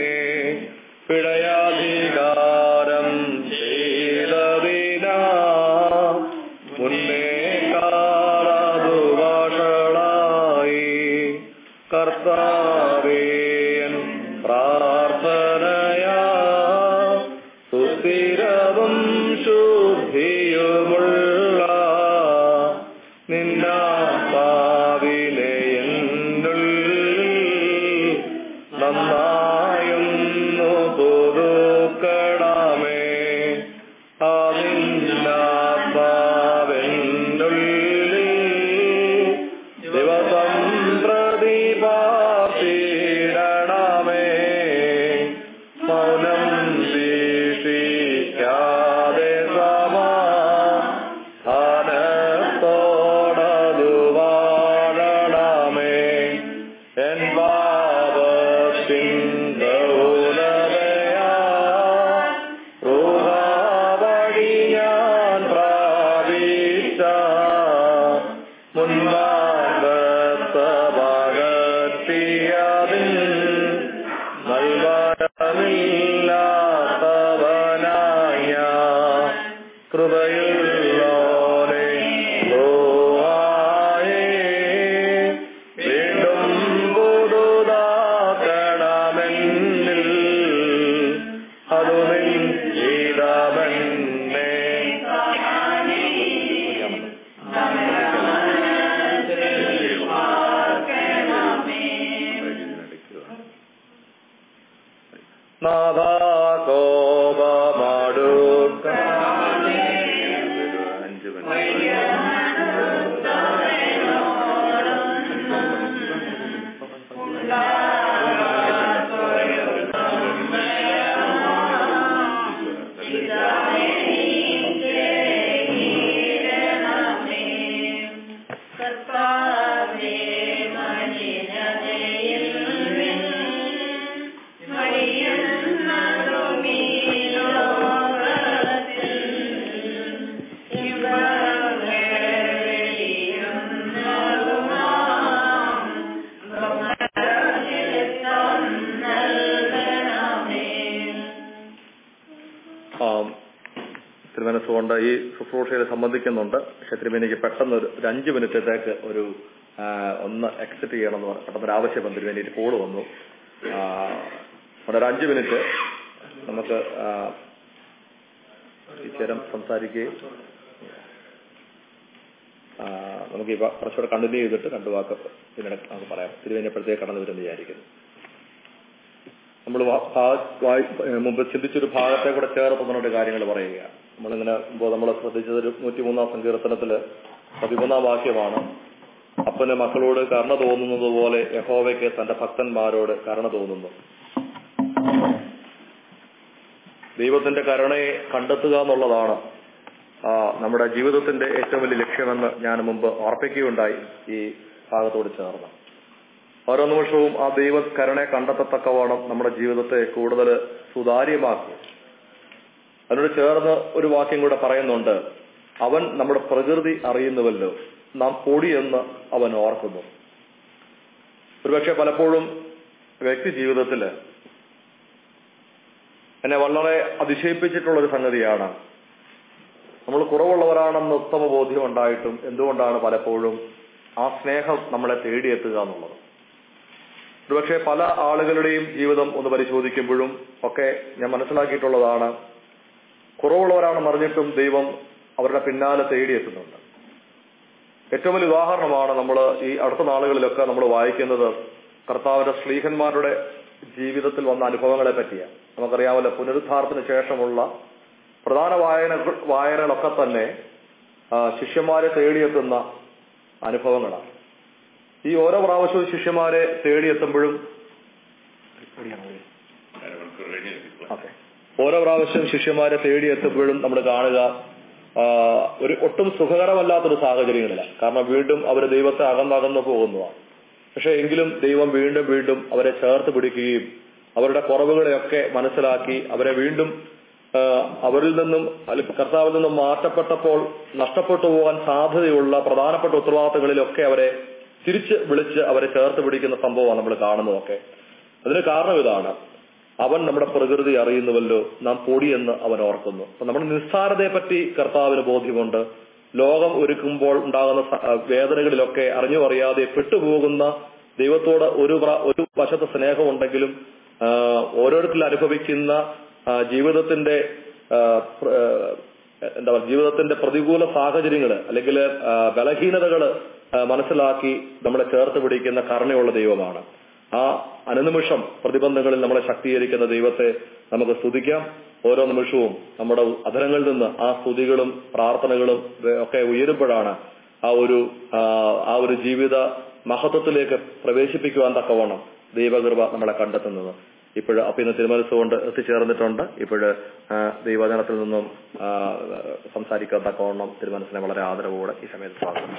പിഴയാധികാരം ചെയ്തതിനാ മുന്നേ കാലതു വഷളായി കർത്താവേയൻ പ്രാർത്ഥനയാ സുസ്ഥിരവും ശുദ്ധിയുമുള്ള നിന്നാവിനെ നന്നായൊന്നു പുതുക്കണമേ അതിന്നാവിനുള്ളിൽ ദിവസം പ്രതിപാത്തിടണമേ മൗനം വീക്ഷിക്കാതെ സമാധാനത്തോടതു വാഴണമേ എൻ പാപത്തിൻ അതിൻ നൽവാരമില്ലാത്തവനായ കൃപയുള്ളോനെ ോഹായേ വീണ്ടും പുതുതാക്കണമെന്നിൽ അതു നിൻ ഗീതമെന്നെ നാദാകോപമടുക്ക അഞ്ച് തിരുമനസ്സുകൊണ്ട് ഈ ശുശ്രൂഷയിൽ സംബന്ധിക്കുന്നുണ്ട് പക്ഷെ തിരുമേനിക്ക് പെട്ടെന്ന് ഒരു ഒരു അഞ്ച് മിനിറ്റത്തേക്ക് ഒരു ആ, ഒന്ന് എക്സിറ്റ് ചെയ്യണം എന്ന് പറഞ്ഞു പെട്ടെന്ന് ഒരു ആവശ്യം വന്നു തിരുമേനിക്ക് കോള് വന്നു ആ, അതുകൊണ്ട് ഒരു അഞ്ച് മിനിറ്റ് നമുക്ക് ആ, ഇച്ചേരം സംസാരിക്കുകയും ആ, നമുക്ക് ഈ കുറച്ചുകൂടെ കണ്ടിന്യൂ ചെയ്തിട്ട് രണ്ടു വാക്ക് പിന്നീട് നമുക്ക് പറയാം തിരുവേനി എപ്പോഴത്തേക്ക് കടന്നു വരുമെന്ന് വിചാരിക്കുന്നു നമ്മൾ മുമ്പ് ചിന്തിച്ചൊരു ഭാഗത്തെ കൂടെ ചേർത്ത് ഒന്നുകൊണ്ട് കാര്യങ്ങൾ പറയുക നമ്മളിങ്ങനെ മുമ്പ് നമ്മൾ ശ്രദ്ധിച്ചത് ഒരു നൂറ്റിമൂന്നാം സങ്കീർത്തനത്തില് പതിമൂന്നാം വാക്യമാണ് അപ്പന് മക്കളോട് കരുണ തോന്നുന്നത് പോലെ യഹോവയ്ക്ക് തന്റെ ഭക്തന്മാരോട് കരുണ തോന്നുന്നു ദൈവത്തിന്റെ കരുണയെ കണ്ടെത്തുക എന്നുള്ളതാണ് ആ, നമ്മുടെ ജീവിതത്തിന്റെ ഏറ്റവും വലിയ ലക്ഷ്യമെന്ന് ഞാൻ മുമ്പ് ഓർപ്പിക്കുകയുണ്ടായി ഈ ഭാഗത്തോട് ചേർന്ന് ഓരോ നിമിഷവും ആ ദൈവ കരുണയെ കണ്ടെത്തത്തക്കവണ്ണം നമ്മുടെ ജീവിതത്തെ കൂടുതൽ സുതാര്യമാക്കി അതിനോട് ചേർന്ന് ഒരു വാക്യം കൂടെ പറയുന്നുണ്ട് അവൻ നമ്മുടെ പ്രകൃതി അറിയുന്നുവല്ലോ നാം പൊടിയെന്ന് അവൻ ഓർക്കുന്നു ഒരുപക്ഷെ പലപ്പോഴും വ്യക്തി ജീവിതത്തില് എന്നെ വളരെ അതിശയിപ്പിച്ചിട്ടുള്ള ഒരു സംഗതിയാണ് നമ്മൾ കുറവുള്ളവരാണെന്ന് ഉത്തമ ബോധ്യം ഉണ്ടായിട്ടും എന്തുകൊണ്ടാണ് പലപ്പോഴും ആ സ്നേഹം നമ്മളെ തേടിയെത്തുക എന്നുള്ളത് ഒരുപക്ഷെ പല ആളുകളുടെയും ജീവിതം ഒന്ന് പരിശോധിക്കുമ്പോഴും ഒക്കെ ഞാൻ മനസ്സിലാക്കിയിട്ടുള്ളതാണ് കുറവുള്ളവരാണെന്ന് അറിഞ്ഞിട്ടും ദൈവം അവരുടെ പിന്നാലെ തേടിയെത്തുന്നുണ്ട് ഏറ്റവും വലിയ ഉദാഹരണമാണ് നമ്മൾ ഈ അടുത്ത നാളുകളിലൊക്കെ നമ്മൾ വായിക്കുന്നത് കർത്താവിന്റെ ശ്ലീഹന്മാരുടെ ജീവിതത്തിൽ വന്ന അനുഭവങ്ങളെ പറ്റിയാണ് നമുക്കറിയാമല്ലോ പുനരുദ്ധാരത്തിന് ശേഷമുള്ള പ്രധാന വായന വായനകളൊക്കെ തന്നെ ആ, ശിഷ്യന്മാരെ തേടിയെത്തുന്ന അനുഭവങ്ങളാണ് ഈ ഓരോ പ്രാവശ്യവും ശിഷ്യന്മാരെ തേടിയെത്തുമ്പോഴും ഓക്കെ ഓരോ പ്രാവശ്യം ശിഷ്യന്മാരെ തേടിയെത്തുമ്പോഴും നമ്മൾ കാണുക ആ, ഒരു ഒട്ടും സുഖകരമല്ലാത്തൊരു സാഹചര്യങ്ങളിലാണ് കാരണം വീണ്ടും അവർ ദൈവത്തെ അകന്നകന്നു പോകുന്നതാണ് പക്ഷെ എങ്കിലും ദൈവം വീണ്ടും വീണ്ടും അവരെ ചേർത്ത് പിടിക്കുകയും അവരുടെ കുറവുകളെയൊക്കെ മനസ്സിലാക്കി അവരെ വീണ്ടും ആ, അവരിൽ നിന്നും അല്ലെങ്കിൽ കർത്താവിൽ നിന്നും മാറ്റപ്പെട്ടപ്പോൾ നഷ്ടപ്പെട്ടു പോകാൻ സാധ്യതയുള്ള പ്രധാനപ്പെട്ട ഉത്തരവാദിത്തങ്ങളിലൊക്കെ അവരെ തിരിച്ച് വിളിച്ച് അവരെ ചേർത്ത് പിടിക്കുന്ന സംഭവമാണ് നമ്മൾ കാണുന്നതൊക്കെ അതിന് കാരണം ഇതാണ് അവൻ നമ്മുടെ പ്രകൃതി അറിയുന്നുവല്ലോ നാം പൊടിയെന്ന് അവൻ ഓർക്കുന്നു അപ്പൊ നമ്മുടെ നിസ്സാരതയെ പറ്റി കർത്താവിന് ബോധ്യമുണ്ട് ലോകം ഒരുക്കുമ്പോൾ ഉണ്ടാകുന്ന സ- ആ, വേദനകളിലൊക്കെ അറിഞ്ഞു അറിയാതെ പെട്ടുപോകുന്ന ദൈവത്തോട് ഒരു പ്ര- ഒരു വശത്ത് സ്നേഹമുണ്ടെങ്കിലും ആ, ഓരോരുത്തരിൽ അനുഭവിക്കുന്ന ആ, ജീവിതത്തിന്റെ ആ, പ്ര- ആ, എന്താ പറയുക ജീവിതത്തിന്റെ പ്രതികൂല സാഹചര്യങ്ങള് അല്ലെങ്കിൽ ബലഹീനതകള് ആ, മനസ്സിലാക്കി നമ്മളെ ചേർത്ത് പിടിക്കുന്ന കരുണയുള്ള ദൈവമാണ് ആ അനുനിമിഷം പ്രതിബന്ധങ്ങളിൽ നമ്മളെ ശക്തീകരിക്കുന്ന ദൈവത്തെ നമുക്ക് സ്തുതിക്കാം ഓരോ നിമിഷവും നമ്മുടെ അധരങ്ങളിൽ നിന്ന് ആ സ്തുതികളും പ്രാർത്ഥനകളും ഒക്കെ ഉയരുമ്പോഴാണ് ആ ഒരു ആ, ആ ഒരു ജീവിത മഹത്വത്തിലേക്ക് പ്രവേശിപ്പിക്കുവാൻ തക്കവണ്ണം ദൈവകൃപ നമ്മളെ കണ്ടെത്തുന്നത് ഇപ്പോഴ് അപ്പൊ ഇന്ന് തിരുമനസ്സുകൊണ്ട് എത്തിച്ചേർന്നിട്ടുണ്ട് ഇപ്പോഴ് ദൈവജനത്തിൽ നിന്നും ആ, സംസാരിക്കാൻ തക്കവണ്ണം തിരുമനസ്സിനെ വളരെ ആദരവോടെ ഈ സമയത്ത് സ്വാഗതം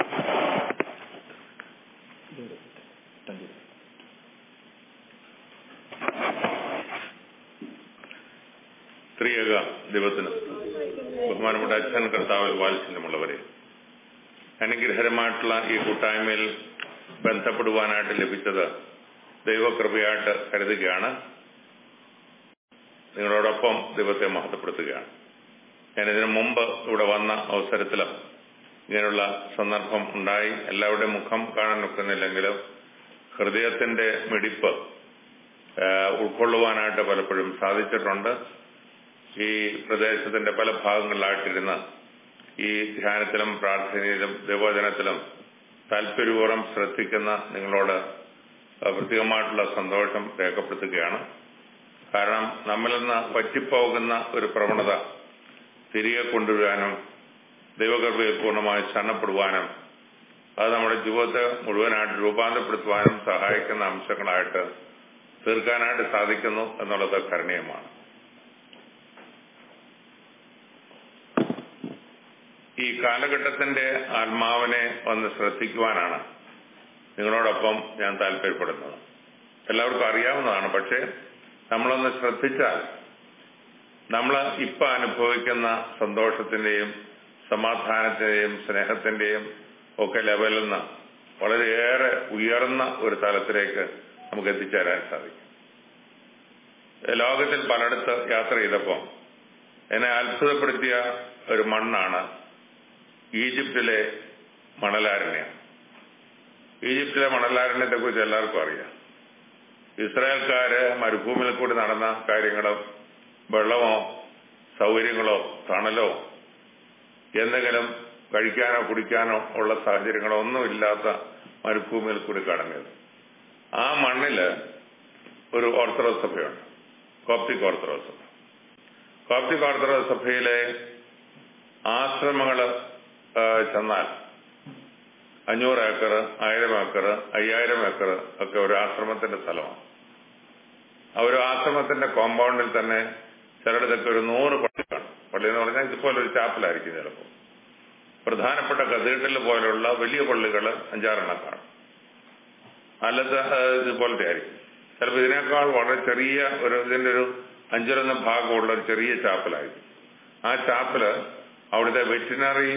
ത്രിയേക ദൈവത്തിന് ബഹുമാനപ്പെട്ട അച്ഛൻ കർത്താവിൽ വാത്സല്യമുള്ളവരെ അനുഗ്രഹരമായിട്ടുള്ള ഈ കൂട്ടായ്മയിൽ ബന്ധപ്പെടുവാനായിട്ട് ലഭിച്ചത് ദൈവകൃപയായിട്ട് കരുതുകയാണ് നിങ്ങളോടൊപ്പം ദൈവത്തെ മഹത്വപ്പെടുത്തുകയാണ് ഞാൻ ഇതിനു മുമ്പ് ഇവിടെ വന്ന അവസരത്തിലും ഇങ്ങനെയുള്ള സന്ദർഭം ഉണ്ടായി എല്ലാവരുടെയും മുഖം കാണാൻ ഒക്കുന്നില്ലെങ്കിലും ഹൃദയത്തിന്റെ മിടിപ്പ് ഉൾക്കൊള്ളുവാനായിട്ട് പലപ്പോഴും സാധിച്ചിട്ടുണ്ട് ഈ പ്രദേശത്തിന്റെ പല ഭാഗങ്ങളിലായിട്ടിരുന്ന് ഈ ധ്യാനത്തിലും പ്രാർത്ഥനയിലും ദൈവോചനത്തിലും താല്പര്യപൂർവ്വം ശ്രദ്ധിക്കുന്ന നിങ്ങളോട് പ്രത്യേകമായിട്ടുള്ള സന്തോഷം രേഖപ്പെടുത്തുകയാണ് കാരണം നമ്മളിൽ നിന്ന് പറ്റിപ്പോകുന്ന ഒരു പ്രവണത തിരികെ കൊണ്ടുവരാനും ദൈവകൃപയിൽ പൂർണ്ണമായി ശരണപ്പെടുവാനും അത് നമ്മുടെ ജീവിതത്തെ മുഴുവനായിട്ട് രൂപാന്തരപ്പെടുത്തുവാനും സഹായിക്കുന്ന അംശങ്ങളായിട്ട് തീർക്കാനായിട്ട് സാധിക്കുന്നു എന്നുള്ളത് കരണീയമാണ് ഈ കാലഘട്ടത്തിന്റെ ആത്മാവിനെ ഒന്ന് ശ്രദ്ധിക്കുവാനാണ് നിങ്ങളോടൊപ്പം ഞാൻ താല്പര്യപ്പെടുന്നത് എല്ലാവർക്കും അറിയാവുന്നതാണ് പക്ഷേ നമ്മളൊന്ന് ശ്രദ്ധിച്ചാൽ നമ്മൾ ഇപ്പൊ അനുഭവിക്കുന്ന സന്തോഷത്തിന്റെയും സമാധാനത്തിന്റെയും സ്നേഹത്തിന്റെയും ഒക്കെ ലെവലിൽ നിന്ന് വളരെയേറെ ഉയർന്ന ഒരു തലത്തിലേക്ക് നമുക്ക് എത്തിച്ചേരാൻ സാധിക്കും ലോകത്തിൽ പലയിടത്ത് യാത്ര ചെയ്തപ്പോൾ എന്നെ അത്ഭുതപ്പെടുത്തിയ ഒരു മണ്ണാണ് ഈജിപ്തിലെ മണലാരണ്യം ഈജിപ്തിലെ മണലാരണ്യത്തെ കുറിച്ച് എല്ലാവർക്കും അറിയാം ഇസ്രായേൽക്കാര് മരുഭൂമിയിൽ കൂടി നടന്ന കാര്യങ്ങളും വെള്ളമോ സൗകര്യങ്ങളോ തണലോ എന്തെങ്കിലും കഴിക്കാനോ കുടിക്കാനോ ഉള്ള സാഹചര്യങ്ങളോ ഒന്നുമില്ലാത്ത മരുഭൂമിയിൽ കൂടി കടന്നത് ആ മണ്ണില് ഒരു ഓർത്തഡോക്സ് സഭയുണ്ട് കോപ്റ്റിക് ഓർത്തഡോക്സ് സഭ കോപ്റ്റിക് ഓർത്തഡോക്സ് സഭയിലെ ആശ്രമങ്ങൾ ചെന്നാൽ അഞ്ഞൂറ് ഏക്കർ ആയിരം ഏക്കർ അയ്യായിരം ഏക്കർ ഒക്കെ ഒരു ആശ്രമത്തിന്റെ സ്ഥലമാണ് ആ ഒരു ആശ്രമത്തിന്റെ കോമ്പൗണ്ടിൽ തന്നെ ചിലയിടത്തൊക്കെ ഒരു നൂറ് പള്ളി കാണും പള്ളി എന്ന് പറഞ്ഞാൽ ഇതുപോലെ ഒരു ചാപ്പലായിരിക്കും ചിലപ്പോൾ പ്രധാനപ്പെട്ട കത്തീഡ്രൽ പോലെയുള്ള വലിയ പള്ളികൾ അഞ്ചാറെണ്ണം കാണും അല്ലാത്ത ഇതുപോലത്തെ ആയിരിക്കും ചിലപ്പോൾ ഇതിനേക്കാൾ വളരെ ചെറിയ ഒരു ഇതിന്റെ ഒരു അഞ്ചിലൊന്ന് ഭാഗമുള്ള ഒരു ചെറിയ ചാപ്പലായിരിക്കും ആ ചാപ്പല് അവിടുത്തെ വെറ്റിനറി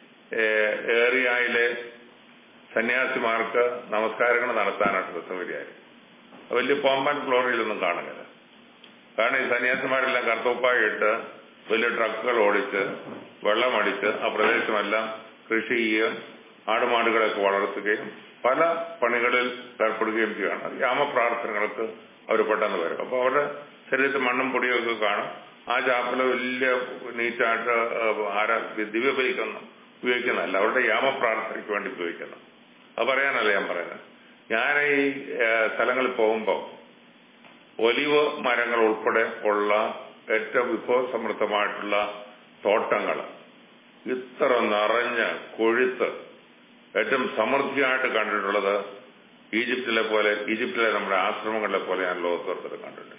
ഏറിയയിലെ സന്യാസിമാർക്ക് നമസ്കാരങ്ങൾ നടത്താനായിട്ട് സൗകര്യമായിരിക്കും വലിയ പോമ്പൻ ഫ്ലോറിലൊന്നും കാണുന്നില്ല കാരണം ഈ സന്യാസിമാരെല്ലാം കറുത്തപ്പായി ഇട്ട് വലിയ ട്രക്കുകൾ ഓടിച്ച് വെള്ളമടിച്ച് ആ പ്രദേശമെല്ലാം കൃഷി ചെയ്യുകയും ആടുമാടുകളൊക്കെ വളർത്തുകയും പല പണികളിൽ ഏർപ്പെടുകയും ചെയ്യുകയാണ് യാമപ്രാർത്ഥനകൾക്ക് അവർ പെട്ടെന്ന് വരും അപ്പോൾ അവരുടെ ശരീരത്തിൽ മണ്ണും പൊടിയൊക്കെ കാണും ആ ചാപ്പല വലിയ നീറ്റായിട്ട് ആരാ ദിവ്യബലിക്കൊന്നും ഉപയോഗിക്കുന്നതല്ല അവരുടെ യാമപ്രാർത്ഥനയ്ക്ക് വേണ്ടി ഉപയോഗിക്കുന്നു അത് പറയാനല്ല ഞാൻ പറയുന്നത് ഞാൻ ഈ സ്ഥലങ്ങളിൽ പോകുമ്പോൾ ഒലിവ് മരങ്ങൾ ഉൾപ്പെടെ ഉള്ള ഏറ്റവും വിഭവസമൃദ്ധമായിട്ടുള്ള തോട്ടങ്ങൾ ഇത്ര നിറഞ്ഞ് കൊഴുത്ത് ഏറ്റവും സമൃദ്ധിയായിട്ട് കണ്ടിട്ടുള്ളത് ഈജിപ്തിലെ പോലെ ഈജിപ്തിലെ നമ്മുടെ ആശ്രമങ്ങളിലെ പോലെ ഞാൻ ലോകത്തോർത്തത് കണ്ടിട്ടുണ്ട്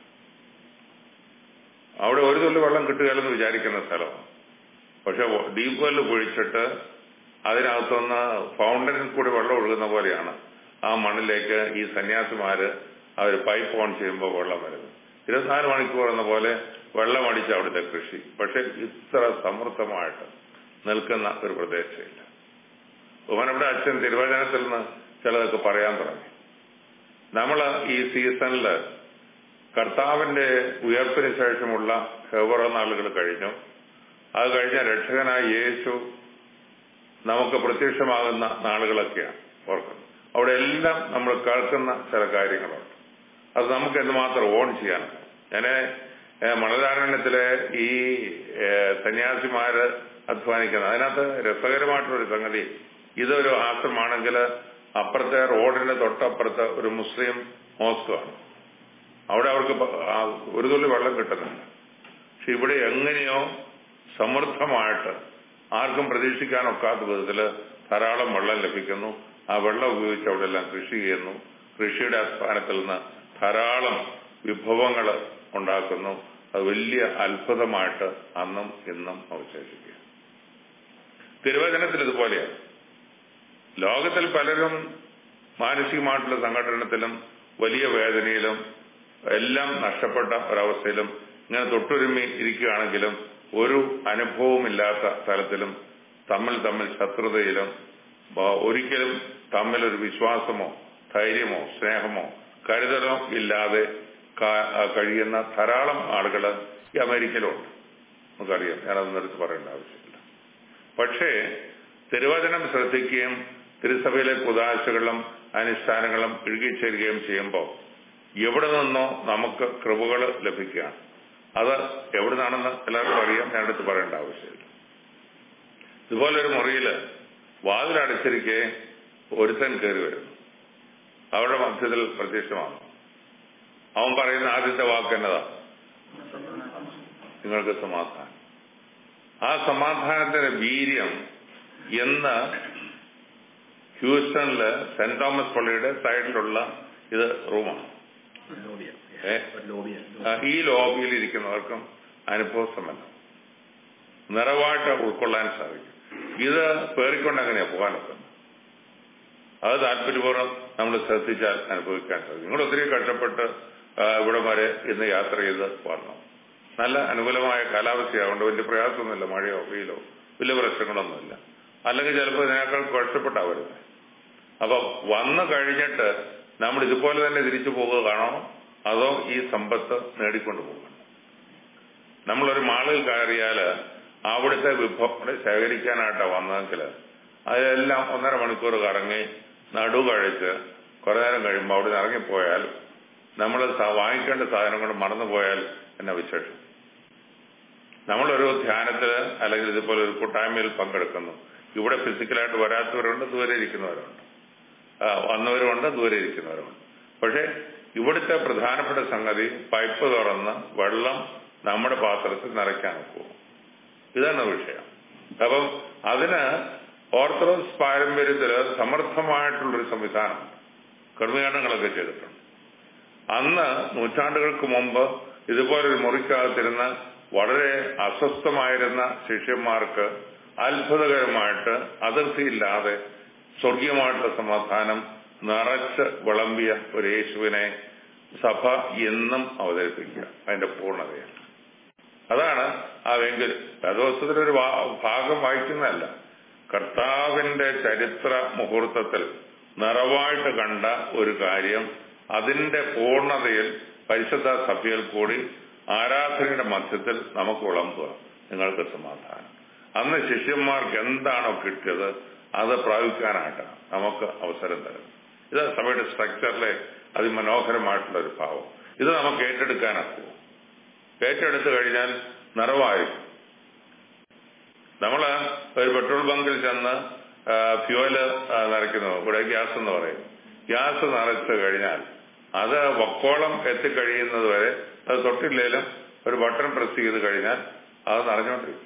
അവിടെ ഒരു തുള്ളി വെള്ളം കിട്ടുകയില്ലെന്ന് വിചാരിക്കുന്ന സ്ഥലമാണ് പക്ഷെ ഡീപ് വെല്ല് കുഴിച്ചിട്ട് അതിനകത്തുനിന്ന് ഫൗണ്ടനിൽ കൂടി വെള്ളം ഒഴുകുന്ന പോലെയാണ് ആ മണ്ണിലേക്ക് ഈ സന്യാസിമാര് അവർ പൈപ്പ് ഓൺ ചെയ്യുമ്പോൾ വെള്ളം വരുന്നത് ഇരുപത്തിനാല് മണിക്കൂർ എന്ന പോലെ വെള്ളമടിച്ച് അവിടുത്തെ കൃഷി പക്ഷെ ഇത്ര സമൃദ്ധമായിട്ട് നിൽക്കുന്ന ഒരു പ്രദേശമില്ല ബഹുമാനവിടെ അച്ഛൻ തിരുവചനത്തിൽ നിന്ന് ചിലതൊക്കെ പറയാൻ തുടങ്ങി നമ്മൾ ഈ സീസണിൽ കർത്താവിന്റെ ഉയർപ്പിന് ശേഷമുള്ള ഹെവറ നാളുകൾ കഴിഞ്ഞു അത് കഴിഞ്ഞ രക്ഷകനായ യേശു നമുക്ക് പ്രത്യക്ഷമാകുന്ന നാളുകളൊക്കെയാണ് ഓർക്കുന്നത് അവിടെ എല്ലാം നമ്മൾ കേൾക്കുന്ന ചില കാര്യങ്ങളുണ്ട് അത് നമുക്ക് എന്തുമാത്രം ഓൺ ചെയ്യാനുണ്ട് ഞാന് മണലാരണ്യത്തിലെ ഈ സന്യാസിമാര് അധ്വാനിക്കുന്നത് അതിനകത്ത് രസകരമായിട്ടുള്ളൊരു സംഗതി ഇതൊരു ആശ്രമാണെങ്കിൽ അപ്പുറത്തെ റോഡിന്റെ തൊട്ടപ്പുറത്ത് ഒരു മുസ്ലിം മോസ്കാണ് അവിടെ അവർക്ക് ഒരു തുള്ളി വെള്ളം കിട്ടുന്നില്ല പക്ഷെ ഇവിടെ എങ്ങനെയോ സമൃദ്ധമായിട്ട് ആർക്കും പ്രതീക്ഷിക്കാനൊക്കാത്ത വിധത്തില് ധാരാളം വെള്ളം ലഭിക്കുന്നു ആ വെള്ളം ഉപയോഗിച്ച് അവിടെ എല്ലാം കൃഷി ചെയ്യുന്നു കൃഷിയുടെ അടിസ്ഥാനത്തിൽ നിന്ന് ധാരാളം വിഭവങ്ങൾ ഉണ്ടാക്കുന്നു അത് വലിയ അത്ഭുതമായിട്ട് അന്നും ഇന്നും അവശേഷിക്കുക തിരുവചനത്തിൽ ഇതുപോലെയാണ് ലോകത്തിൽ പലരും മാനസികമായിട്ടുള്ള സംഘടനത്തിലും വലിയ വേദനയിലും എല്ലാം നഷ്ടപ്പെട്ട ഒരവസ്ഥയിലും ഇങ്ങനെ തൊട്ടുരുമി ഇരിക്കുകയാണെങ്കിലും ഒരു അനുഭവമില്ലാത്ത തലത്തിലും തമ്മിൽ തമ്മിൽ ശത്രുതയിലും ഒരിക്കലും തമ്മിൽ ഒരു വിശ്വാസമോ ധൈര്യമോ സ്നേഹമോ കരുതലോ ഇല്ലാതെ ക- ആ, കഴിയുന്ന ധാരാളം ആളുകൾ ഈ അമേരിക്കയിലുണ്ട് നമുക്കറിയാം ഞാനതൊന്നും എടുത്ത് പറയേണ്ട ആവശ്യമില്ല പക്ഷേ തിരുവചനം ശ്രദ്ധിക്കുകയും തിരുസഭയിലെ കുതാശകളും അനുഷ്ഠാനങ്ങളും ഇഴുകിച്ചേരുകയും ചെയ്യുമ്പോൾ എവിടെ നിന്നോ നമുക്ക് കൃപകൾ ലഭിക്കുകയാണ് അത് എവിടെ നിന്നാണെന്ന് എല്ലാവർക്കും അറിയാം ഞാൻ എടുത്ത് പറയേണ്ട ആവശ്യമില്ല ഇതുപോലൊരു മുറിയില് വാതിലടച്ചിരിക്കെ ഒരുത്തൻ കയറി വരുന്നു അവരുടെ മധ്യത്തിൽ പ്രത്യക്ഷമാണ് അവൻ പറയുന്ന ആദ്യത്തെ വാക്ക് എന്നതാ നിങ്ങൾക്ക് സമാധാനം ആ സമാധാനത്തിന്റെ വീര്യം എന്ന് ഹ്യൂസ്റ്റണില് സെന്റ് തോമസ് പള്ളിയുടെ സൈഡിലുള്ള ഇത് റൂമാണ് ഏ? ആ, ഈ ലോബിയിൽ ഇരിക്കുന്നവർക്കും അനുഭവസമല്ല നിറവായിട്ട് ഉൾക്കൊള്ളാൻ സാധിക്കും ഇത് പേറിക്കൊണ്ട് എങ്ങനെയാ പോകാനൊക്കെ അത് താല്പര്യപൂർവ്വം നമ്മൾ ശ്രദ്ധിച്ചാൽ അനുഭവിക്കാൻ സാധിക്കും നിങ്ങൾ ഒത്തിരി കഷ്ടപ്പെട്ട് ആ, ഇവിടം വരെ ഇന്ന് യാത്ര ചെയ്ത് വന്നു നല്ല അനുകൂലമായ കാലാവസ്ഥയാകൊണ്ട് വലിയ പ്രയാസമൊന്നുമില്ല മഴയോ വെയിലോ വലിയ പ്രശ്നങ്ങളൊന്നുമില്ല അല്ലെങ്കിൽ ചിലപ്പോൾ ഇതിനേക്കാൾ കഷ്ടപ്പെട്ടാ വരുന്നത് അപ്പൊ വന്നു കഴിഞ്ഞിട്ട് നമ്മൾ ഇതുപോലെ തന്നെ തിരിച്ചു പോകുകയാണോ അതോ ഈ സമ്പത്ത് നേടിക്കൊണ്ട് പോകണം നമ്മളൊരു മാളിൽ കയറിയാൽ അവിടുത്തെ വിഭവങ്ങൾ ശേഖരിക്കാനായിട്ടാ വന്നതെങ്കിൽ അതെല്ലാം ഒന്നര മണിക്കൂർ കറങ്ങി നടു കഴിച്ച് കുറെ നേരം കഴിയുമ്പോൾ അവിടെ നിന്ന് ഇറങ്ങിപ്പോയാൽ നമ്മൾ വാങ്ങിക്കേണ്ട സാധനങ്ങൾ മറന്നുപോയാൽ എന്നെ വിശേഷം നമ്മളൊരു ധ്യാനത്തിൽ അല്ലെങ്കിൽ ഇതുപോലെ ഒരു കൂട്ടായ്മയിൽ പങ്കെടുക്കുന്നു ഇവിടെ ഫിസിക്കലായിട്ട് വരാത്തവരുണ്ട് ദൂരെ ഇരിക്കുന്നവരുണ്ട് ആ, വന്നവരുമുണ്ട് ദൂരെ ഇരിക്കുന്നവരുമുണ്ട് പക്ഷെ ഇവിടുത്തെ പ്രധാനപ്പെട്ട സംഗതി പൈപ്പ് തുറന്ന് വെള്ളം നമ്മുടെ പാത്രത്തിൽ നിറയ്ക്കാൻ പോകും ഇതാണ് വിഷയം അപ്പം അതിന് ഓർത്തഡോക്സ് പാരമ്പര്യത്തിൽ സമർത്ഥമായിട്ടുള്ളൊരു സംവിധാനം ക്രമീകരണങ്ങളൊക്കെ ചെയ്തിട്ടുണ്ട് അന്ന് നൂറ്റാണ്ടുകൾക്ക് മുമ്പ് ഇതുപോലൊരു മുറിക്കകത്തിരുന്ന് വളരെ അസ്വസ്ഥമായിരുന്ന ശിഷ്യന്മാർക്ക് അത്ഭുതകരമായിട്ട് അതിർത്തിയില്ലാതെ സ്വർഗീയമായിട്ടുള്ള സമാധാനം നിറച്ച് വിളമ്പിയ ഒരു യേശുവിനെ സഭ എന്നും അവതരിപ്പിക്കുക അതിന്റെ പൂർണ്ണതയാണ് അതാണ് ആ വെങ്കിൽ വേദോസ്തത്തിലൊരു ഭാഗം വായിക്കുന്നതല്ല കർത്താവിന്റെ ചരിത്ര മുഹൂർത്തത്തിൽ നിറവായിട്ട് കണ്ട ഒരു കാര്യം അതിന്റെ പൂർണ്ണതയിൽ പരിശുദ്ധ സഭയിൽ കൂടി ആരാധനയുടെ മധ്യത്തിൽ നമുക്ക് വിളമ്പുക നിങ്ങൾക്ക് സമാധാനം അന്ന് ശിഷ്യന്മാർക്ക് എന്താണോ കിട്ടിയത് അത് പ്രാപിക്കാനായിട്ടാണ് നമുക്ക് അവസരം തരുന്നത് ഇത് സഭയുടെ സ്ട്രക്ചറിലെ അതിമനോഹരമായിട്ടുള്ള ഒരു ഭാവം ഇത് നമുക്ക് ഏറ്റെടുക്കാനാക്കുമോ ഏറ്റെടുത്തു കഴിഞ്ഞാൽ നിറവായിരിക്കും നമ്മള് ഒരു പെട്രോൾ ബങ്കിൽ ചെന്ന് ആ, ഫ്യൂവല് ആ, നിറയ്ക്കുന്നു ഇവിടെ ഗ്യാസ് എന്ന് പറയും ഗ്യാസ് നിറച്ചു കഴിഞ്ഞാൽ അത് വക്കോളം എത്തിക്കഴിയുന്നത് വരെ അത് തൊട്ടില്ലേലും ഒരു ബട്ടൺ പ്രസ് ചെയ്ത് കഴിഞ്ഞാൽ അത് നിറഞ്ഞുകൊണ്ടിരിക്കും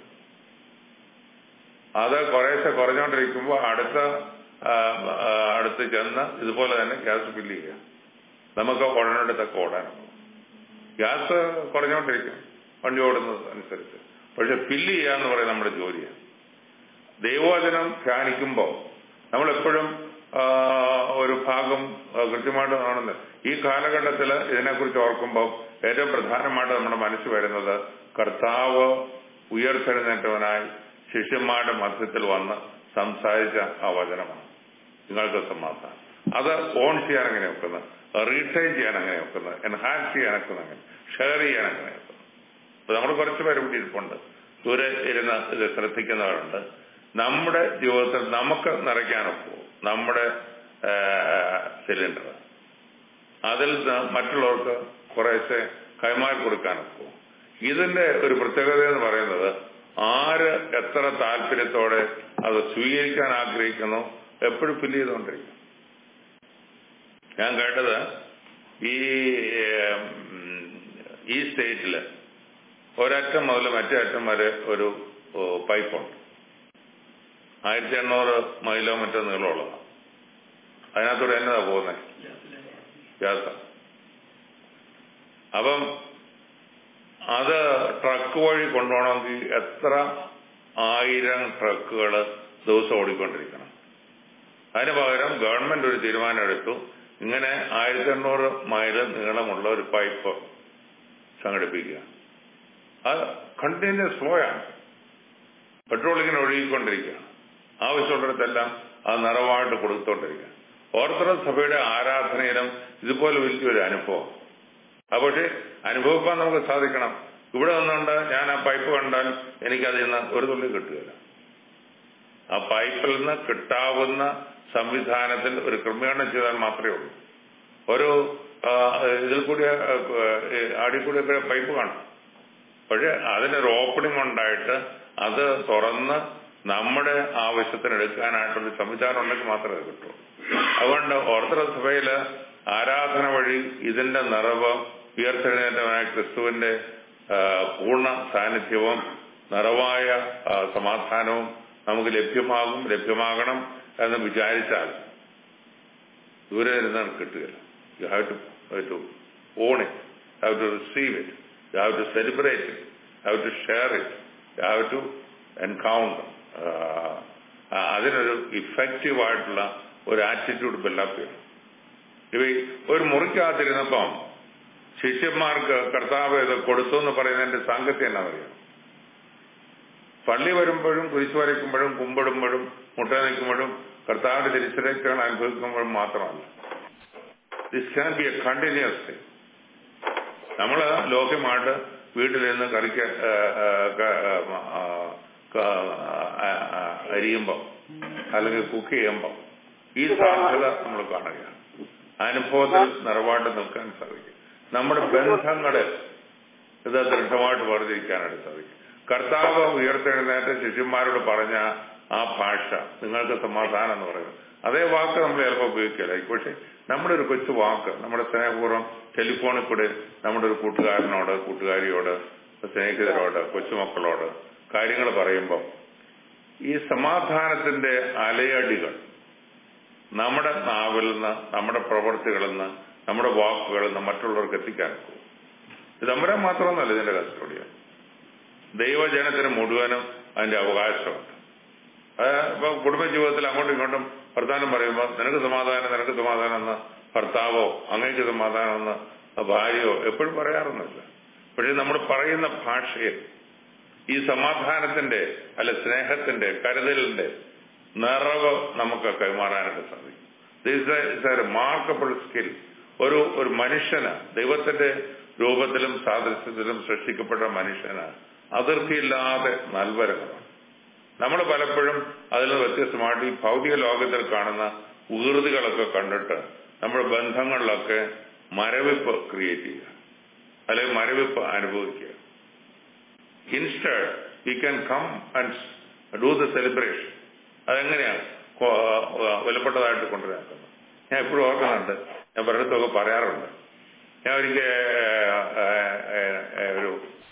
അത് കുറേശ്ശെ കുറഞ്ഞുകൊണ്ടിരിക്കുമ്പോൾ അടുത്ത ആ, ആ, അടുത്ത് ചെന്ന് ഇതുപോലെ തന്നെ ഗ്യാസ് ഫില്ല് ചെയ്യുക നമുക്ക് ഉടനെടുത്തൊക്കെ ഓടാനുള്ളൂ ഗ്യാസ് കുറഞ്ഞുകൊണ്ടിരിക്കും വണ്ടി ഓടുന്നത് അനുസരിച്ച് പക്ഷെ ഫില്ല് ചെയ്യുക എന്ന് പറയുന്നത് നമ്മുടെ ജോലിയാണ് ദൈവവചനം ധ്യാനിക്കുമ്പോൾ നമ്മളെപ്പോഴും ആ, ഒരു ഭാഗം ആ, കൃത്യമായിട്ട് കാണുന്നത് ഈ കാലഘട്ടത്തിൽ ഇതിനെക്കുറിച്ച് ഓർക്കുമ്പോൾ ഏറ്റവും പ്രധാനമായിട്ട് നമ്മുടെ മനസ്സിൽ വരുന്നത് കർത്താവ് ഉയർത്തെഴുന്നേറ്റവനായി ശിഷ്യന്മാരുടെ മധ്യത്തിൽ വന്ന് സംസാരിച്ച ആ വചനമാണ് നിങ്ങൾക്ക് സമാധാനം അത് ഓൺ ചെയ്യാൻ എങ്ങനെ വെക്കുന്നത് റീറ്റൈൻ ചെയ്യാൻ എങ്ങനെ വെക്കുന്നത് എൻഹാൻസ് ചെയ്യാൻ വെക്കുന്നത് അങ്ങനെ ഷെയർ ചെയ്യാൻ എങ്ങനെ വെക്കുന്നത് അപ്പൊ നമ്മൾ കുറച്ച് പേര് ഇവിടെ ഇരിപ്പുണ്ട് ദൂരെ ഇരുന്ന് ഇത് ശ്രദ്ധിക്കുന്നവരുണ്ട് നമ്മുടെ ജീവിതത്തിൽ നമുക്ക് നിറയ്ക്കാനൊക്കുമോ നമ്മുടെ സിലിണ്ടർ അതിൽ നിന്ന് മറ്റുള്ളവർക്ക് കുറേശ്ശെ കൈമാറി കൊടുക്കാനൊക്കുമോ ഇതിന്റെ ഒരു പ്രത്യേകത എന്ന് പറയുന്നത് ആര് എത്ര താല്പര്യത്തോടെ അത് സ്വീകരിക്കാൻ ആഗ്രഹിക്കുന്നു എപ്പോഴും ഫില്ല് ചെയ്തുകൊണ്ടിരിക്കും ഞാൻ കേട്ടത് ഈ ഉം, ഈ സ്റ്റേറ്റില് ഒരറ്റം മുതൽ മറ്റേ അറ്റം വരെ ഒരു ഓ, പൈപ്പുണ്ട് ആയിരത്തി എണ്ണൂറ് മൈലോ മറ്റോ നീളമുള്ളതാണ് അതിനകത്തൂടെ എന്നതാ പോകുന്നത് ഗ്യാസ അപ്പം അത് ട്രക്ക് വഴി കൊണ്ടുപോകണമെങ്കിൽ എത്ര ആയിരം ട്രക്കുകൾ ദിവസം ഓടിക്കൊണ്ടിരിക്കണം അതിന് പകരം ഗവൺമെന്റ് ഒരു തീരുമാനം എടുത്തു ഇങ്ങനെ ആയിരത്തി എണ്ണൂറ് മൈൽ നീളമുള്ള ഒരു പൈപ്പ് സംഘടിപ്പിക്കുക അത് കണ്ടിന്യൂസ് ഫ്ലോ ആണ് പെട്രോൾ ഇങ്ങനെ ഒഴുകിക്കൊണ്ടിരിക്കുക ആവശ്യമുള്ളിടത്തെല്ലാം അത് നിറവായിട്ട് കൊടുത്തുകൊണ്ടിരിക്കുക ഓർത്തഡോക്സ് സഭയുടെ ആരാധനയിലും ഇതുപോലെ വലിയൊരു അനുഭവം അത് പക്ഷേ അനുഭവിക്കാൻ നമുക്ക് സാധിക്കണം ഇവിടെ നിന്നുകൊണ്ട് ഞാൻ ആ പൈപ്പ് കണ്ടാൽ എനിക്കതിൽ നിന്ന് ഒരു തുള്ളി കിട്ടുകയില്ല ആ പൈപ്പിൽ നിന്ന് കിട്ടാവുന്ന സംവിധാനത്തിൽ ഒരു ക്രമീകരണം ചെയ്താൽ മാത്രമേ ഉള്ളൂ ഒരു ആ, ഇതിൽ കൂടി ആടി കൂടിയൊക്കെ പൈപ്പ് കാണും പക്ഷെ അതിനൊരു ഓപ്പണിംഗ് ഉണ്ടായിട്ട് അത് തുറന്ന് നമ്മുടെ ആവശ്യത്തിന് എടുക്കാനായിട്ടുള്ള സംവിധാനം ഉണ്ടെങ്കിൽ മാത്രമേ അത് കിട്ടൂ അതുകൊണ്ട് ഓർത്തഡോക്സ് സഭയില് ആരാധന വഴി ഇതിന്റെ നിറവ് ഉയർത്തെഴുന്നേറ്റവനായ ക്രിസ്തുവിന്റെ ആ, പൂർണ്ണ സാന്നിധ്യവും നിറവായ ആ, സമാധാനവും നമുക്ക് ലഭ്യമാകും ലഭ്യമാകണം എന്ന് വിചാരിച്ചാൽ ദൂരെ ഇരുന്നാൽ കിട്ടുകയില്ല you have to to own it have to receive it you have to celebrate it have to share it you have to encounter അതിനൊരു ഇഫക്റ്റീവ് ആയിട്ടുള്ള ഒരു ആറ്റിറ്റ്യൂഡ് ബിൽഡപ്പ് ചെയ്യണം ഇവ ഒരു മുറിക്കകത്തിരുന്നപ്പം ശിഷ്യന്മാർക്ക് കർത്താവ് ഇത് കൊടുത്തു എന്ന് പറയുന്നതിന്റെ സാങ്കത്യം എന്നാ പറയാം പള്ളി വരുമ്പോഴും കുരിശു വരയ്ക്കുമ്പോഴും കുമ്പിടുമ്പോഴും മുട്ട നിൽക്കുമ്പോഴും കർത്താവിന്റെ തിരിച്ചറിയലുകൾ അനുഭവിക്കുമ്പോഴും മാത്രമല്ല this can be a continuous thing നമ്മള് ലോക്യമായിട്ട് വീട്ടിലിരുന്ന് കറിക്ക് ആ, ആ, ക- ആ, ക- ആ, ആ, അരിയുമ്പം അല്ലെങ്കിൽ കുക്ക് ചെയ്യുമ്പം ഈ സാധ്യത നമ്മൾ കാണുകയാണ് അനുഭവത്തിൽ നിറവായിട്ട് നിൽക്കാൻ സാധിക്കും നമ്മുടെ ബന്ധങ്ങളെ ഇത് ദൃഢമായിട്ട് വേർതിരിക്കാനായിട്ട് സാധിക്കും കർത്താവ് ഉയർത്തെഴുന്നേറ്റ ശിഷ്യന്മാരോട് പറഞ്ഞ ആ ഭാഷ നിങ്ങൾക്ക് സമാധാനം എന്ന് പറയുന്നത് അതേ വാക്ക് നമ്മൾ ചിലപ്പോൾ ഉപയോഗിക്കില്ല പക്ഷെ നമ്മുടെ ഒരു കൊച്ചു വാക്ക് നമ്മുടെ സ്നേഹപൂർവ്വം ടെലിഫോണിൽ കൂടെ നമ്മുടെ ഒരു കൂട്ടുകാരനോട് കൂട്ടുകാരിയോട് സ്നേഹിതരോട് കൊച്ചുമക്കളോട് കാര്യങ്ങൾ പറയുമ്പോൾ ഈ സമാധാനത്തിന്റെ അലയടികൾ നമ്മുടെ നാവിൽ നിന്ന് നമ്മുടെ പ്രവൃത്തികളിൽ നിന്ന് നമ്മുടെ വാക്കുകളിൽ നിന്ന് മറ്റുള്ളവർക്ക് എത്തിക്കാൻ പോകും ഇത് നമ്മുടെ മാത്രമൊന്നുമല്ല ഇതിന്റെ കസ്റ്റോഡിയൻ ദൈവജനത്തിന് മുഴുവനും അതിന്റെ അവകാശമുണ്ട് അത് ഇപ്പൊ കുടുംബജീവിതത്തിൽ അങ്ങോട്ടും ഇങ്ങോട്ടും വർത്താനം പറയുമ്പോൾ നിനക്ക് സമാധാനം നിനക്ക് സമാധാനം എന്ന് ഭർത്താവോ അങ്ങേക്ക് സമാധാനം എന്ന് ഭാര്യയോ എപ്പോഴും പറയാറൊന്നുമില്ല പക്ഷെ നമ്മൾ പറയുന്ന ഭാഷയിൽ ഈ സമാധാനത്തിന്റെ അല്ല സ്നേഹത്തിന്റെ കരുതലിന്റെ നിറവ് നമുക്ക് കൈമാറാനായിട്ട് സാധിക്കും ദിസ് എ റിമാർക്കബിൾ സ്കിൽ ഒരു ഒരു മനുഷ്യന് ദൈവത്തിന്റെ രൂപത്തിലും സാദൃശ്യത്തിലും സൃഷ്ടിക്കപ്പെട്ട മനുഷ്യന് അതിർത്തിയില്ലാതെ നൽവരങ്ങളാണ് നമ്മൾ പലപ്പോഴും അതിൽ നിന്ന് വ്യത്യസ്തമായിട്ട് ഈ ഭൗതിക ലോകത്തിൽ കാണുന്ന ഉകൃതികളൊക്കെ കണ്ടിട്ട് നമ്മുടെ ബന്ധങ്ങളിലൊക്കെ മരവിപ്പ് ക്രിയേറ്റ് ചെയ്യുക അല്ലെങ്കിൽ മരവിപ്പ് അനുഭവിക്കുക instead we can come and do the celebration അതെങ്ങനെയാണ് കൊ- ആ, വിലപ്പെട്ടതായിട്ട് കൊണ്ടുവരാക്കുന്നത് ഞാൻ എപ്പോഴും ഓർക്കുന്നുണ്ട് ഞാൻ പലയിടത്തൊക്കെ പറയാറുണ്ട് ഞാൻ ഒരിക്കൽ ഒരു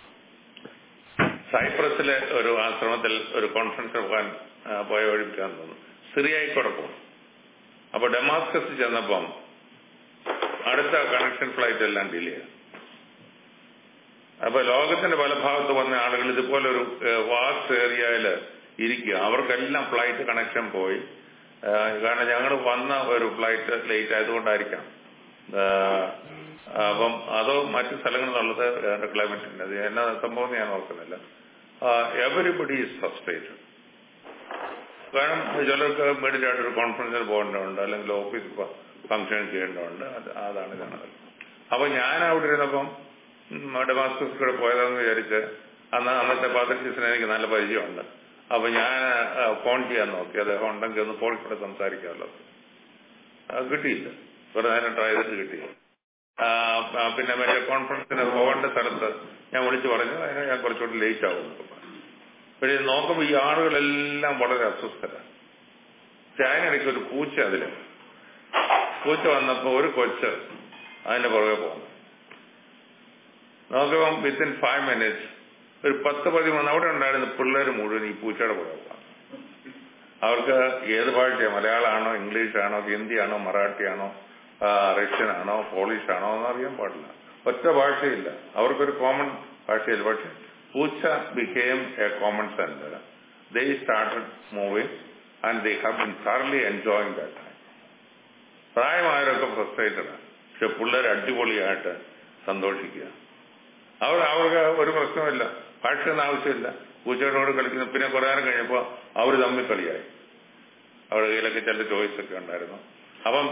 സൈപ്രസിലെ ഒരു ആശ്രമത്തിൽ ഒരു കോൺഫറൻസ് പോകാൻ ആ, പോയ വഴിക്കാൻ തോന്നുന്നു സിറിയായിക്കൂടെ പോകും അപ്പൊ ഡെമാസ്കസ് ചെന്നപ്പം അടുത്ത കണക്ഷൻ ഫ്ലൈറ്റ് എല്ലാം ഡിലേ ചെയ്തു അപ്പൊ ലോകത്തിന്റെ പല ഭാഗത്ത് വന്ന ആളുകൾ ഇതുപോലെ ഒരു വാസ്റ്റ് ഏരിയയില് ഇരിക്കുക അവർക്കെല്ലാം ഫ്ലൈറ്റ് കണക്ഷൻ പോയി ആ, കാരണം ഞങ്ങൾ വന്ന ഒരു ഫ്ലൈറ്റ് ലേറ്റ് ആയതുകൊണ്ടായിരിക്കാം ആ, അപ്പം അതോ മറ്റു സ്ഥലങ്ങളിൽ നിന്നുള്ളത് ക്ലൈമറ്റിന്റെ അത് എന്നാ സംഭവം എന്ന് ഞാൻ ഓർക്കുന്നില്ല എവരിബഡി ഈസ് ഫ്രസ്ട്രേറ്റഡ് കാരണം ചിലർക്ക് ഇമ്മീഡിയറ്റ് ഒരു കോൺഫറൻസിൽ പോകേണ്ടതുണ്ട് അല്ലെങ്കിൽ ഓഫീസ് ഫംഗ്ഷൻ ചെയ്യേണ്ടതുണ്ട് അത് അതാണ് ഇതാണ് അപ്പൊ ഞാൻ അവിടെ ഇരുന്നപ്പം ഉം, ഡെമാസ്കസ് കൂടെ പോയതാന്ന് വിചാരിച്ച് അന്ന് അന്നത്തെ പാത്രിക്യസിന് എനിക്ക് നല്ല പരിചയമുണ്ട് അപ്പൊ ഞാൻ ആ, ഫോൺ ചെയ്യാൻ നോക്കി അദ്ദേഹം ഉണ്ടെങ്കിൽ ഒന്ന് ഫോണിൽ കൂടെ സംസാരിക്കാമല്ലോ അത് കിട്ടിയില്ല കുറെ നേരം ട്രൈ ചെയ്തിട്ട് കിട്ടിയില്ല ആ, ആ, പിന്നെ മറ്റേ കോൺഫറൻസിന് പോകേണ്ട സ്ഥലത്ത് ഞാൻ വിളിച്ചു പറഞ്ഞു അതിന് ഞാൻ കുറച്ചുകൂടി ലേറ്റ് ആവും എന്നൊക്കെ പറഞ്ഞു പക്ഷേ നോക്കുമ്പോൾ ഈ ആളുകളെല്ലാം വളരെ അസ്വസ്ഥരാണ് പക്ഷെ അതിനിടയ്ക്ക് ഒരു പൂച്ച അതില് പൂച്ച വന്നപ്പോ ഒരു കൊച്ച് അതിന്റെ പുറകെ പോകുന്നു നോക്കുമ്പോൾ വിത്തിൻ ഫൈവ് മിനിറ്റ്സ് ഒരു പത്ത് പതിമൂന്ന് അവിടെ ഉണ്ടായിരുന്ന പിള്ളേർ മുഴുവൻ ഈ പൂച്ചയുടെ പുറകെ പോകുന്നു അവർക്ക് ഏത് ഭാഷയാണ് മലയാളമാണോ ഇംഗ്ലീഷാണോ ഹിന്ദിയാണോ മറാഠിയാണോ ആ, റഷ്യനാണോ പോളിഷാണോ എന്ന് അറിയാൻ പാടില്ല ഒറ്റ ഭാഷയില്ല അവർക്കൊരു കോമൺ ഭാഷയില്ല പക്ഷെ പൂച്ച became a common centre they started moving and they have been thoroughly enjoying that time പ്രായമായവരൊക്കെ ഫ്രസ്ട്രേറ്റഡ് പക്ഷെ പിള്ളേർ അടിപൊളിയായിട്ട് സന്തോഷിക്കുക അവർ അവർക്ക് ഒരു പ്രശ്നമില്ല ഭാഷയൊന്നും ആവശ്യമില്ല പൂച്ചയോട് കളിക്കുന്നു പിന്നെ കുറെ നേരം കഴിഞ്ഞപ്പോൾ അവർ തമ്മിൽ കളിയായി അവരുടെ കയ്യിലൊക്കെ ചില ചോയ്സ് ഒക്കെ ഉണ്ടായിരുന്നു അപ്പം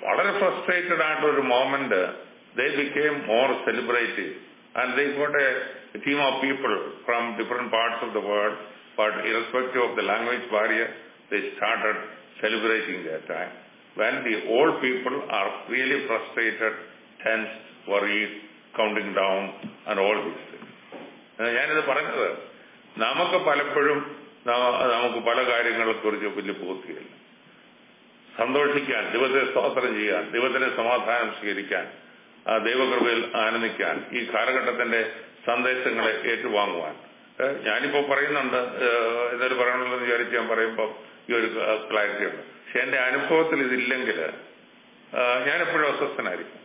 വളരെ ഫ്രസ്ട്രേറ്റഡ് ആയിട്ടുള്ള ഒരു moment they became more celebrative and they got a team of people from different parts of the world but irrespective of the language barrier they started celebrating the time when the old people are really frustrated, tense, worried, counting down and all these things. ഏഹ് ഞാനിത് പറഞ്ഞത് നമുക്ക് പലപ്പോഴും ന- നമുക്ക് പല കാര്യങ്ങളെ കുറിച്ച് വലിയ ബോധ്യമില്ല സന്തോഷിക്കാൻ ദൈവത്തെ സ്തോത്രം ചെയ്യാൻ ദൈവത്തിന്റെ സമാധാനം സ്വീകരിക്കാൻ ആ ദൈവകൃപയിൽ ആനന്ദിക്കാൻ ഈ കാലഘട്ടത്തിന്റെ സന്ദേശങ്ങളെ ഏറ്റുവാങ്ങുവാൻ ഏഹ് ഞാനിപ്പോ പറയുന്നുണ്ട് ഏഹ് എന്തൊരു പറയണമെന്ന് വിചാരിച്ച് ഞാൻ പറയുമ്പോൾ ഈ ഒരു ക്ലാരിറ്റി ഉണ്ട് പക്ഷെ എന്റെ അനുഭവത്തിൽ ഇതില്ലെങ്കിൽ ഞാനെപ്പോഴും അസ്വസ്ഥനായിരിക്കും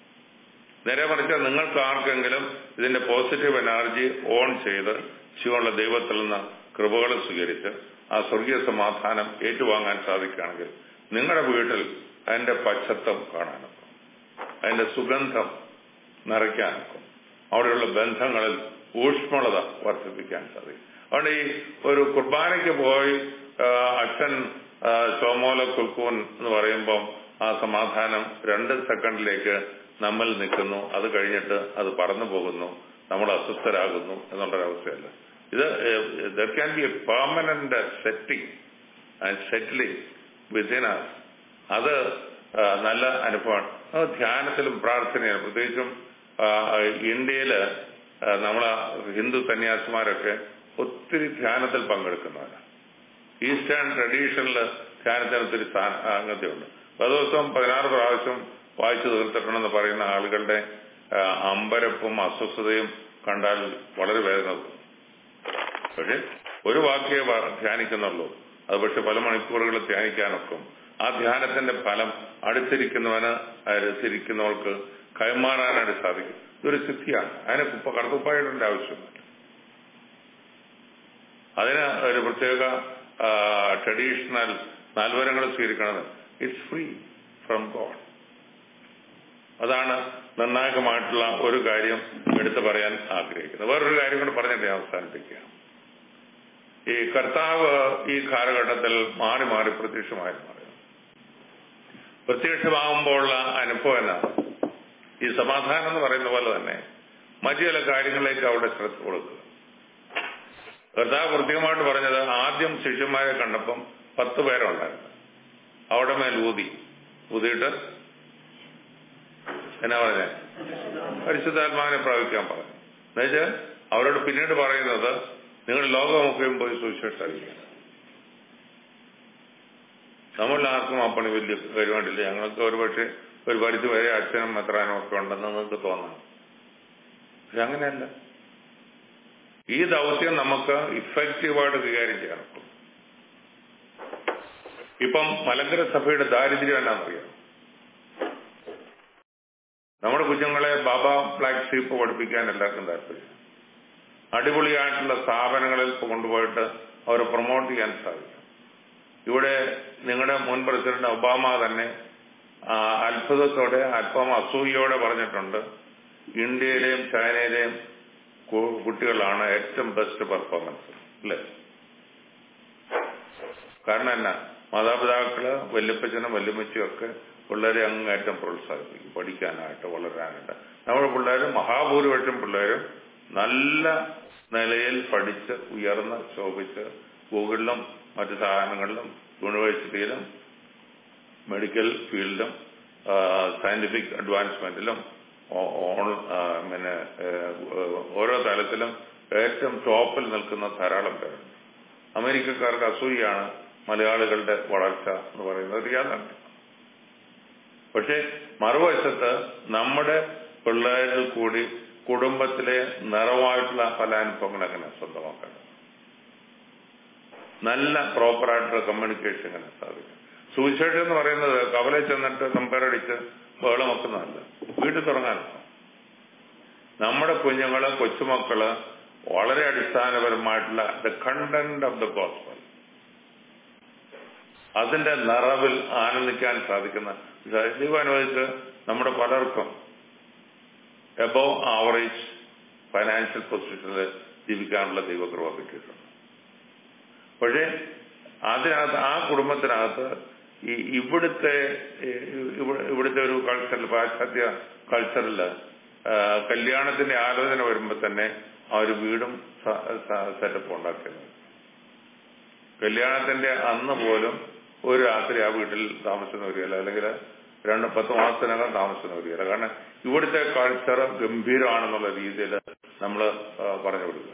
നേരെ മറിച്ച് നിങ്ങൾക്ക് ആർക്കെങ്കിലും ഇതിന്റെ പോസിറ്റീവ് എനർജി ഓൺ ചെയ്ത് ശിവമുള്ള ദൈവത്തിൽ നിന്ന് കൃപകൾ സ്വീകരിച്ച് ആ സ്വർഗീയ സമാധാനം ഏറ്റുവാങ്ങാൻ സാധിക്കുകയാണെങ്കിൽ നിങ്ങളുടെ വീട്ടിൽ അതിന്റെ പച്ചത്വം കാണാനൊക്കും അതിന്റെ സുഗന്ധം നിറയ്ക്കാനൊക്കും അവിടെയുള്ള ബന്ധങ്ങളിൽ ഊഷ്മളത വർദ്ധിപ്പിക്കാൻ സാധിക്കും അതുകൊണ്ട് ഈ ഒരു കുർബാനയ്ക്ക് പോയി ആ, അച്ഛൻ ആ, ചോമോല കുൽക്കൂൻ എന്ന് പറയുമ്പം ആ സമാധാനം രണ്ട് സെക്കൻഡിലേക്ക് നമ്മിൽ നിൽക്കുന്നു അത് കഴിഞ്ഞിട്ട് അത് പറന്നു പോകുന്നു നമ്മൾ അസ്വസ്ഥരാകുന്നു എന്നുള്ളൊരവസ്ഥയല്ല ഇത് there can be a permanent setting and settling within us അത് ആ, നല്ല അനുഭവമാണ് അത് ധ്യാനത്തിലും പ്രാർത്ഥനയിലും പ്രത്യേകിച്ചും ആ, ഇന്ത്യയില് ആ, നമ്മളെ ഹിന്ദു സന്യാസിമാരൊക്കെ ഒത്തിരി ധ്യാനത്തിൽ പങ്കെടുക്കുന്നവരാണ് ഈസ്റ്റേൺ ട്രഡീഷനിൽ ധ്യാനത്തിന് ഒത്തിരി സാംഗത്യമുണ്ട് ദിവസം പതിനാറ് പ്രാവശ്യം വായിച്ചു തീർത്തിട്ടുണ്ടെന്ന് പറയുന്ന ആളുകളുടെ ആ, അമ്പരപ്പും അസ്വസ്ഥതയും കണ്ടാൽ വളരെ വേദന തോന്നും പക്ഷെ ഒരു വാക്കേ വ- ധ്യാനിക്കുന്നുള്ളൂ അത് പക്ഷെ പല മണിക്കൂറുകൾ ധ്യാനിക്കാനൊക്കും ആ ധ്യാനത്തിന്റെ ഫലം അടുത്തിരിക്കുന്നവന് അടുത്തിരിക്കുന്നവർക്ക് കൈമാറാനായിട്ട് സാധിക്കും ഇതൊരു സിദ്ധിയാണ് അതിന് കുപ്പ കറുത്തുപ്പായിടേണ്ട ആവശ്യമില്ല അതിന് ഒരു പ്രത്യേക ട്രഡീഷണൽ നാൽവരങ്ങൾ സ്വീകരിക്കണത് ഇറ്റ്സ് ഫ്രീ ഫ്രം ഗോഡ് അതാണ് നിർണായകമായിട്ടുള്ള ഒരു കാര്യം എടുത്തു പറയാൻ ആഗ്രഹിക്കുന്നത് വേറൊരു കാര്യം കൂടെ പറഞ്ഞിട്ട് ഞാൻ അവസാനിപ്പിക്കുക ഈ കർത്താവ് ഈ കാലഘട്ടത്തിൽ മാറി മാറി പ്രത്യക്ഷമായിരുന്നു പ്രത്യക്ഷമാകുമ്പോഴുള്ള അനുഭവം എന്നാണ് ഈ സമാധാനം എന്ന് പറയുന്ന പോലെ തന്നെ മറ്റു ചില കാര്യങ്ങളിലേക്ക് അവിടെ ശ്രദ്ധ കൊടുക്കുക കർത്താവ് കൃത്യമായിട്ട് പറഞ്ഞത് ആദ്യം ശിഷ്യന്മാരെ കണ്ടപ്പം പത്ത് പേരുണ്ടായിരുന്നു അവിടെ മേൽ ഊതി ഊതിയിട്ട് എന്നാ പറഞ്ഞേ പരിശുദ്ധാത്മാവിനെ പ്രാപിക്കാൻ പറഞ്ഞു എന്നുവെച്ചാൽ അവരോട് പിന്നീട് പറയുന്നത് നിങ്ങൾ ലോകമൊക്കെയും പോയി സുവിശേഷം അറിയിക്കുക നമ്മളിൽ ആർക്കും ആ പണി വലിയ പരിപാടിയില്ല ഞങ്ങൾക്ക് ഒരുപക്ഷെ ഒരു പരിധി വരെ അച്ഛനും മെത്രാനും ഒക്കെ ഉണ്ടെന്ന് നിങ്ങൾക്ക് തോന്നാം പക്ഷെ അങ്ങനെയല്ല ഈ ദൗത്യം നമുക്ക് ഇഫക്റ്റീവായിട്ട് കൈകാര്യം ചെയ്യാൻ ഒക്കും ഇപ്പം മലങ്കര സഭയുടെ ദാരിദ്ര്യം എന്നാണെന്നറിയാം നമ്മുടെ കുഞ്ഞുങ്ങളെ ബാബ ബ്ലാക്ക് ഷീപ്പ് പഠിപ്പിക്കാൻ എല്ലാവർക്കും താല്പര്യം അടിപൊളിയായിട്ടുള്ള സ്ഥാപനങ്ങളിൽ കൊണ്ടുപോയിട്ട് അവരെ പ്രൊമോട്ട് ചെയ്യാൻ സാധിക്കും ഇവിടെ നിങ്ങളുടെ മുൻ പ്രസിഡന്റ് ഒബാമ തന്നെ ആ, അത്ഭുതത്തോടെ അല്പം അസൂയയോടെ പറഞ്ഞിട്ടുണ്ട് ഇന്ത്യയിലെയും ചൈനയിലെയും കു- കുട്ടികളാണ് ഏറ്റവും ബെസ്റ്റ് പെർഫോമൻസ് അല്ലേ കാരണം എന്നാ മാതാപിതാക്കള് വല്യപ്പച്ചനും വല്യമ്മച്ചിയും ഒക്കെ പിള്ളേരെ അങ്ങേറ്റം പ്രോത്സാഹിപ്പിക്കും പഠിക്കാനായിട്ട് വളരാനായിട്ട് നമ്മുടെ പിള്ളേരും മഹാഭൂരിപക്ഷം പിള്ളേരും നല്ല നിലയിൽ പഠിച്ച് ഉയർന്ന് ശോഭിച്ച് ഗൂഗിളിലും മറ്റു സാധനങ്ങളിലും യൂണിവേഴ്സിറ്റിയിലും മെഡിക്കൽ ഫീൽഡിലും സയന്റിഫിക് അഡ്വാൻസ്മെന്റിലും ഓ- ഓൺ- ആ, പിന്നെ ഏഹ്, ഓരോ തലത്തിലും ഏറ്റവും ടോപ്പിൽ നിൽക്കുന്ന ധാരാളം പേരുണ്ട് അമേരിക്കക്കാർക്ക് അസൂയാണ് മലയാളികളുടെ വളർച്ച എന്ന് പറയുന്നത് ഒരു യാഥാർത്ഥ്യം പക്ഷെ മറുവശത്ത് നമ്മുടെ പിള്ളേരിൽ കൂടി കുടുംബത്തിലെ നിറവായിട്ടുള്ള പല അനുഭവങ്ങൾ എങ്ങനെ സ്വന്തമാക്കണം നല്ല പ്രോപ്പറായിട്ടുള്ള കമ്മ്യൂണിക്കേഷൻ എങ്ങനെ സാധിക്കും സുവിശേഷം എന്ന് പറയുന്നത് കവലെ ചെന്നിട്ട് നമ്പരടിച്ച് ബഹളം വെക്കുന്നതല്ല വീട്ടിൽ തുടങ്ങാനല്ല നമ്മുടെ കുഞ്ഞുങ്ങള് കൊച്ചുമക്കള് വളരെ അടിസ്ഥാനപരമായിട്ടുള്ള the content of the gospel അതിന്റെ നിറവിൽ ആനന്ദിക്കാൻ സാധിക്കുന്ന ദൈവം അനുവദിച്ച് നമ്മുടെ പലർക്കും എബോ ആവറേജ് ഫൈനാൻഷ്യൽ പൊസിഷനിൽ ജീവിക്കാനുള്ള ദൈവകൃപ കിട്ടിയിട്ടുണ്ട് പക്ഷേ അതിനകത്ത് ആ കുടുംബത്തിനകത്ത് ഈ ഇവിടുത്തെ ഈ ഇവ- ഇവിടുത്തെ ഒരു കൾച്ചറിൽ പാശ്ചാത്യ കൾച്ചറില് കല്യാണത്തിന്റെ ആലോചന വരുമ്പോ തന്നെ ആ ഒരു വീടും സെറ്റപ്പ് ഉണ്ടാക്കുന്നത് കല്യാണത്തിന്റെ അന്ന് പോലും ഒരു രാത്രി ആ വീട്ടിൽ താമസിക്കുന്ന വരികയില്ല അല്ലെങ്കിൽ രണ്ട് പത്ത് മാസത്തിനകം താമസിക്കുന്ന വരികയില്ല കാരണം ഇവിടുത്തെ കൾച്ചർ ഗംഭീരമാണെന്നുള്ള രീതിയിൽ നമ്മൾ പറഞ്ഞു കൊടുക്കുക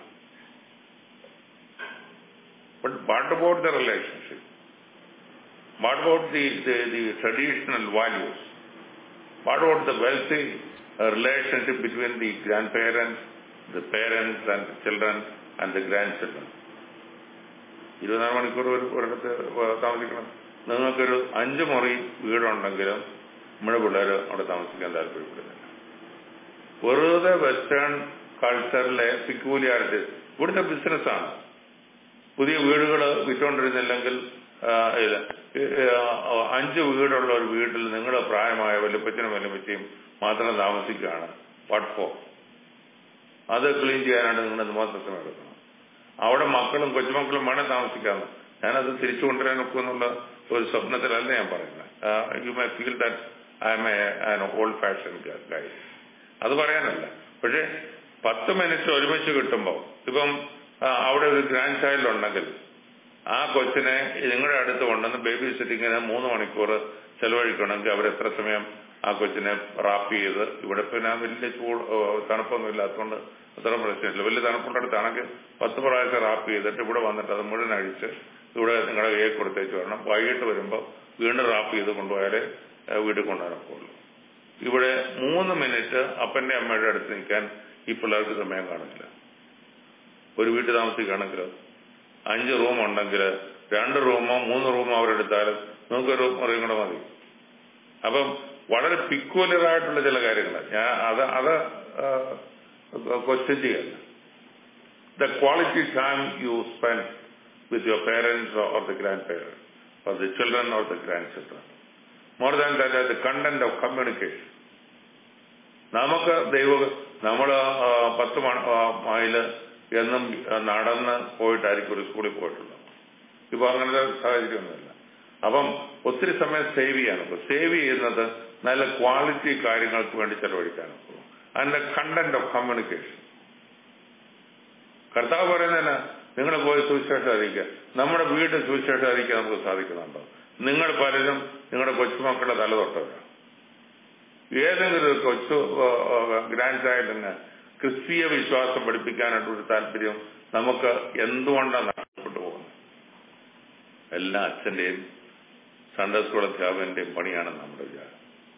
but what about the relationship What about the, the, the traditional values? What about the wealthy uh, relationship between the grandparents, the parents and the children and the grandchildren? ഇരുപത്തിനാല് മണിക്കൂർ ഒരു ഒരിടത്ത് താമസിക്കണം നിങ്ങൾക്കൊരു അഞ്ചു മുറി വീടുണ്ടെങ്കിലും നമ്മുടെ പിള്ളേർ അവിടെ താമസിക്കാൻ താല്പര്യപ്പെടുന്നില്ല വെറുതെ വെസ്റ്റേൺ കൾച്ചറിലെ പിക്കൂലിയാരിറ്റി ഇവിടുത്തെ ബിസിനസ്സാണ് പുതിയ വീടുകൾ വിറ്റുകൊണ്ടിരുന്നില്ലെങ്കിൽ ആ, ഇത് ആ, അഞ്ച് വീടുള്ള ഒരു വീട്ടിൽ നിങ്ങളുടെ പ്രായമായ വല്യപ്പച്ചനും വല്യപ്പച്ചയും മാത്രം താമസിക്കുകയാണ് വാട്ട് ഫോർ അത് ക്ലീൻ ചെയ്യാനായിട്ട് നിങ്ങൾ എന്തുമാത്രം സമയം എടുക്കണം അവിടെ മക്കളും കൊച്ചുമക്കളും വേണേൽ താമസിക്കാമെന്ന് ഞാനത് തിരിച്ചു കൊണ്ടുവരാൻ ഒക്കുമെന്നുള്ള ഒരു സ്വപ്നത്തിലല്ല ഞാൻ പറയുന്നത് you may feel that I am an old fashion guy അത് പറയാനല്ല പക്ഷെ പത്ത് മിനിറ്റ് ഒരുമിച്ച് കിട്ടുമ്പോൾ ഇപ്പം ആ, അവിടെ ഒരു ഗ്രാൻഡ് ചൈൽഡ് ഉണ്ടെങ്കിൽ ആ കൊച്ചിനെ നിങ്ങളുടെ അടുത്ത് കൊണ്ടുവന്ന് ബേബി സിറ്റിങ്ങിന് മൂന്ന് മണിക്കൂർ ചെലവഴിക്കണമെങ്കിൽ അവർ എത്ര സമയം ആ കൊച്ചിനെ റാപ്പ് ചെയ്ത് ഇവിടെ പിന്നെ വലിയ ചൂട് ഏ, തണുപ്പൊന്നും ഇല്ലാത്തതുകൊണ്ട് അത്ര പ്രശ്നമില്ല വലിയ തണുപ്പുള്ളടത്താണെങ്കിൽ പത്ത് പ്രാവശ്യം റാപ്പ് ചെയ്തിട്ട് ഇവിടെ വന്നിട്ട് അത് മുഴുവൻ അഴിച്ച് ഇവിടെ നിങ്ങളുടെ കയ്യിൽ കൊടുത്തേച്ച് വരണം വൈകിട്ട് വരുമ്പോൾ വീണ്ടും റാപ്പ് ചെയ്ത് കൊണ്ടുപോയാലേ ഏ, വീട്ടിൽ കൊണ്ടുവരാൻ ഇവിടെ മൂന്ന് മിനിറ്റ് അപ്പന്റെ അമ്മയുടെ അടുത്ത് നിൽക്കാൻ ഈ പിള്ളേർക്ക് സമയം കാണില്ല ഒരു വീട്ടിൽ താമസിക്കുകയാണെങ്കിൽ അഞ്ച് റൂം ഉണ്ടെങ്കിൽ രണ്ട് റൂമോ മൂന്ന് റൂമോ അവരെടുത്താലും നിങ്ങൾക്കൊരു മുറിയും കൂടെ മതി അപ്പം വളരെ പിക്വലർ ആയിട്ടുള്ള ചില കാര്യങ്ങൾ ഞാൻ അത് അത് ക്വസ്റ്റ്യൻ ചെയ്യല്ല the quality time you spend with your parents or the grandparents or the children or the grandchildren more than that the content of communication നമുക്ക് ദൈവ നമ്മൾ പത്ത് മണ- ആ, മൈല് എന്നും നടന്ന് പോയിട്ടായിരിക്കും ഒരു സ്കൂളിൽ പോയിട്ടുള്ളത് ഇപ്പൊ അങ്ങനത്തെ സാഹചര്യമൊന്നുമില്ല അപ്പം ഒത്തിരി സമയം സേവ് ചെയ്യാനൊക്കെ സേവ് ചെയ്യുന്നത് നല്ല ക്വാളിറ്റി കാര്യങ്ങൾക്ക് വേണ്ടി ചെലവഴിക്കാനൊക്കെ അതിന്റെ കണ്ടന്റ് ഓഫ് കമ്മ്യൂണിക്കേഷൻ കർത്താവ് പറയുന്നതിന് നിങ്ങൾ പോയി സുവിശേഷം അറിയിക്കുക നമ്മുടെ വീട്ടിൽ സുവിശേഷം അറിയിക്കാൻ നമുക്ക് സാധിക്കുന്നുണ്ടോ നിങ്ങൾ പലരും നിങ്ങളുടെ കൊച്ചുമക്കളുടെ തല തൊട്ടവരാണ് ഏതെങ്കിലും ഒരു കൊച്ചു ഗ്രാൻഡ് ചൈൽഡിന് ക്രിസ്തീയ വിശ്വാസം പഠിപ്പിക്കാനായിട്ട് ഒരു താല്പര്യം നമുക്ക് എന്തുകൊണ്ടാണ് നഷ്ടപ്പെട്ടു പോകുന്നത് എല്ലാ അച്ഛന്റെയും സൺഡേ സ്കൂൾ അധ്യാപകന്റെയും പണിയാണ് നമ്മുടെ വിചാരം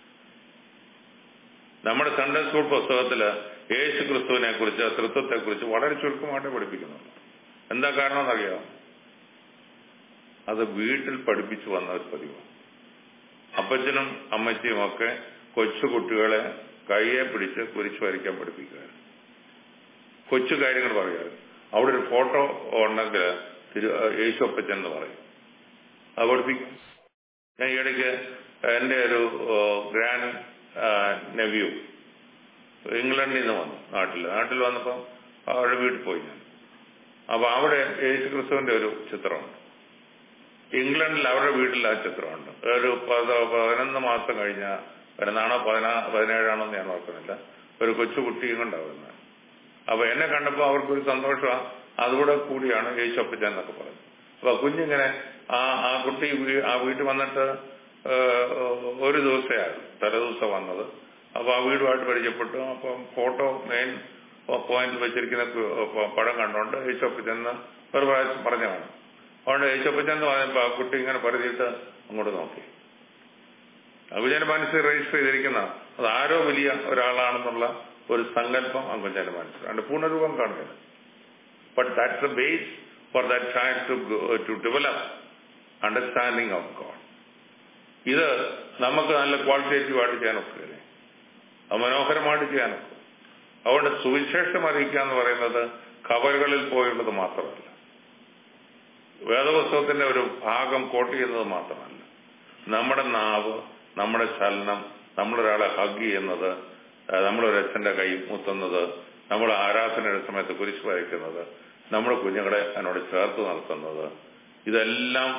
നമ്മുടെ സൺഡേ സ്കൂൾ പുസ്തകത്തില് യേശു ക്രിസ്തുവിനെ കുറിച്ച് തൃത്വത്തെ കുറിച്ച് വളരെ ചുരുക്കമായിട്ട് പഠിപ്പിക്കുന്നുണ്ട് എന്താ കാരണം എന്നറിയാം അത് വീട്ടിൽ പഠിപ്പിച്ചു വന്ന ഒരു പതിവാണ് അപ്പച്ചനും അമ്മച്ചിയും ഒക്കെ കൊച്ചു കുട്ടികളെ കയ്യെ പിടിച്ച് കുരിച്ചു വരയ്ക്കാൻ പഠിപ്പിക്കുകയാണ് കൊച്ചു കാര്യങ്ങൾ പറയാറ് അവിടെ ഒരു ഫോട്ടോ ഉണ്ടെങ്കിൽ തിരു യേശു അപ്പച്ചൻ എന്ന് പറയും അത് പഠിപ്പിക്കും ഞാൻ ഈ ഇടയ്ക്ക് എന്റെ ഒരു ഗ്രാൻഡ് നെവ്യൂ ഇംഗ്ലണ്ടിൽ നിന്ന് വന്നു നാട്ടിൽ നാട്ടിൽ വന്നപ്പോൾ അവരുടെ വീട്ടിൽ പോയി ഞാൻ അപ്പൊ അവിടെ യേശു ക്രിസ്തുവിന്റെ ഒരു ചിത്രമുണ്ട് ഇംഗ്ലണ്ടിൽ അവരുടെ വീട്ടിൽ ആ ചിത്രമുണ്ട് ഒരു പത- പതിനൊന്ന് മാസം കഴിഞ്ഞ പതിനാണോ പതിനാ പതിനേഴാണോ എന്ന് ഞാൻ ഓർക്കുന്നില്ല ഒരു കൊച്ചുകുട്ടിയും കൊണ്ടാവുന്നത് അപ്പൊ എന്നെ കണ്ടപ്പോ അവർക്കൊരു സന്തോഷമാണ് അതുകൂടെ കൂടിയാണ് യേശു അപ്പച്ചൻ എന്നൊക്കെ പറഞ്ഞു അപ്പൊ കുഞ്ഞിങ്ങനെ ആ ആ കുട്ടി വീ- ആ വീട്ടിൽ വന്നിട്ട് ഏഹ്, ഒരു ദിവസമായിരുന്നു തലേദിവസം വന്നത് അപ്പൊ ആ വീടുമായിട്ട് പരിചയപ്പെട്ടു അപ്പം ഫോട്ടോ മെയിൻ പോയിന്റിൽ വെച്ചിരിക്കുന്ന പ- പടം കണ്ടോണ്ട് യേശു അപ്പച്ചൻ എന്ന് ഒരു പ്രാവശ്യം പറഞ്ഞതാണ് അതുകൊണ്ട് യേശപ്പച്ചൻ എന്ന് പറഞ്ഞപ്പോ ആ കുട്ടി ഇങ്ങനെ പരിധിയിട്ട് അങ്ങോട്ട് നോക്കി അകുഞ്ഞന്റെ മനസ്സിൽ രജിസ്റ്റർ ചെയ്തിരിക്കുന്ന അത് ആരോ വലിയ ഒരാളാണെന്നുള്ള ഒരു സങ്കല്പം അങ്കുഞ്ഞന്റെ മനസ്സിൽ അതിന്റെ പൂർണ്ണരൂപം കാണുന്നില്ല but that's a base for that child to to develop understanding of God ഇത് നമുക്ക് നല്ല ക്വാളിറ്റേറ്റീവ് ആയിട്ട് ചെയ്യാൻ ഒക്കില്ലേ അത് മനോഹരമായിട്ട് ചെയ്യാൻ ഒക്കും അതുകൊണ്ട് സുവിശേഷം അറിയിക്കുക എന്ന് പറയുന്നത് കവറുകളിൽ പോയുള്ളത് മാത്രമല്ല വേദപുസ്തകത്തിന്റെ ഒരു ഭാഗം കോട്ട് ചെയ്യുന്നത് മാത്രമല്ല നമ്മുടെ നാവ് നമ്മുടെ ചലനം നമ്മളൊരാളെ ഹഗ് ചെയ്യുന്നത് ആ, നമ്മളൊരു അച്ഛന്റെ കൈ മുത്തുന്നത് നമ്മൾ ആരാധനയുടെ സമയത്ത് കുരിശ് വരയ്ക്കുന്നത് നമ്മുടെ കുഞ്ഞുങ്ങളെ അതിനോട് ചേർത്ത് നിർത്തുന്നത് ഇതെല്ലാം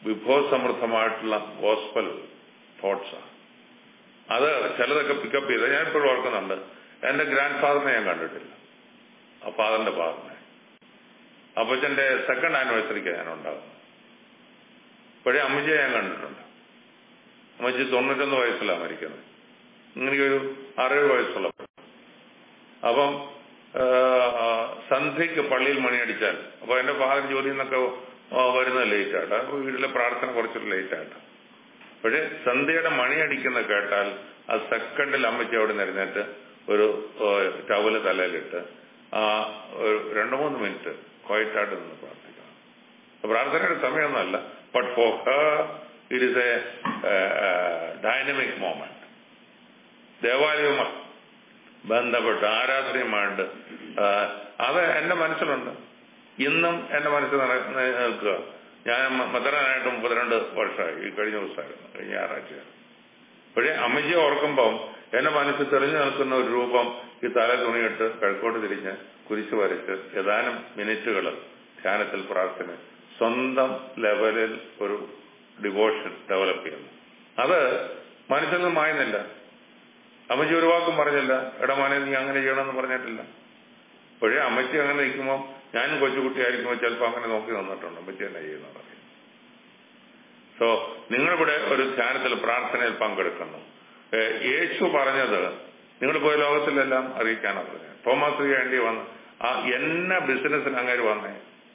വിഭവസമൃദ്ധമായിട്ടുള്ള ഗോസ്പൽ തോട്ട്സാണ് അത് ചിലതൊക്കെ പിക്കപ്പ് ചെയ്ത് ഞാൻ ഇപ്പോഴും ഓർക്കുന്നുണ്ട് എന്റെ ഗ്രാൻഡ് ഫാദറിനെ ഞാൻ കണ്ടിട്ടില്ല ആ ഫാദറിന്റെ ഫാദറിനെ അപ്പച്ചന്റെ സെക്കൻഡ് ആനിവേഴ്സറിക്ക് ഞാൻ ഉണ്ടാകും പഴയ അമ്മച്ചിയെ ഞാൻ കണ്ടിട്ടുണ്ട് അമ്മച്ചി തൊണ്ണൂറ്റൊന്ന് വയസ്സിലാണ് മരിക്കുന്നത് ഇങ്ങനെയൊരു അറുപത് വയസ്സുള്ള അപ്പം ആ, സന്ധ്യയ്ക്ക് പള്ളിയിൽ മണിയടിച്ചാൽ അപ്പൊ എന്റെ ഫാദർ ജോലിയിൽ നിന്നൊക്കെ ആ, വരുന്നത് ലേറ്റ് ആയിട്ട് അപ്പൊ വീട്ടിലെ പ്രാർത്ഥന കുറച്ചൊരു ലേറ്റ് ആയിട്ട് പക്ഷെ സന്ധ്യയുടെ മണിയടിക്കുന്ന കേട്ടാൽ ആ സെക്കൻഡിൽ അമ്മച്ചി അവിടെ നിരന്നിട്ട് ഒരു ടവല് തലയിലിട്ട് ആ ഒരു രണ്ടു മൂന്ന് മിനിറ്റ് ക്വയറ്റായിട്ട് നിന്ന് പ്രാർത്ഥിക്കണം അപ്പൊ പ്രാർത്ഥനയുടെ സമയമൊന്നുമല്ല but for it is a dynamic moment ദേവാലയവുമായി ബന്ധപ്പെട്ട് ആരാധനയുമായിട്ട് ആ, അത് എന്റെ മനസ്സിലുണ്ട് ഇന്നും എന്റെ മനസ്സിൽ നട- നിൽക്കുക ഞാൻ മദ്രാനായിട്ട് മുപ്പത്തിരണ്ട് വർഷമായി ഈ കഴിഞ്ഞ ദിവസമായിരുന്നു കഴിഞ്ഞ ഞായറാഴ്ച പക്ഷേ അമ്മജിയെ ഓർക്കുമ്പം എന്റെ മനസ്സിൽ തെളിഞ്ഞു നിൽക്കുന്ന ഒരു രൂപം ഈ തല തുണിയിട്ട് കിഴക്കോട്ട് തിരിഞ്ഞ് കുരിശ് വരച്ച് ഏതാനും മിനിറ്റുകൾ ധ്യാനത്തിൽ പ്രാർത്ഥന സ്വന്തം ലെവലിൽ ഒരു ഡിവോഷൻ ഡെവലപ്പ് ചെയ്യുന്നു അത് മനസ്സിൽ നിന്ന് മായുന്നില്ല അമ്മച്ചി ഒരു വാക്കും പറഞ്ഞില്ല എടാ മോനെ നീ അങ്ങനെ ചെയ്യണമെന്ന് പറഞ്ഞിട്ടില്ല പക്ഷേ അമ്മച്ചി അങ്ങനെ നിൽക്കുമ്പോൾ ഞാൻ കൊച്ചുകുട്ടിയായിരിക്കുമ്പോൾ ചിലപ്പോൾ അങ്ങനെ നോക്കി നിന്നിട്ടുണ്ട് അമ്മച്ചി തന്നെ ചെയ്യുന്നത് സോ നിങ്ങളിവിടെ ഒരു ധ്യാനത്തിൽ പ്രാർത്ഥനയിൽ പങ്കെടുക്കുന്നു ഏ, യേശു പറഞ്ഞത് നിങ്ങൾ പോയ ലോകത്തിലെല്ലാം അറിയിക്കാനാണ് പറഞ്ഞത് തോമസ് വേണ്ടി വന്ന് ആ എന്ന ബിസിനസ്സിന് അങ്ങനെ വന്നേ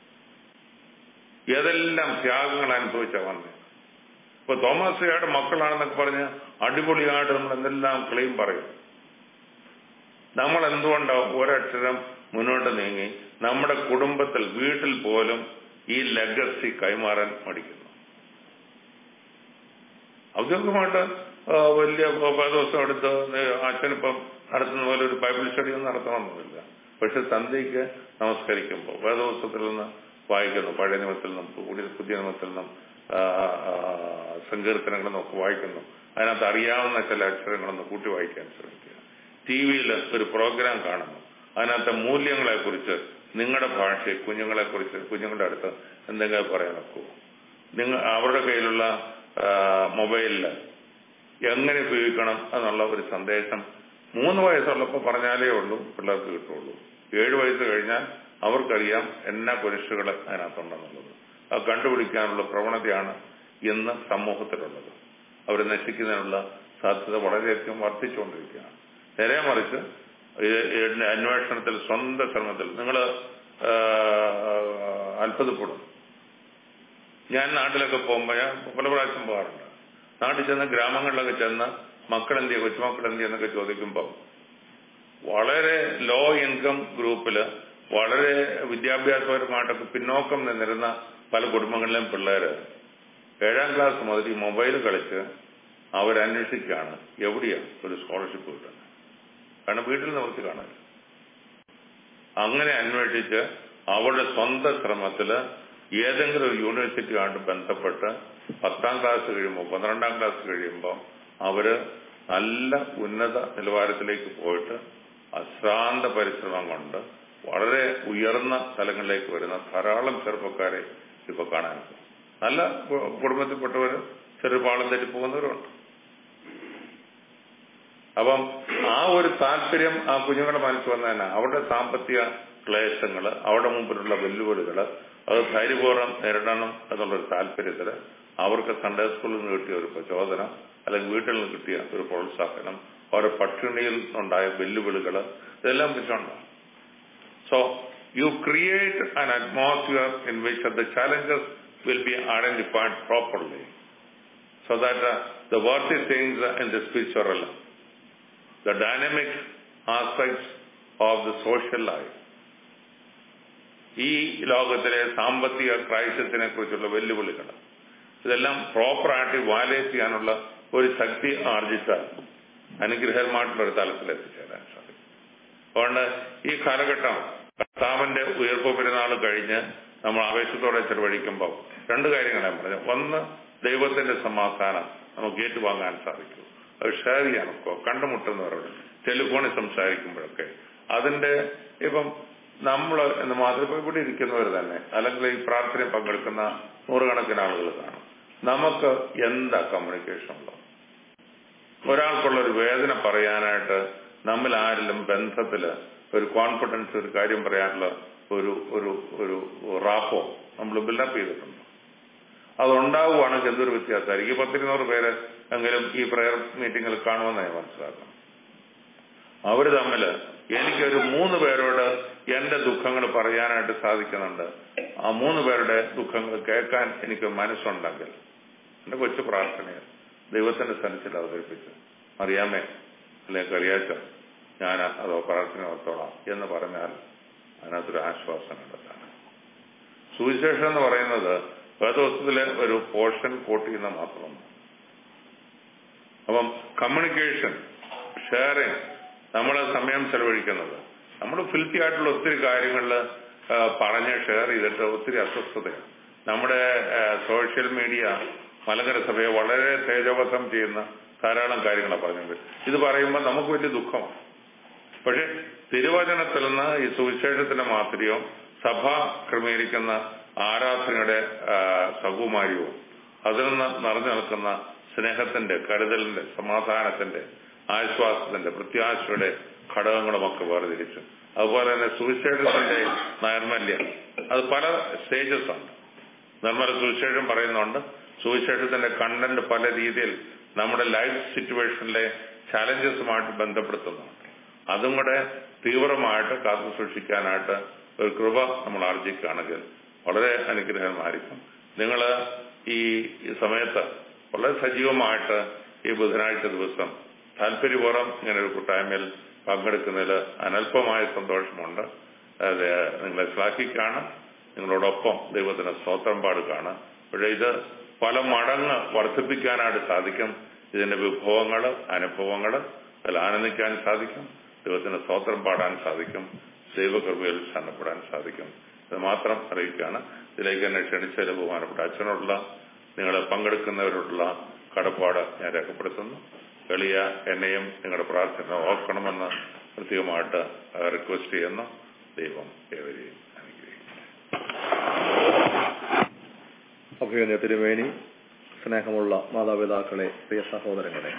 ഏതെല്ലാം ത്യാഗങ്ങൾ അനുഭവിച്ച വന്നേ ഇപ്പൊ തോമസ് യുടെ മക്കളാണെന്നൊക്കെ പറഞ്ഞ് അടിപൊളിയായിട്ട് നമ്മൾ എന്തെല്ലാം ക്ലെയിം പറയും നമ്മൾ എന്തുകൊണ്ടോ ഒരക്ഷരം മുന്നോട്ട് നീങ്ങി നമ്മുടെ കുടുംബത്തിൽ വീട്ടിൽ പോലും ഈ ലെഗസി കൈമാറാൻ മടിക്കുന്നു ഔദ്യോഗികമായിട്ട് ആ, വലിയ ദിവസം എടുത്ത് അച്ഛനിപ്പം നടത്തുന്ന പോലെ ഒരു ബൈബിൾ സ്റ്റഡി ഒന്നും നടത്തണമെന്നില്ല പക്ഷെ സന്ധ്യയ്ക്ക് നമസ്കരിക്കുമ്പോൾ വേദവസ്തത്തിൽ നിന്ന് വായിക്കുന്നു പഴയ നിയമത്തിൽ നിന്നും പുതിയ പുതിയ നിയമത്തിൽ നിന്നും ആ, ആ, സങ്കീർത്തനങ്ങളിൽ നിന്നൊക്കെ വായിക്കുന്നു അതിനകത്ത് അറിയാവുന്ന ചില അക്ഷരങ്ങളൊന്ന് കൂട്ടി വായിക്കാൻ ശ്രമിക്കുക ടി വിയിൽ ഒരു പ്രോഗ്രാം കാണുന്നു അതിനകത്തെ മൂല്യങ്ങളെ കുറിച്ച് നിങ്ങളുടെ ഭാഷയിൽ കുഞ്ഞുങ്ങളെ കുറിച്ച് കുഞ്ഞുങ്ങളുടെ അടുത്ത് എന്തെങ്കിലും പറയാൻ ഒക്കുമോ നിങ്ങൾ അവരുടെ കയ്യിലുള്ള മൊബൈലിൽ എങ്ങനെ ഉപയോഗിക്കണം എന്നുള്ള ഒരു സന്ദേശം മൂന്ന് വയസ്സുള്ളപ്പോൾ പറഞ്ഞാലേ ഉള്ളൂ പിള്ളേർക്ക് കിട്ടുള്ളൂ ഏഴ് വയസ്സ് കഴിഞ്ഞാൽ അവർക്കറിയാം എന്നാ കുരിശുകൾ അതിനകത്തുണ്ടെന്നുള്ളത് അത് കണ്ടുപിടിക്കാനുള്ള പ്രവണതയാണ് ഇന്ന് സമൂഹത്തിലുള്ളത് അവർ നശിക്കുന്നതിനുള്ള സാധ്യത വളരെയധികം വർദ്ധിച്ചുകൊണ്ടിരിക്കുകയാണ് നേരെ മറിച്ച് ഈ- ഈ അന്വേഷണത്തിൽ സ്വന്തം ശ്രമത്തിൽ നിങ്ങൾ അത്ഭുതപ്പെടും ഞാൻ നാട്ടിലൊക്കെ പോകുമ്പോൾ ഞാൻ പല പ്രാവശ്യം പോകാറുണ്ട് നാട്ടിൽ ചെന്ന് ഗ്രാമങ്ങളിലൊക്കെ ചെന്ന് മക്കളെന്തിയ കൊച്ചുമക്കളെന്തിയ എന്നൊക്കെ ചോദിക്കുമ്പോൾ വളരെ ലോ ഇൻകം ഗ്രൂപ്പില് വളരെ വിദ്യാഭ്യാസപരമായിട്ടൊക്കെ പിന്നോക്കം നിന്നിരുന്ന പല കുടുംബങ്ങളിലെയും പിള്ളേര് ഏഴാം ക്ലാസ് മുതൽ ഈ മൊബൈൽ കളിച്ച് അവരന്വേഷിക്കുകയാണ് എവിടെയാണ് ഒരു സ്കോളർഷിപ്പ് കിട്ടുന്നത് കാരണം വീട്ടിൽ നിവർത്തി കാണില്ല അങ്ങനെ അന്വേഷിച്ച് അവരുടെ സ്വന്തം ശ്രമത്തില് ഏതെങ്കിലും ഒരു യൂണിവേഴ്സിറ്റിയുമായിട്ട് ബന്ധപ്പെട്ട് പത്താം ക്ലാസ് കഴിയുമ്പോൾ പന്ത്രണ്ടാം ക്ലാസ് കഴിയുമ്പോൾ അവര് നല്ല ഉന്നത നിലവാരത്തിലേക്ക് പോയിട്ട് അശ്രാന്ത പരിശ്രമം കൊണ്ട് വളരെ ഉയർന്ന തലങ്ങളിലേക്ക് വരുന്ന ധാരാളം ചെറുപ്പക്കാരെ ഇപ്പൊ കാണാനുണ്ട് നല്ല കു- കുടുംബത്തിൽപ്പെട്ടവര് ചെറുപാളം തെറ്റി പോകുന്നവരുണ്ട് അപ്പം ആ ഒരു താല്പര്യം ആ കുഞ്ഞുങ്ങളുടെ മനസ്സിൽ വന്നതന്നെ അവരുടെ സാമ്പത്തിക ക്ലേശങ്ങള് അവരുടെ മുമ്പിലുള്ള വെല്ലുവിളികള് അത് ധൈര്യപൂർവ്വം നേരിടണം എന്നുള്ളൊരു താല്പര്യത്തില് അവർക്ക് സൺഡേ സ്കൂളിൽ നിന്ന് കിട്ടിയ ഒരു പ്രചോദനം അല്ലെങ്കിൽ വീട്ടിൽ നിന്ന് കിട്ടിയ ഒരു പ്രോത്സാഹനം അവരുടെ പട്ടിണിയിൽ നിന്നുണ്ടായ വെല്ലുവിളികള് ഇതെല്ലാം വെച്ചുണ്ടാകും so you create an atmosphere in which the challenges will be identified properly so that uh, the worthy things in the spiritual realm the dynamic aspects of the social life ഈ ലോകത്തിലെ സാമ്പത്തിക ക്രൈസിസിനെ കുറിച്ചുള്ള വെല്ലുവിളികൾ ഇതെല്ലാം പ്രോപ്പറായിട്ട് വാലേറ്റ് ചെയ്യാനുള്ള ഒരു ശക്തി ആർജിച്ചാൽ അനുഗ്രഹമായിട്ടുള്ള ഒരു തലത്തിൽ എത്തിച്ചേരാൻ സാധിക്കും അതുകൊണ്ട് ഈ കാലഘട്ടം കർത്താവിന്റെ ഉയർപ്പ് പെരുന്നാൾ കഴിഞ്ഞ് നമ്മൾ ആവേശത്തോടെ ചെലവഴിക്കുമ്പോൾ രണ്ട് കാര്യങ്ങളാണ് പറഞ്ഞത് ഒന്ന് ദൈവത്തിന്റെ സമാധാനം നമുക്ക് ഏറ്റുവാങ്ങാൻ സാധിക്കും അത് ഷെയർ ചെയ്യാനൊക്കെ കണ്ടുമുട്ടുന്നവരോട് ടെലിഫോണിൽ സംസാരിക്കുമ്പോഴൊക്കെ അതിന്റെ ഇപ്പം നമ്മൾ എന്ന് മാത്രം ഇപ്പൊ ഇവിടെ ഇരിക്കുന്നവർ തന്നെ അല്ലെങ്കിൽ ഈ പ്രാർത്ഥനയിൽ പങ്കെടുക്കുന്ന നൂറുകണക്കിന് ആളുകൾ കാണും നമുക്ക് എന്താ കമ്മ്യൂണിക്കേഷൻ ഉള്ളത് ഒരാൾക്കുള്ള ഒരു വേദന പറയാനായിട്ട് നമ്മിൽ ആരിലും ബന്ധത്തില് ഒരു കോൺഫിഡൻസ് ഒരു കാര്യം പറയാനുള്ള ഒരു ഒരു ഒരു റാപ്പോ നമ്മൾ ബിൽഡപ്പ് ചെയ്തിട്ടുണ്ട് അതുണ്ടാവുകയാണെങ്കിൽ എന്തൊരു വ്യത്യാസമായിരിക്കും ഈ പത്തിരുന്നൂറ് പേര് എങ്കിലും ഈ പ്രയർ മീറ്റിംഗിൽ കാണുമെന്ന് ഞാൻ മനസ്സിലാക്കണം അവര് തമ്മില് എനിക്കൊരു മൂന്ന് പേരോട് എന്റെ ദുഃഖങ്ങൾ പറയാനായിട്ട് സാധിക്കുന്നുണ്ട് ആ മൂന്ന് പേരുടെ ദുഃഖങ്ങൾ കേൾക്കാൻ എനിക്ക് മനസ്സുണ്ടെങ്കിൽ എന്റെ കൊച്ചു പ്രാർത്ഥനയാണ് ദൈവത്തിന്റെ സന്നിധിയിൽ അവതരിപ്പിച്ച് അറിയാമേ അല്ലെങ്കിൽ കഴിയാച്ച ഞാൻ അതോ പ്രാർത്ഥന ഓർത്തോളാം എന്ന് പറഞ്ഞാൽ അതിനകത്തൊരു ആശ്വാസം കണ്ടെത്താണ് സുവിശേഷം എന്ന് പറയുന്നത് വേദോസ്തത്തിലെ ഒരു പോർഷൻ കോട്ട് ചെയ്യുന്ന മാത്രമാണ് അപ്പം കമ്മ്യൂണിക്കേഷൻ ഷെയറിങ് നമ്മൾ സമയം ചെലവഴിക്കുന്നത് നമ്മൾ ഫിൽത്തി ആയിട്ടുള്ള ഒത്തിരി കാര്യങ്ങളിൽ പറഞ്ഞ് ഷെയർ ചെയ്തിട്ട് ഒത്തിരി അസ്വസ്ഥതയാണ് നമ്മുടെ സോഷ്യൽ മീഡിയ മലങ്കര സഭയെ വളരെ തേജോവധം ചെയ്യുന്ന ധാരാളം കാര്യങ്ങളാണ് പറഞ്ഞത് ഇത് പറയുമ്പോൾ നമുക്ക് വലിയ ദുഃഖമാണ് പക്ഷെ തിരുവചനത്തിൽ നിന്ന് ഈ സുവിശേഷത്തിന്റെ മാത്രിയോ സഭ ക്രമീകരിക്കുന്ന ആരാധനയുടെ സകുമാര്യവും അതിൽ നിന്ന് നിറഞ്ഞു നിൽക്കുന്ന സ്നേഹത്തിന്റെ കരുതലിന്റെ സമാധാനത്തിന്റെ ആശ്വാസത്തിന്റെ പ്രത്യാശയുടെ ഘടകങ്ങളുമൊക്കെ വേർതിരിച്ചു അതുപോലെ തന്നെ സുവിശേഷത്തിന്റെ നൈർമല്യം അത് പല സ്റ്റേജസ് ഉണ്ട് നിർമ്മല സുവിശേഷം പറയുന്നുണ്ട് സുവിശേഷത്തിന്റെ കണ്ടന്റ് പല രീതിയിൽ നമ്മുടെ ലൈഫ് സിറ്റുവേഷനിലെ ചാലഞ്ചസുമായിട്ട് ബന്ധപ്പെടുത്തുന്നുണ്ട് അതും കൂടെ തീവ്രമായിട്ട് കാത്തു സൂക്ഷിക്കാനായിട്ട് ഒരു കൃപ നമ്മൾ ആർജിക്കുകയാണെങ്കിൽ വളരെ അനുഗ്രഹമായിരിക്കും നിങ്ങൾ ഈ സമയത്ത് വളരെ സജീവമായിട്ട് ഈ ബുധനാഴ്ച ദിവസം താല്പര്യപൂർവ്വം ഇങ്ങനെ ഒരു കൂട്ടായ്മയിൽ പങ്കെടുക്കുന്നതിൽ അനൽപമായ സന്തോഷമുണ്ട് അത് നിങ്ങളെ ശ്ലാഘിക്കാണ് നിങ്ങളോടൊപ്പം ദൈവത്തിന് സ്തോത്രം പാടുകയാണ് പക്ഷേ ഇത് പല മടങ്ങ് വർദ്ധിപ്പിക്കാനായിട്ട് സാധിക്കും ഇതിന്റെ വിഭവങ്ങൾ അനുഭവങ്ങൾ അതിൽ ആനന്ദിക്കാൻ സാധിക്കും ദൈവത്തിന് സ്തോത്രം പാടാൻ സാധിക്കും ദൈവകൃപയിൽ ശരണപ്പെടാൻ സാധിക്കും ഇത് മാത്രം അറിയിക്കുകയാണ് ഇതിലേക്ക് എന്നെ ക്ഷണിച്ചതിന് ബഹുമാനപ്പെട്ട അച്ഛനോടുള്ള നിങ്ങളെ പങ്കെടുക്കുന്നവരോടുള്ള കടപ്പാട് ഞാൻ രേഖപ്പെടുത്തുന്നു എളിയ എന്നെയും നിങ്ങളുടെ പ്രാർത്ഥന ഓർക്കണമെന്ന് പ്രത്യേകമായിട്ട് റിക്വസ്റ്റ് ചെയ്യുന്നു ദൈവം ഏവരെയും അഭിനന്ദ തിരുമേനി സ്നേഹമുള്ള മാതാപിതാക്കളെ പ്രിയ സഹോദരങ്ങളെ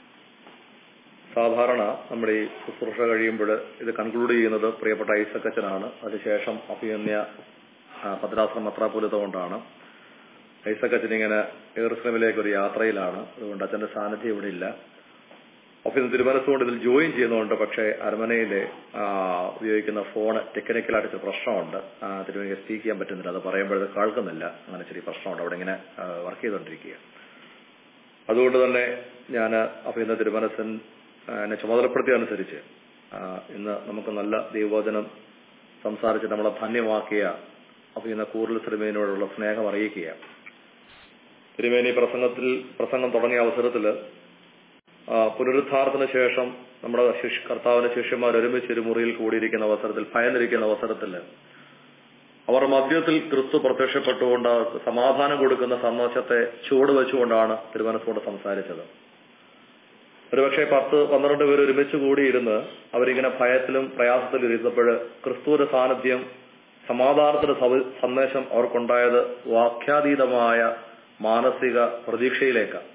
സാധാരണ നമ്മുടെ ഈ ശുശ്രൂഷ കഴിയുമ്പോൾ ഇത് കൺക്ലൂഡ് ചെയ്യുന്നത് പ്രിയപ്പെട്ട ഐസക്കച്ചനാണ് അതിനുശേഷം അഭിനന്യ ഭദ്രാശ്രമ മത്രാപുലത കൊണ്ടാണ് ഐസക്കച്ചൻ ഇങ്ങനെ എറുസലമിലേക്ക് ഒരു യാത്രയിലാണ് അതുകൊണ്ട് അച്ഛന്റെ സാന്നിധ്യം ഇവിടെ ഇല്ല ഓഫീസിൽ തിരുമനസ്സുകൊണ്ട് ഇതിൽ ജോയിൻ ചെയ്യുന്നുണ്ട് പക്ഷേ അരമനയിലെ ഉപയോഗിക്കുന്ന ഫോൺ ടെക്നിക്കലായിട്ട് ചില പ്രശ്നമുണ്ട് തിരുവനന്തപുരം സ്പീക്ക് ചെയ്യാൻ പറ്റുന്നില്ല അത് പറയുമ്പോഴത് കേൾക്കുന്നില്ല അങ്ങനെ ചെറിയ പ്രശ്നമുണ്ട് അവിടെ ഇങ്ങനെ വർക്ക് ചെയ്തുകൊണ്ടിരിക്കുക അതുകൊണ്ട് തന്നെ ഞാൻ അഭിനന്ദ തിരുമനസൻ എന്നെ ചുമതലപ്പെടുത്തിയ അനുസരിച്ച് ഇന്ന് നമുക്ക് നല്ല ദൈവവചനം സംസാരിച്ച് നമ്മളെ ധന്യമാക്കിയ അഭിനന്ദ കൂടുതൽ തിരുമേനിയോടുള്ള സ്നേഹം അറിയിക്കുക തിരുമേനി പ്രസംഗത്തിൽ പ്രസംഗം തുടങ്ങിയ അവസരത്തിൽ പുനരുദ്ധാരത്തിന് ശേഷം നമ്മുടെ ശിഷ്യ കർത്താവിന്റെ ശിഷ്യന്മാർ ഒരുമിച്ച് ഒരു മുറിയിൽ കൂടിയിരിക്കുന്ന അവസരത്തിൽ ഭയന്നിരിക്കുന്ന അവസരത്തിൽ അവർ മധ്യത്തിൽ ക്രിസ്തു പ്രത്യക്ഷപ്പെട്ടുകൊണ്ട് സമാധാനം കൊടുക്കുന്ന സന്ദേശത്തെ ചുവട് വെച്ചുകൊണ്ടാണ് തിരുവനന്തപുരം സംസാരിച്ചത് ഒരുപക്ഷെ പത്ത് പന്ത്രണ്ട് പേര് ഒരുമിച്ച് കൂടിയിരുന്ന് അവരിങ്ങനെ ഭയത്തിലും പ്രയാസത്തിലും ഇരുന്നപ്പോൾ ക്രിസ്തുവിന്റെ സാന്നിധ്യം സമാധാനത്തിന്റെ സന്ദേശം അവർക്കുണ്ടായത് വാക്യാതീതമായ മാനസിക പ്രതീക്ഷയിലേക്കാണ്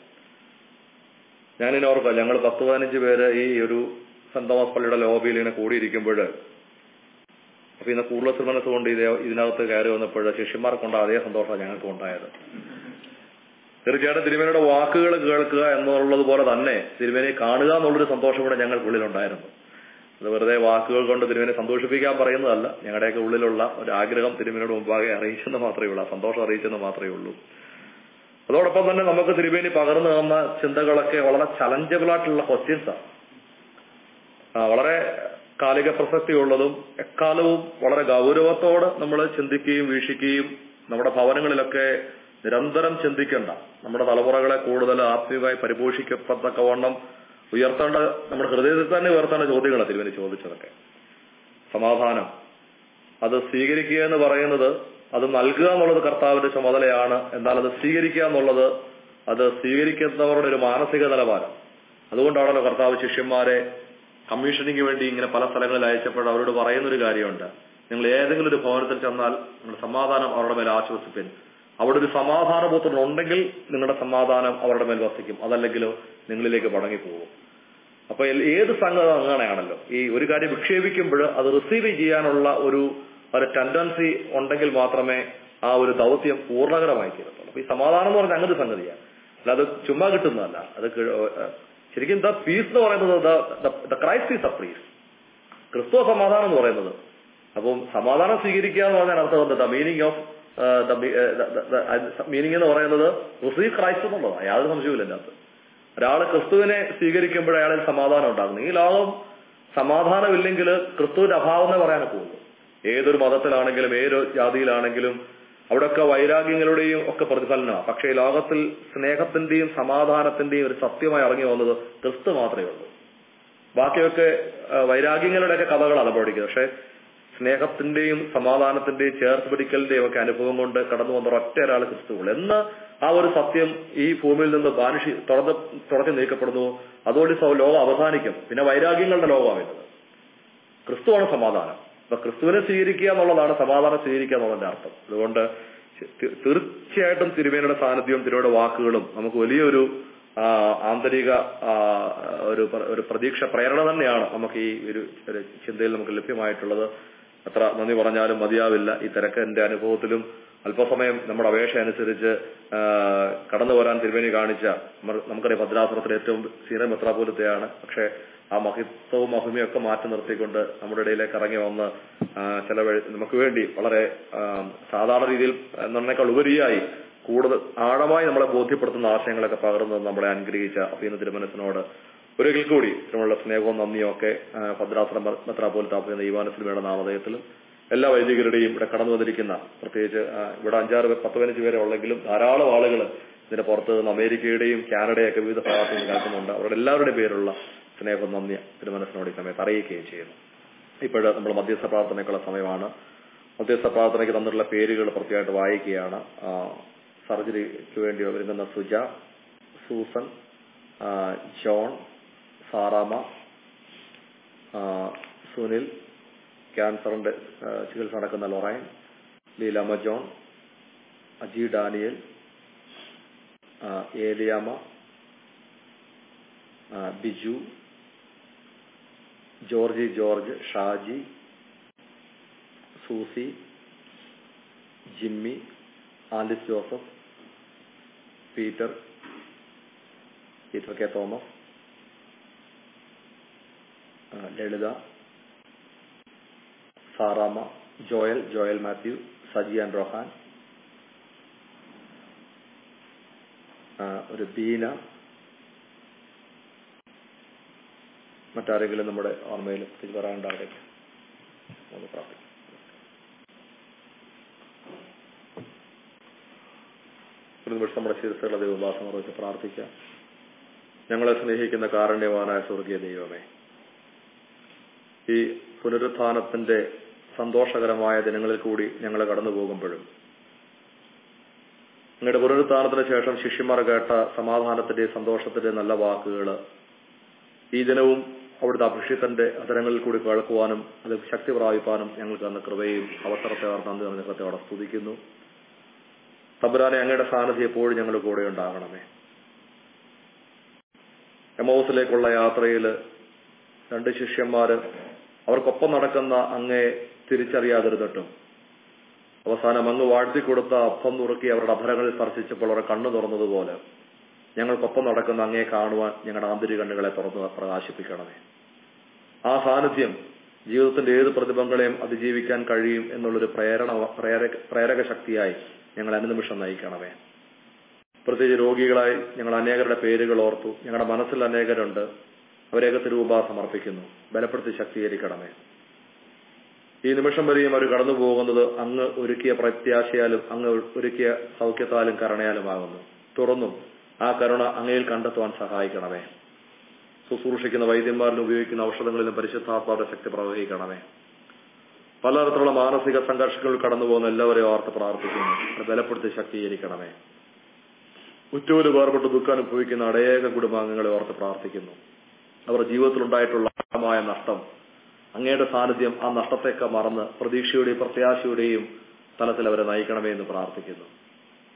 ഞാനിനി ഓർക്കാം ഞങ്ങൾ പത്ത് പതിനഞ്ച് പേര് ഈ ഒരു സെന്റ് തോമസ് പള്ളിയുടെ ലോബിയിൽ ഇങ്ങനെ കൂടിയിരിക്കുമ്പോൾ അപ്പൊ ഇന്ന് കൂടുതൽ മനസ്സുകൊണ്ട് ഇത് ഇതിനകത്ത് കയറി വന്നപ്പോൾ ശിഷ്യന്മാർക്കുണ്ട് അതേ സന്തോഷമാണ് ഞങ്ങൾക്ക് ഉണ്ടായത് തീർച്ചയായിട്ടും തിരുമേനിയുടെ വാക്കുകൾ കേൾക്കുക എന്നുള്ളത് പോലെ തന്നെ തിരുമേനെ കാണുക എന്നുള്ളൊരു സന്തോഷം കൂടെ ഞങ്ങൾക്കുള്ളിലുണ്ടായിരുന്നു അത് വെറുതെ വാക്കുകൾ കൊണ്ട് തിരുമേനെ സന്തോഷിപ്പിക്കാൻ പറയുന്നതല്ല ഞങ്ങളുടെയൊക്കെ ഉള്ളിലുള്ള ഒരു ആഗ്രഹം തിരുമേനോട് മുമ്പാകെ അറിയിച്ചെന്ന് മാത്രമേ ഉള്ളൂ സന്തോഷം അറിയിച്ചെന്ന് മാത്രമേ ഉള്ളൂ അതോടൊപ്പം തന്നെ നമുക്ക് തിരുമേനി പകർന്നു തന്ന ചിന്തകളൊക്കെ വളരെ ചലഞ്ചബിൾ ആയിട്ടുള്ള ക്വസ്റ്റ്യൻസാണ് വളരെ കാലിക പ്രസക്തിയുള്ളതും എക്കാലവും വളരെ ഗൗരവത്തോടെ നമ്മൾ ചിന്തിക്കുകയും വീക്ഷിക്കുകയും നമ്മുടെ ഭവനങ്ങളിലൊക്കെ നിരന്തരം ചിന്തിക്കേണ്ട നമ്മുടെ തലമുറകളെ കൂടുതൽ ആത്മീയമായി പരിപോഷിക്കത്തക്കവണ്ണം ഉയർത്തേണ്ട നമ്മുടെ ഹൃദയത്തിൽ തന്നെ ഉയർത്തേണ്ട ചോദ്യങ്ങളാണ് തിരുവനി ചോദിച്ചതൊക്കെ സമാധാനം അത് സ്വീകരിക്കുക എന്ന് പറയുന്നത് അത് നൽകുക എന്നുള്ളത് കർത്താവിന്റെ ചുമതലയാണ് എന്നാൽ അത് സ്വീകരിക്കുക എന്നുള്ളത് അത് സ്വീകരിക്കുന്നവരുടെ ഒരു മാനസിക നിലവാരം അതുകൊണ്ടാണല്ലോ കർത്താവ് ശിഷ്യന്മാരെ കമ്മീഷനിങ് വേണ്ടി ഇങ്ങനെ പല സ്ഥലങ്ങളിൽ അയച്ചപ്പോൾ അവരോട് പറയുന്ന ഒരു കാര്യമുണ്ട് നിങ്ങൾ ഏതെങ്കിലും ഒരു ഭവനത്തിൽ ചെന്നാൽ നിങ്ങളുടെ സമാധാനം അവരുടെ മേലെ ആശ്വസിപ്പിൻ അവിടെ ഒരു സമാധാനപുത്രൻ ഉണ്ടെങ്കിൽ നിങ്ങളുടെ സമാധാനം അവരുടെ മേൽ വസിക്കും അതല്ലെങ്കിലോ നിങ്ങളിലേക്ക് മടങ്ങിപ്പോകും അപ്പൊ എൽ- ഏത് സംഘം അങ്ങനെയാണല്ലോ ഈ ഒരു കാര്യം വിക്ഷേപിക്കുമ്പോൾ അത് റിസീവ് ചെയ്യാനുള്ള ഒരു ഒരു ടെൻഡൻസി ഉണ്ടെങ്കിൽ മാത്രമേ ആ ഒരു ദൗത്യം പൂർണ്ണകരമായി തീരത്തുള്ളൂ അപ്പൊ ഈ സമാധാനം എന്ന് പറഞ്ഞാൽ അങ്ങനെ ഒരു സംഗതിയാണ് അല്ലാതെ ചുമ്മാ കിട്ടുന്നതല്ല അത് കി- ഏഹ് ശരിക്കും ദ പീസ് എന്ന് പറയുന്നത് the Christ is a peace ക്രിസ്തുവ സമാധാനം എന്ന് പറയുന്നത് അപ്പം സമാധാനം സ്വീകരിക്കുക എന്ന് പറഞ്ഞാൽ അർത്ഥം എന്താ മീനിങ് ഓഫ് മീനിങ് എന്ന് പറയുന്നത് റിസീവ് ക്രൈസ്റ്റ് എന്നുള്ളതാണ് യാതൊരു സംശയവുമില്ല അതിനകത്ത് ഒരാൾ ക്രിസ്തുവിനെ സ്വീകരിക്കുമ്പോൾ അയാളിൽ സമാധാനം ഉണ്ടാകുന്നു ഈ ലോകം സമാധാനമില്ലെങ്കിൽ ക്രിസ്തുവിന്റെ അഭാവം എന്നേ പറയാനൊക്കെ ഉള്ളൂ ഏതൊരു മതത്തിലാണെങ്കിലും ഏതൊരു ജാതിയിലാണെങ്കിലും അവിടെയൊക്കെ വൈരാഗ്യങ്ങളുടെയും ഒക്കെ പ്രതിഫലനമാണ് പക്ഷേ ഈ ലോകത്തിൽ സ്നേഹത്തിന്റെയും സമാധാനത്തിന്റെയും ഒരു സത്യമായി ഇറങ്ങി വന്നത് ക്രിസ്തു മാത്രമേ ഉള്ളൂ ബാക്കിയൊക്കെ ആ, വൈരാഗ്യങ്ങളുടെയൊക്കെ കഥകളാണ് പഠിക്കുന്നത് പക്ഷെ സ്നേഹത്തിന്റെയും സമാധാനത്തിന്റെയും ചേർത്ത് പിടിക്കലിന്റെയും ഒക്കെ അനുഭവം കൊണ്ട് കടന്നു വന്ന ഒറ്റ ഒരാൾ ക്രിസ്തുവുള്ളൂ എന്ന് ആ ഒരു സത്യം ഈ ഭൂമിയിൽ നിന്ന് ബാനുഷി തുറന്ന് തുറച്ചു നീക്കപ്പെടുന്നു അതുകൊണ്ട് ഈ സൗ- ലോകം അവസാനിക്കും പിന്നെ വൈരാഗ്യങ്ങളുടെ ലോകമാവുന്നത് ക്രിസ്തുവാണ് സമാധാനം അപ്പൊ ക്രിസ്തുവിനെ സ്വീകരിക്കുക എന്നുള്ളതാണ് സമാധാനം സ്വീകരിക്കുക എന്നുള്ളതിന്റെ അർത്ഥം അതുകൊണ്ട് തി- തീർച്ചയായിട്ടും തിരുമേനയുടെ സാന്നിധ്യവും തിരുവയുടെ വാക്കുകളും നമുക്ക് വലിയൊരു ആ, ആന്തരിക ആ, ഒരു പ്ര- ഒരു പ്രതീക്ഷ പ്രേരണ തന്നെയാണ് നമുക്ക് ഈ ഒരു ഒരു ചിന്തയിൽ നമുക്ക് ലഭ്യമായിട്ടുള്ളത് എത്ര നന്ദി പറഞ്ഞാലും മതിയാവില്ല ഈ തിരക്കിന്റെ അനുഭവത്തിലും അല്പസമയം നമ്മുടെ അപേക്ഷ അനുസരിച്ച് ആ, കടന്നു വരാൻ തിരുമേനി കാണിച്ച നമ്മ- നമുക്കറിയാം ഭദ്രാസനത്തിലെ ഏറ്റവും സീനിയർ മെത്രാപോലത്തെയാണ് പക്ഷേ ആ മഹിത്വവും മഹിമയും ഒക്കെ മാറ്റി നിർത്തിക്കൊണ്ട് നമ്മുടെ ഇടയിലേക്ക് ഇറങ്ങി വന്ന് ആ, ചില വഴി- നമുക്ക് വേണ്ടി വളരെ ആ, സാധാരണ രീതിയിൽ എന്നതിനേക്കാൾ ഉപരിയായി കൂടുതൽ ആഴമായി നമ്മളെ ബോധ്യപ്പെടുത്തുന്ന ആശയങ്ങളൊക്കെ പകർന്ന് നമ്മളെ അനുഗ്രഹിച്ച അപ്പീന തിരുമനസിനോട് ഒരിക്കൽ കൂടി ഇതിനുള്ള സ്നേഹവും നന്ദിയും ഒക്കെ ആ, ഭദ്രാസനം മെത്രാപോലിത്ത അപ്പീന ഈവാനസിനുമയുടെ നാമധേയത്തിലും എല്ലാ വൈദികരുടെയും ഇവിടെ കടന്നു വന്നിരിക്കുന്ന പ്രത്യേകിച്ച് ആ, ഇവിടെ അഞ്ചാറ് പേർ പത്ത് പതിനഞ്ച് പേരെ ഉള്ളെങ്കിലും ധാരാളം ആളുകൾ ഇതിന്റെ പുറത്ത് നിന്ന് അമേരിക്കയുടെയും കാനഡയൊക്കെ വിവിധ ഭാഗത്ത് നിന്ന് കേൾക്കുന്നുണ്ട് അവരുടെ എല്ലാവരുടെയും പേരുള്ള സ്നേഹവും നന്ദി തിരുമനസിനോട് ഈ സമയത്ത് അറിയിക്കുകയും ചെയ്യുന്നു ഇപ്പോഴ് നമ്മൾ മധ്യസ്ഥ പ്രാർത്ഥനയ്ക്കുള്ള സമയമാണ് മധ്യസ്ഥ പ്രാർത്ഥനയ്ക്ക് തന്നിട്ടുള്ള പേരുകൾ പ്രത്യേകമായിട്ട് വായിക്കുകയാണ് ആ, സർജറിക്ക് വേണ്ടി ഒരുങ്ങുന്ന സുജ സൂസൻ ആ, ജോൺ സാറാമ ആ, സുനിൽ ക്യാൻസറിന്റെ ആ, ചികിത്സ നടക്കുന്ന Lorraine Leelamma John Aji Daniel ആ, ഏലിയാമ ആ, Biju Georgie George Shaji Susie Jimmy Alice Joseph Peter Peter K Thomas ആ, Lalitha Saramma Joel Joel Mathew Saji and Rohan ആ, ഒരു ബീന മറ്റാരെങ്കിലും നമ്മുടെ ഓർമ്മയിൽ പ്രത്യേകിച്ച് പറയാനുണ്ടാവില്ല ഒന്ന് പ്രാർത്ഥിക്കാം ഒരു നിമിഷം നമ്മുടെ ശിരസുകളെ ദൈവവാസം അറിയിച്ച് പ്രാർത്ഥിക്കാം ഞങ്ങളെ സ്നേഹിക്കുന്ന കാരുണ്യവാനായ സ്വർഗീയ ദൈവമേ ഈ പുനരുത്ഥാനത്തിന്റെ സന്തോഷകരമായ ദിനങ്ങളിൽ കൂടി ഞങ്ങൾ കടന്നു പോകുമ്പോഴും നിങ്ങളുടെ പുനരുത്ഥാനത്തിന് ശേഷം ശിഷ്യന്മാർ കേട്ട സമാധാനത്തിന്റെ സന്തോഷത്തിന്റെ നല്ല വാക്കുകൾ ഈ ദിനവും അവിടുത്തെ അഭിഷിക്തന്റെ അധരങ്ങളിൽ കൂടി കേൾക്കുവാനും അത് ശക്തി പ്രാപിപ്പാനും ഞങ്ങൾക്ക് തന്ന കൃപയും അവസരത്തെ അവർ നന്ദി നിറഞ്ഞ കൃത്യത്തോടെ സ്തുതിക്കുന്നു തമ്പുരാനെ അങ്ങയുടെ സാന്നിധ്യം എപ്പോഴും ഞങ്ങളുടെ കൂടെ ഉണ്ടാകണമേ എമോസിലേക്കുള്ള യാത്രയിൽ രണ്ട് ശിഷ്യന്മാര് അവർക്കൊപ്പം നടക്കുന്ന അങ്ങേ തിരിച്ചറിയാതിരുന്നിട്ടും അവസാനം അങ്ങ് വാഴ്ത്തിക്കൊടുത്ത അപ്പം നുറുക്കി അവരുടെ അധരങ്ങളിൽ സ്പർശിച്ചപ്പോൾ അവരുടെ കണ്ണു തുറന്നതുപോലെ ഞങ്ങൾക്കൊപ്പം നടക്കുന്ന അങ്ങേ കാണുവാൻ ഞങ്ങളുടെ ആന്തരിക കണ്ണുകളെ തുറന്ന് പ്രകാശിപ്പിക്കണമേ ആ സാന്നിധ്യം ജീവിതത്തിന്റെ ഏത് പ്രതിബന്ധങ്ങളെയും അതിജീവിക്കാൻ കഴിയും എന്നുള്ളൊരു പ്രേരണ പ്രേരക പ്രേരക ശക്തിയായി ഞങ്ങൾ അനുനിമിഷം നയിക്കണമേ പ്രത്യേകിച്ച് രോഗികളായി ഞങ്ങൾ അനേകരുടെ പേരുകൾ ഓർത്തു ഞങ്ങളുടെ മനസ്സിൽ അനേകരുണ്ട് അവരെയൊക്കെ തിരുവുപ സമർപ്പിക്കുന്നു ബലപ്പെടുത്തി ശക്തീകരിക്കണമേ ഈ നിമിഷം വരെയും അവർ കടന്നു പോകുന്നത് അങ്ങ് ഒരുക്കിയ പ്രത്യാശയാലും അങ്ങ് ഒരുക്കിയ സൗഖ്യത്താലും കരുണയാലുമാകുന്നു തുറന്നും ആ കരുണ അങ്ങയിൽ കണ്ടെത്തുവാൻ സഹായിക്കണമേ ശുശ്രൂഷിക്കുന്ന വൈദ്യന്മാരിലും ഉപയോഗിക്കുന്ന ഔഷധങ്ങളിലും പരിശുദ്ധാത്മാവിന്റെ ശക്തി പ്രവഹിക്കണമേ പലതരത്തിലുള്ള മാനസിക സംഘർഷങ്ങളിൽ കടന്നു പോകുന്ന എല്ലാവരെയും ഓർത്ത് പ്രാർത്ഥിക്കുന്നു അത് ബലപ്പെടുത്തി ശക്തീകരിക്കണമേ ഉറ്റൂര് വേർപെട്ട് ദുഃഖം അനുഭവിക്കുന്ന അനേക കുടുംബാംഗങ്ങളെ ഓർത്ത് പ്രാർത്ഥിക്കുന്നു അവർ ജീവിതത്തിലുണ്ടായിട്ടുള്ള ആഴമായ നഷ്ടം അങ്ങയുടെ സാന്നിധ്യം ആ നഷ്ടത്തെയൊക്കെ മറന്ന് പ്രതീക്ഷയുടെയും പ്രത്യാശയുടെയും തലത്തിൽ അവരെ നയിക്കണമേ എന്ന് പ്രാർത്ഥിക്കുന്നു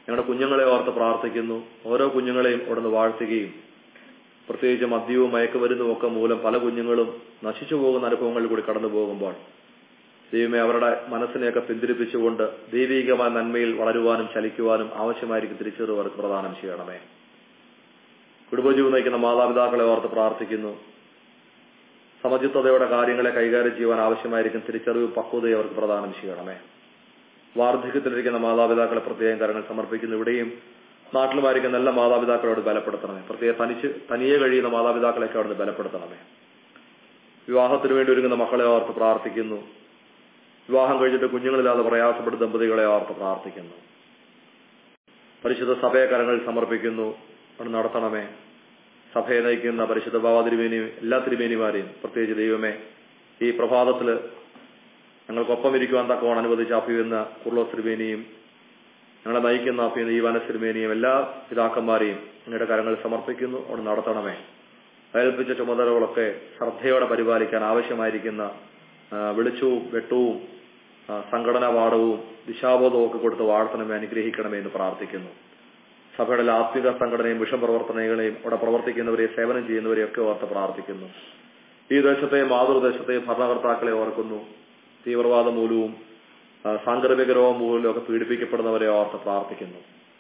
ഞങ്ങളുടെ കുഞ്ഞുങ്ങളെ ഓർത്ത് പ്രാർത്ഥിക്കുന്നു ഓരോ കുഞ്ഞുങ്ങളെയും അവിടുന്ന് വാഴ്ത്തുകയും പ്രത്യേകിച്ച് മദ്യവും മയക്കുമരുന്നും ഒക്കെ മൂലം പല കുഞ്ഞുങ്ങളും നശിച്ചു പോകുന്ന അനുഭവങ്ങളിൽ കൂടി കടന്നു പോകുമ്പോൾ ദൈവമേ അവരുടെ മനസ്സിനെയൊക്കെ പിന്തിരിപ്പിച്ചുകൊണ്ട് ദൈവികമായ നന്മയിൽ വളരുവാനും ചലിക്കുവാനും ആവശ്യമായിരിക്കും തിരിച്ചറിവ് അവർക്ക് പ്രദാനം ചെയ്യണമേ കുടുംബജീവൻ നയിക്കുന്ന മാതാപിതാക്കളെ ഓർത്ത് പ്രാർത്ഥിക്കുന്നു സമചിത്തതയോടെ കാര്യങ്ങളെ കൈകാര്യം ചെയ്യുവാൻ ആവശ്യമായിരിക്കും തിരിച്ചറിവ് പക്വതയെ അവർക്ക് പ്രദാനം ചെയ്യണമേ വാർദ്ധക്യത്തിലിരിക്കുന്ന മാതാപിതാക്കളെ പ്രത്യേകം കാര്യങ്ങൾ സമർപ്പിക്കുന്നു ഇവിടെയും നാട്ടിലുമായിരിക്കുന്ന എല്ലാ മാതാപിതാക്കളോട് ബലപ്പെടുത്തണമേ പ്രത്യേക തനിച്ച് തനിയെ കഴിയുന്ന മാതാപിതാക്കളെയൊക്കെ അവിടുന്ന് ബലപ്പെടുത്തണമേ വിവാഹത്തിന് വേണ്ടി ഒരുങ്ങുന്ന മക്കളെ ഓർത്ത് പ്രാർത്ഥിക്കുന്നു വിവാഹം കഴിഞ്ഞിട്ട് കുഞ്ഞുങ്ങളില്ലാതെ പ്രയാസപ്പെടുന്ന ദമ്പതികളെ ഓർത്ത് പ്രാർത്ഥിക്കുന്നു പരിശുദ്ധ സഭയെ കരങ്ങളിൽ സമർപ്പിക്കുന്നു അവിടെ നടത്തണമേ സഭയെ നയിക്കുന്ന പരിശുദ്ധ ബാബ തിരുമേനിയും എല്ലാ തിരുമേനിമാരെയും പ്രത്യേകിച്ച് ദൈവമേ ഈ പ്രഭാതത്തില് ഞങ്ങൾക്കൊപ്പം ഇരിക്കുവാൻ തക്കവണ്ണം അനുവദിച്ച അപ്പിയുന്ന കുർലോസ് തിരുമേനിയും ഞങ്ങളെ നയിക്കുന്ന അപ്പിയുന്ന ഈ വനത്തിരുമേനിയും എല്ലാ പിതാക്കന്മാരെയും നിങ്ങളുടെ കരങ്ങളിൽ സമർപ്പിക്കുന്നു അവിടെ നടത്തണമേ ഏൽപ്പിച്ച ചുമതലകളൊക്കെ ശ്രദ്ധയോടെ പരിപാലിക്കാൻ ആവശ്യമായിരിക്കുന്ന ആ, വെളിച്ചവും വെട്ടവും ആ, സംഘടനാ പാഠവും ദിശാബോധവും ഒക്കെ കൊടുത്ത് വാഴ്ത്തണമേ അനുഗ്രഹിക്കണമേ എന്ന് പ്രാർത്ഥിക്കുന്നു സഭയുടെ ആത്മിക സംഘടനയും മിഷൻ പ്രവർത്തനങ്ങളെയും അവിടെ പ്രവർത്തിക്കുന്നവരെ സേവനം ചെയ്യുന്നവരെ ഒക്കെ ഓർത്ത് പ്രാർത്ഥിക്കുന്നു ഈ ദേശത്തെയും മാതൃദേശത്തെയും ഭരണകർത്താക്കളെ ഓർക്കുന്നു തീവ്രവാദ മൂലവും ആ, സാംക്രമിക രോഗം മൂലവും ഒക്കെ പീഡിപ്പിക്കപ്പെടുന്നവരെ ഓർത്ത് പ്രാർത്ഥിക്കുന്നു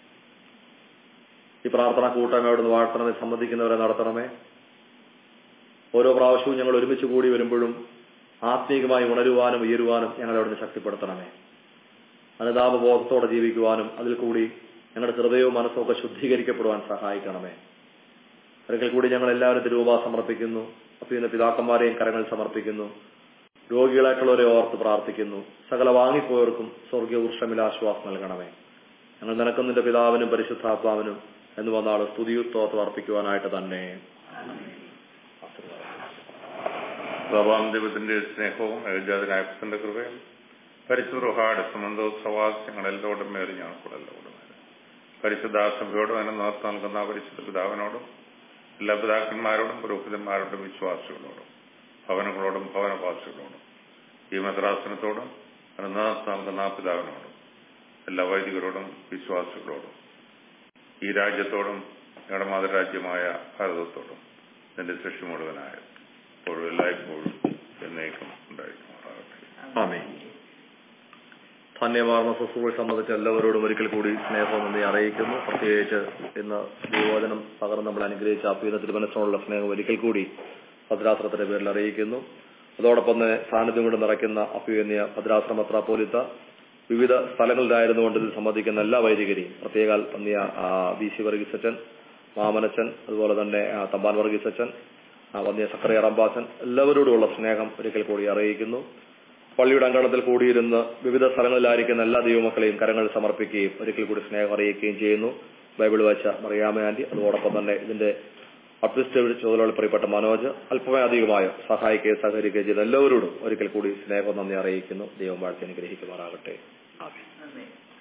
ഈ പ്രാർത്ഥന കൂട്ടായ്മ അവിടുന്ന് വാഴ്ത്തണമേ സംബന്ധിക്കുന്നവരെ നടത്തണമേ ഓരോ പ്രാവശ്യവും ഞങ്ങൾ ഒരുമിച്ച് കൂടി വരുമ്പോഴും ആത്മീകമായി ഉണരുവാനും ഉയരുവാനും ഞങ്ങളെ അവിടുന്ന് ശക്തിപ്പെടുത്തണമേ അനുതാപബോധത്തോടെ ജീവിക്കുവാനും അതിൽ കൂടി ഞങ്ങളുടെ ഹൃദയവും മനസ്സും ഒക്കെ ശുദ്ധീകരിക്കപ്പെടുവാൻ സഹായിക്കണമേ ഒരിക്കൽ കൂടി ഞങ്ങൾ എല്ലാവരും തിരുവോപ സമർപ്പിക്കുന്നു അപ്പൊ ഇന്ന് പിതാക്കന്മാരെയും കരങ്ങൾ സമർപ്പിക്കുന്നു രോഗികളായിട്ടുള്ളവരെ ഓർത്ത് പ്രാർത്ഥിക്കുന്നു സകല വാങ്ങിപ്പോയവർക്കും സ്വർഗീയ വൃക്ഷമിൽ ആശ്വാസം നൽകണമേ ഞങ്ങൾ നിനക്കും നിന്റെ പിതാവിനും പരിശുദ്ധാത്മാവിനും എന്ന് വന്നാൾ സ്തുതിയുത്തോത്ത് അർപ്പിക്കുവാനായിട്ട് തന്നെ ബാബാം ദൈവത്തിന്റെ സ്നേഹവും ഏജാതിനായ പുത്രന്റെ കൃപയും പരിശുദ്ധാട് സംബന്ധോത്സവാസ്യങ്ങൾ എല്ലാവരും മേലും ഞങ്ങൾക്കൂടെ എല്ലാവരും പരിശുദ്ധാസഭയോടും അതിനെ നേർത്തു നൽകുന്ന പരിശുദ്ധ പിതാവിനോടും എല്ലാ പിതാക്കന്മാരോടും പുരോഹിതന്മാരോടും വിശ്വാസികളോടും ഭവനങ്ങളോടും ഭവനവാസികളോടും ഈ മദ്രാസനത്തോടും അതിന് നേർത്തു നൽകുന്ന പിതാവിനോടും എല്ലാ വൈദികരോടും വിശ്വാസികളോടും ഈ രാജ്യത്തോടും ഞങ്ങളുടെ മാതൃരാജ്യമായ ഭാരതത്തോടും എന്റെ സൃഷ്ടി മുഴുവനായ ഇപ്പോഴും എല്ലായ്പ്പോഴും എന്നേക്കും ഉണ്ടായിരിക്കുമാറാകട്ടെ ആമേ ധന്യമാർന്ന ശുശ്രൂഷ സംബന്ധിച്ച എല്ലാവരോടും ഒരിക്കൽ കൂടി സ്നേഹം നന്ദി അറിയിക്കുന്നു പ്രത്യേകിച്ച് ഇന്ന് ദൈവവചനം പകർന്ന് നമ്മൾ അനുഗ്രഹിച്ച അപ്പീന തിരുമനസിനോടുള്ള സ്നേഹം ഒരിക്കൽ കൂടി ഭദ്രാശ്രമത്തിന്റെ പേരിൽ അറിയിക്കുന്നു അതോടൊപ്പം തന്നെ സാന്നിധ്യം കൊണ്ട് നിറയ്ക്കുന്ന അപ്പീന്നിയ ഭദ്രാശ്രമ മെത്രാപ്പോലിത്ത വിവിധ സ്ഥലങ്ങളിലായിരുന്നുകൊണ്ട് ഇതിൽ സംബന്ധിക്കുന്ന എല്ലാ വൈദികരെയും പ്രത്യേക പന്നിയ വി സി വർഗീസച്ചൻ മാമനച്ചൻ അതുപോലെ തന്നെ ആ, തമ്പാൻ വർഗീസച്ചൻ ആ, വന്നിയ സക്കറിയ റമ്പാച്ചൻ എല്ലാവരോടുമുള്ള സ്നേഹം ഒരിക്കൽ കൂടി അറിയിക്കുന്നു പള്ളിയുടെ അങ്കണത്തിൽ കൂടിയിരുന്ന് വിവിധ സ്ഥലങ്ങളിലായിരിക്കുന്ന എല്ലാ ദൈവമക്കളെയും കരങ്ങൾ സമർപ്പിക്കുകയും ഒരിക്കൽ കൂടി സ്നേഹം അറിയിക്കുകയും ചെയ്യുന്നു ബൈബിൾ വായിച്ച മറിയാമ ആന്റി അതോടൊപ്പം തന്നെ ഇതിന്റെ അഡ്മിനിസ്ട്രേറ്റീവ് ചുമതലകളിൽ പ്രിയപ്പെട്ട മനോജ് അല്പമേ അധികമായോ സഹായിക്കുകയും സഹകരിക്കുകയും ചെയ്ത എല്ലാവരോടും ഒരിക്കൽ കൂടി സ്നേഹം നന്ദി അറിയിക്കുന്നു ദൈവം വാഴ്ത്തി അനുഗ്രഹിക്കുമാറാകട്ടെ ആമേൻ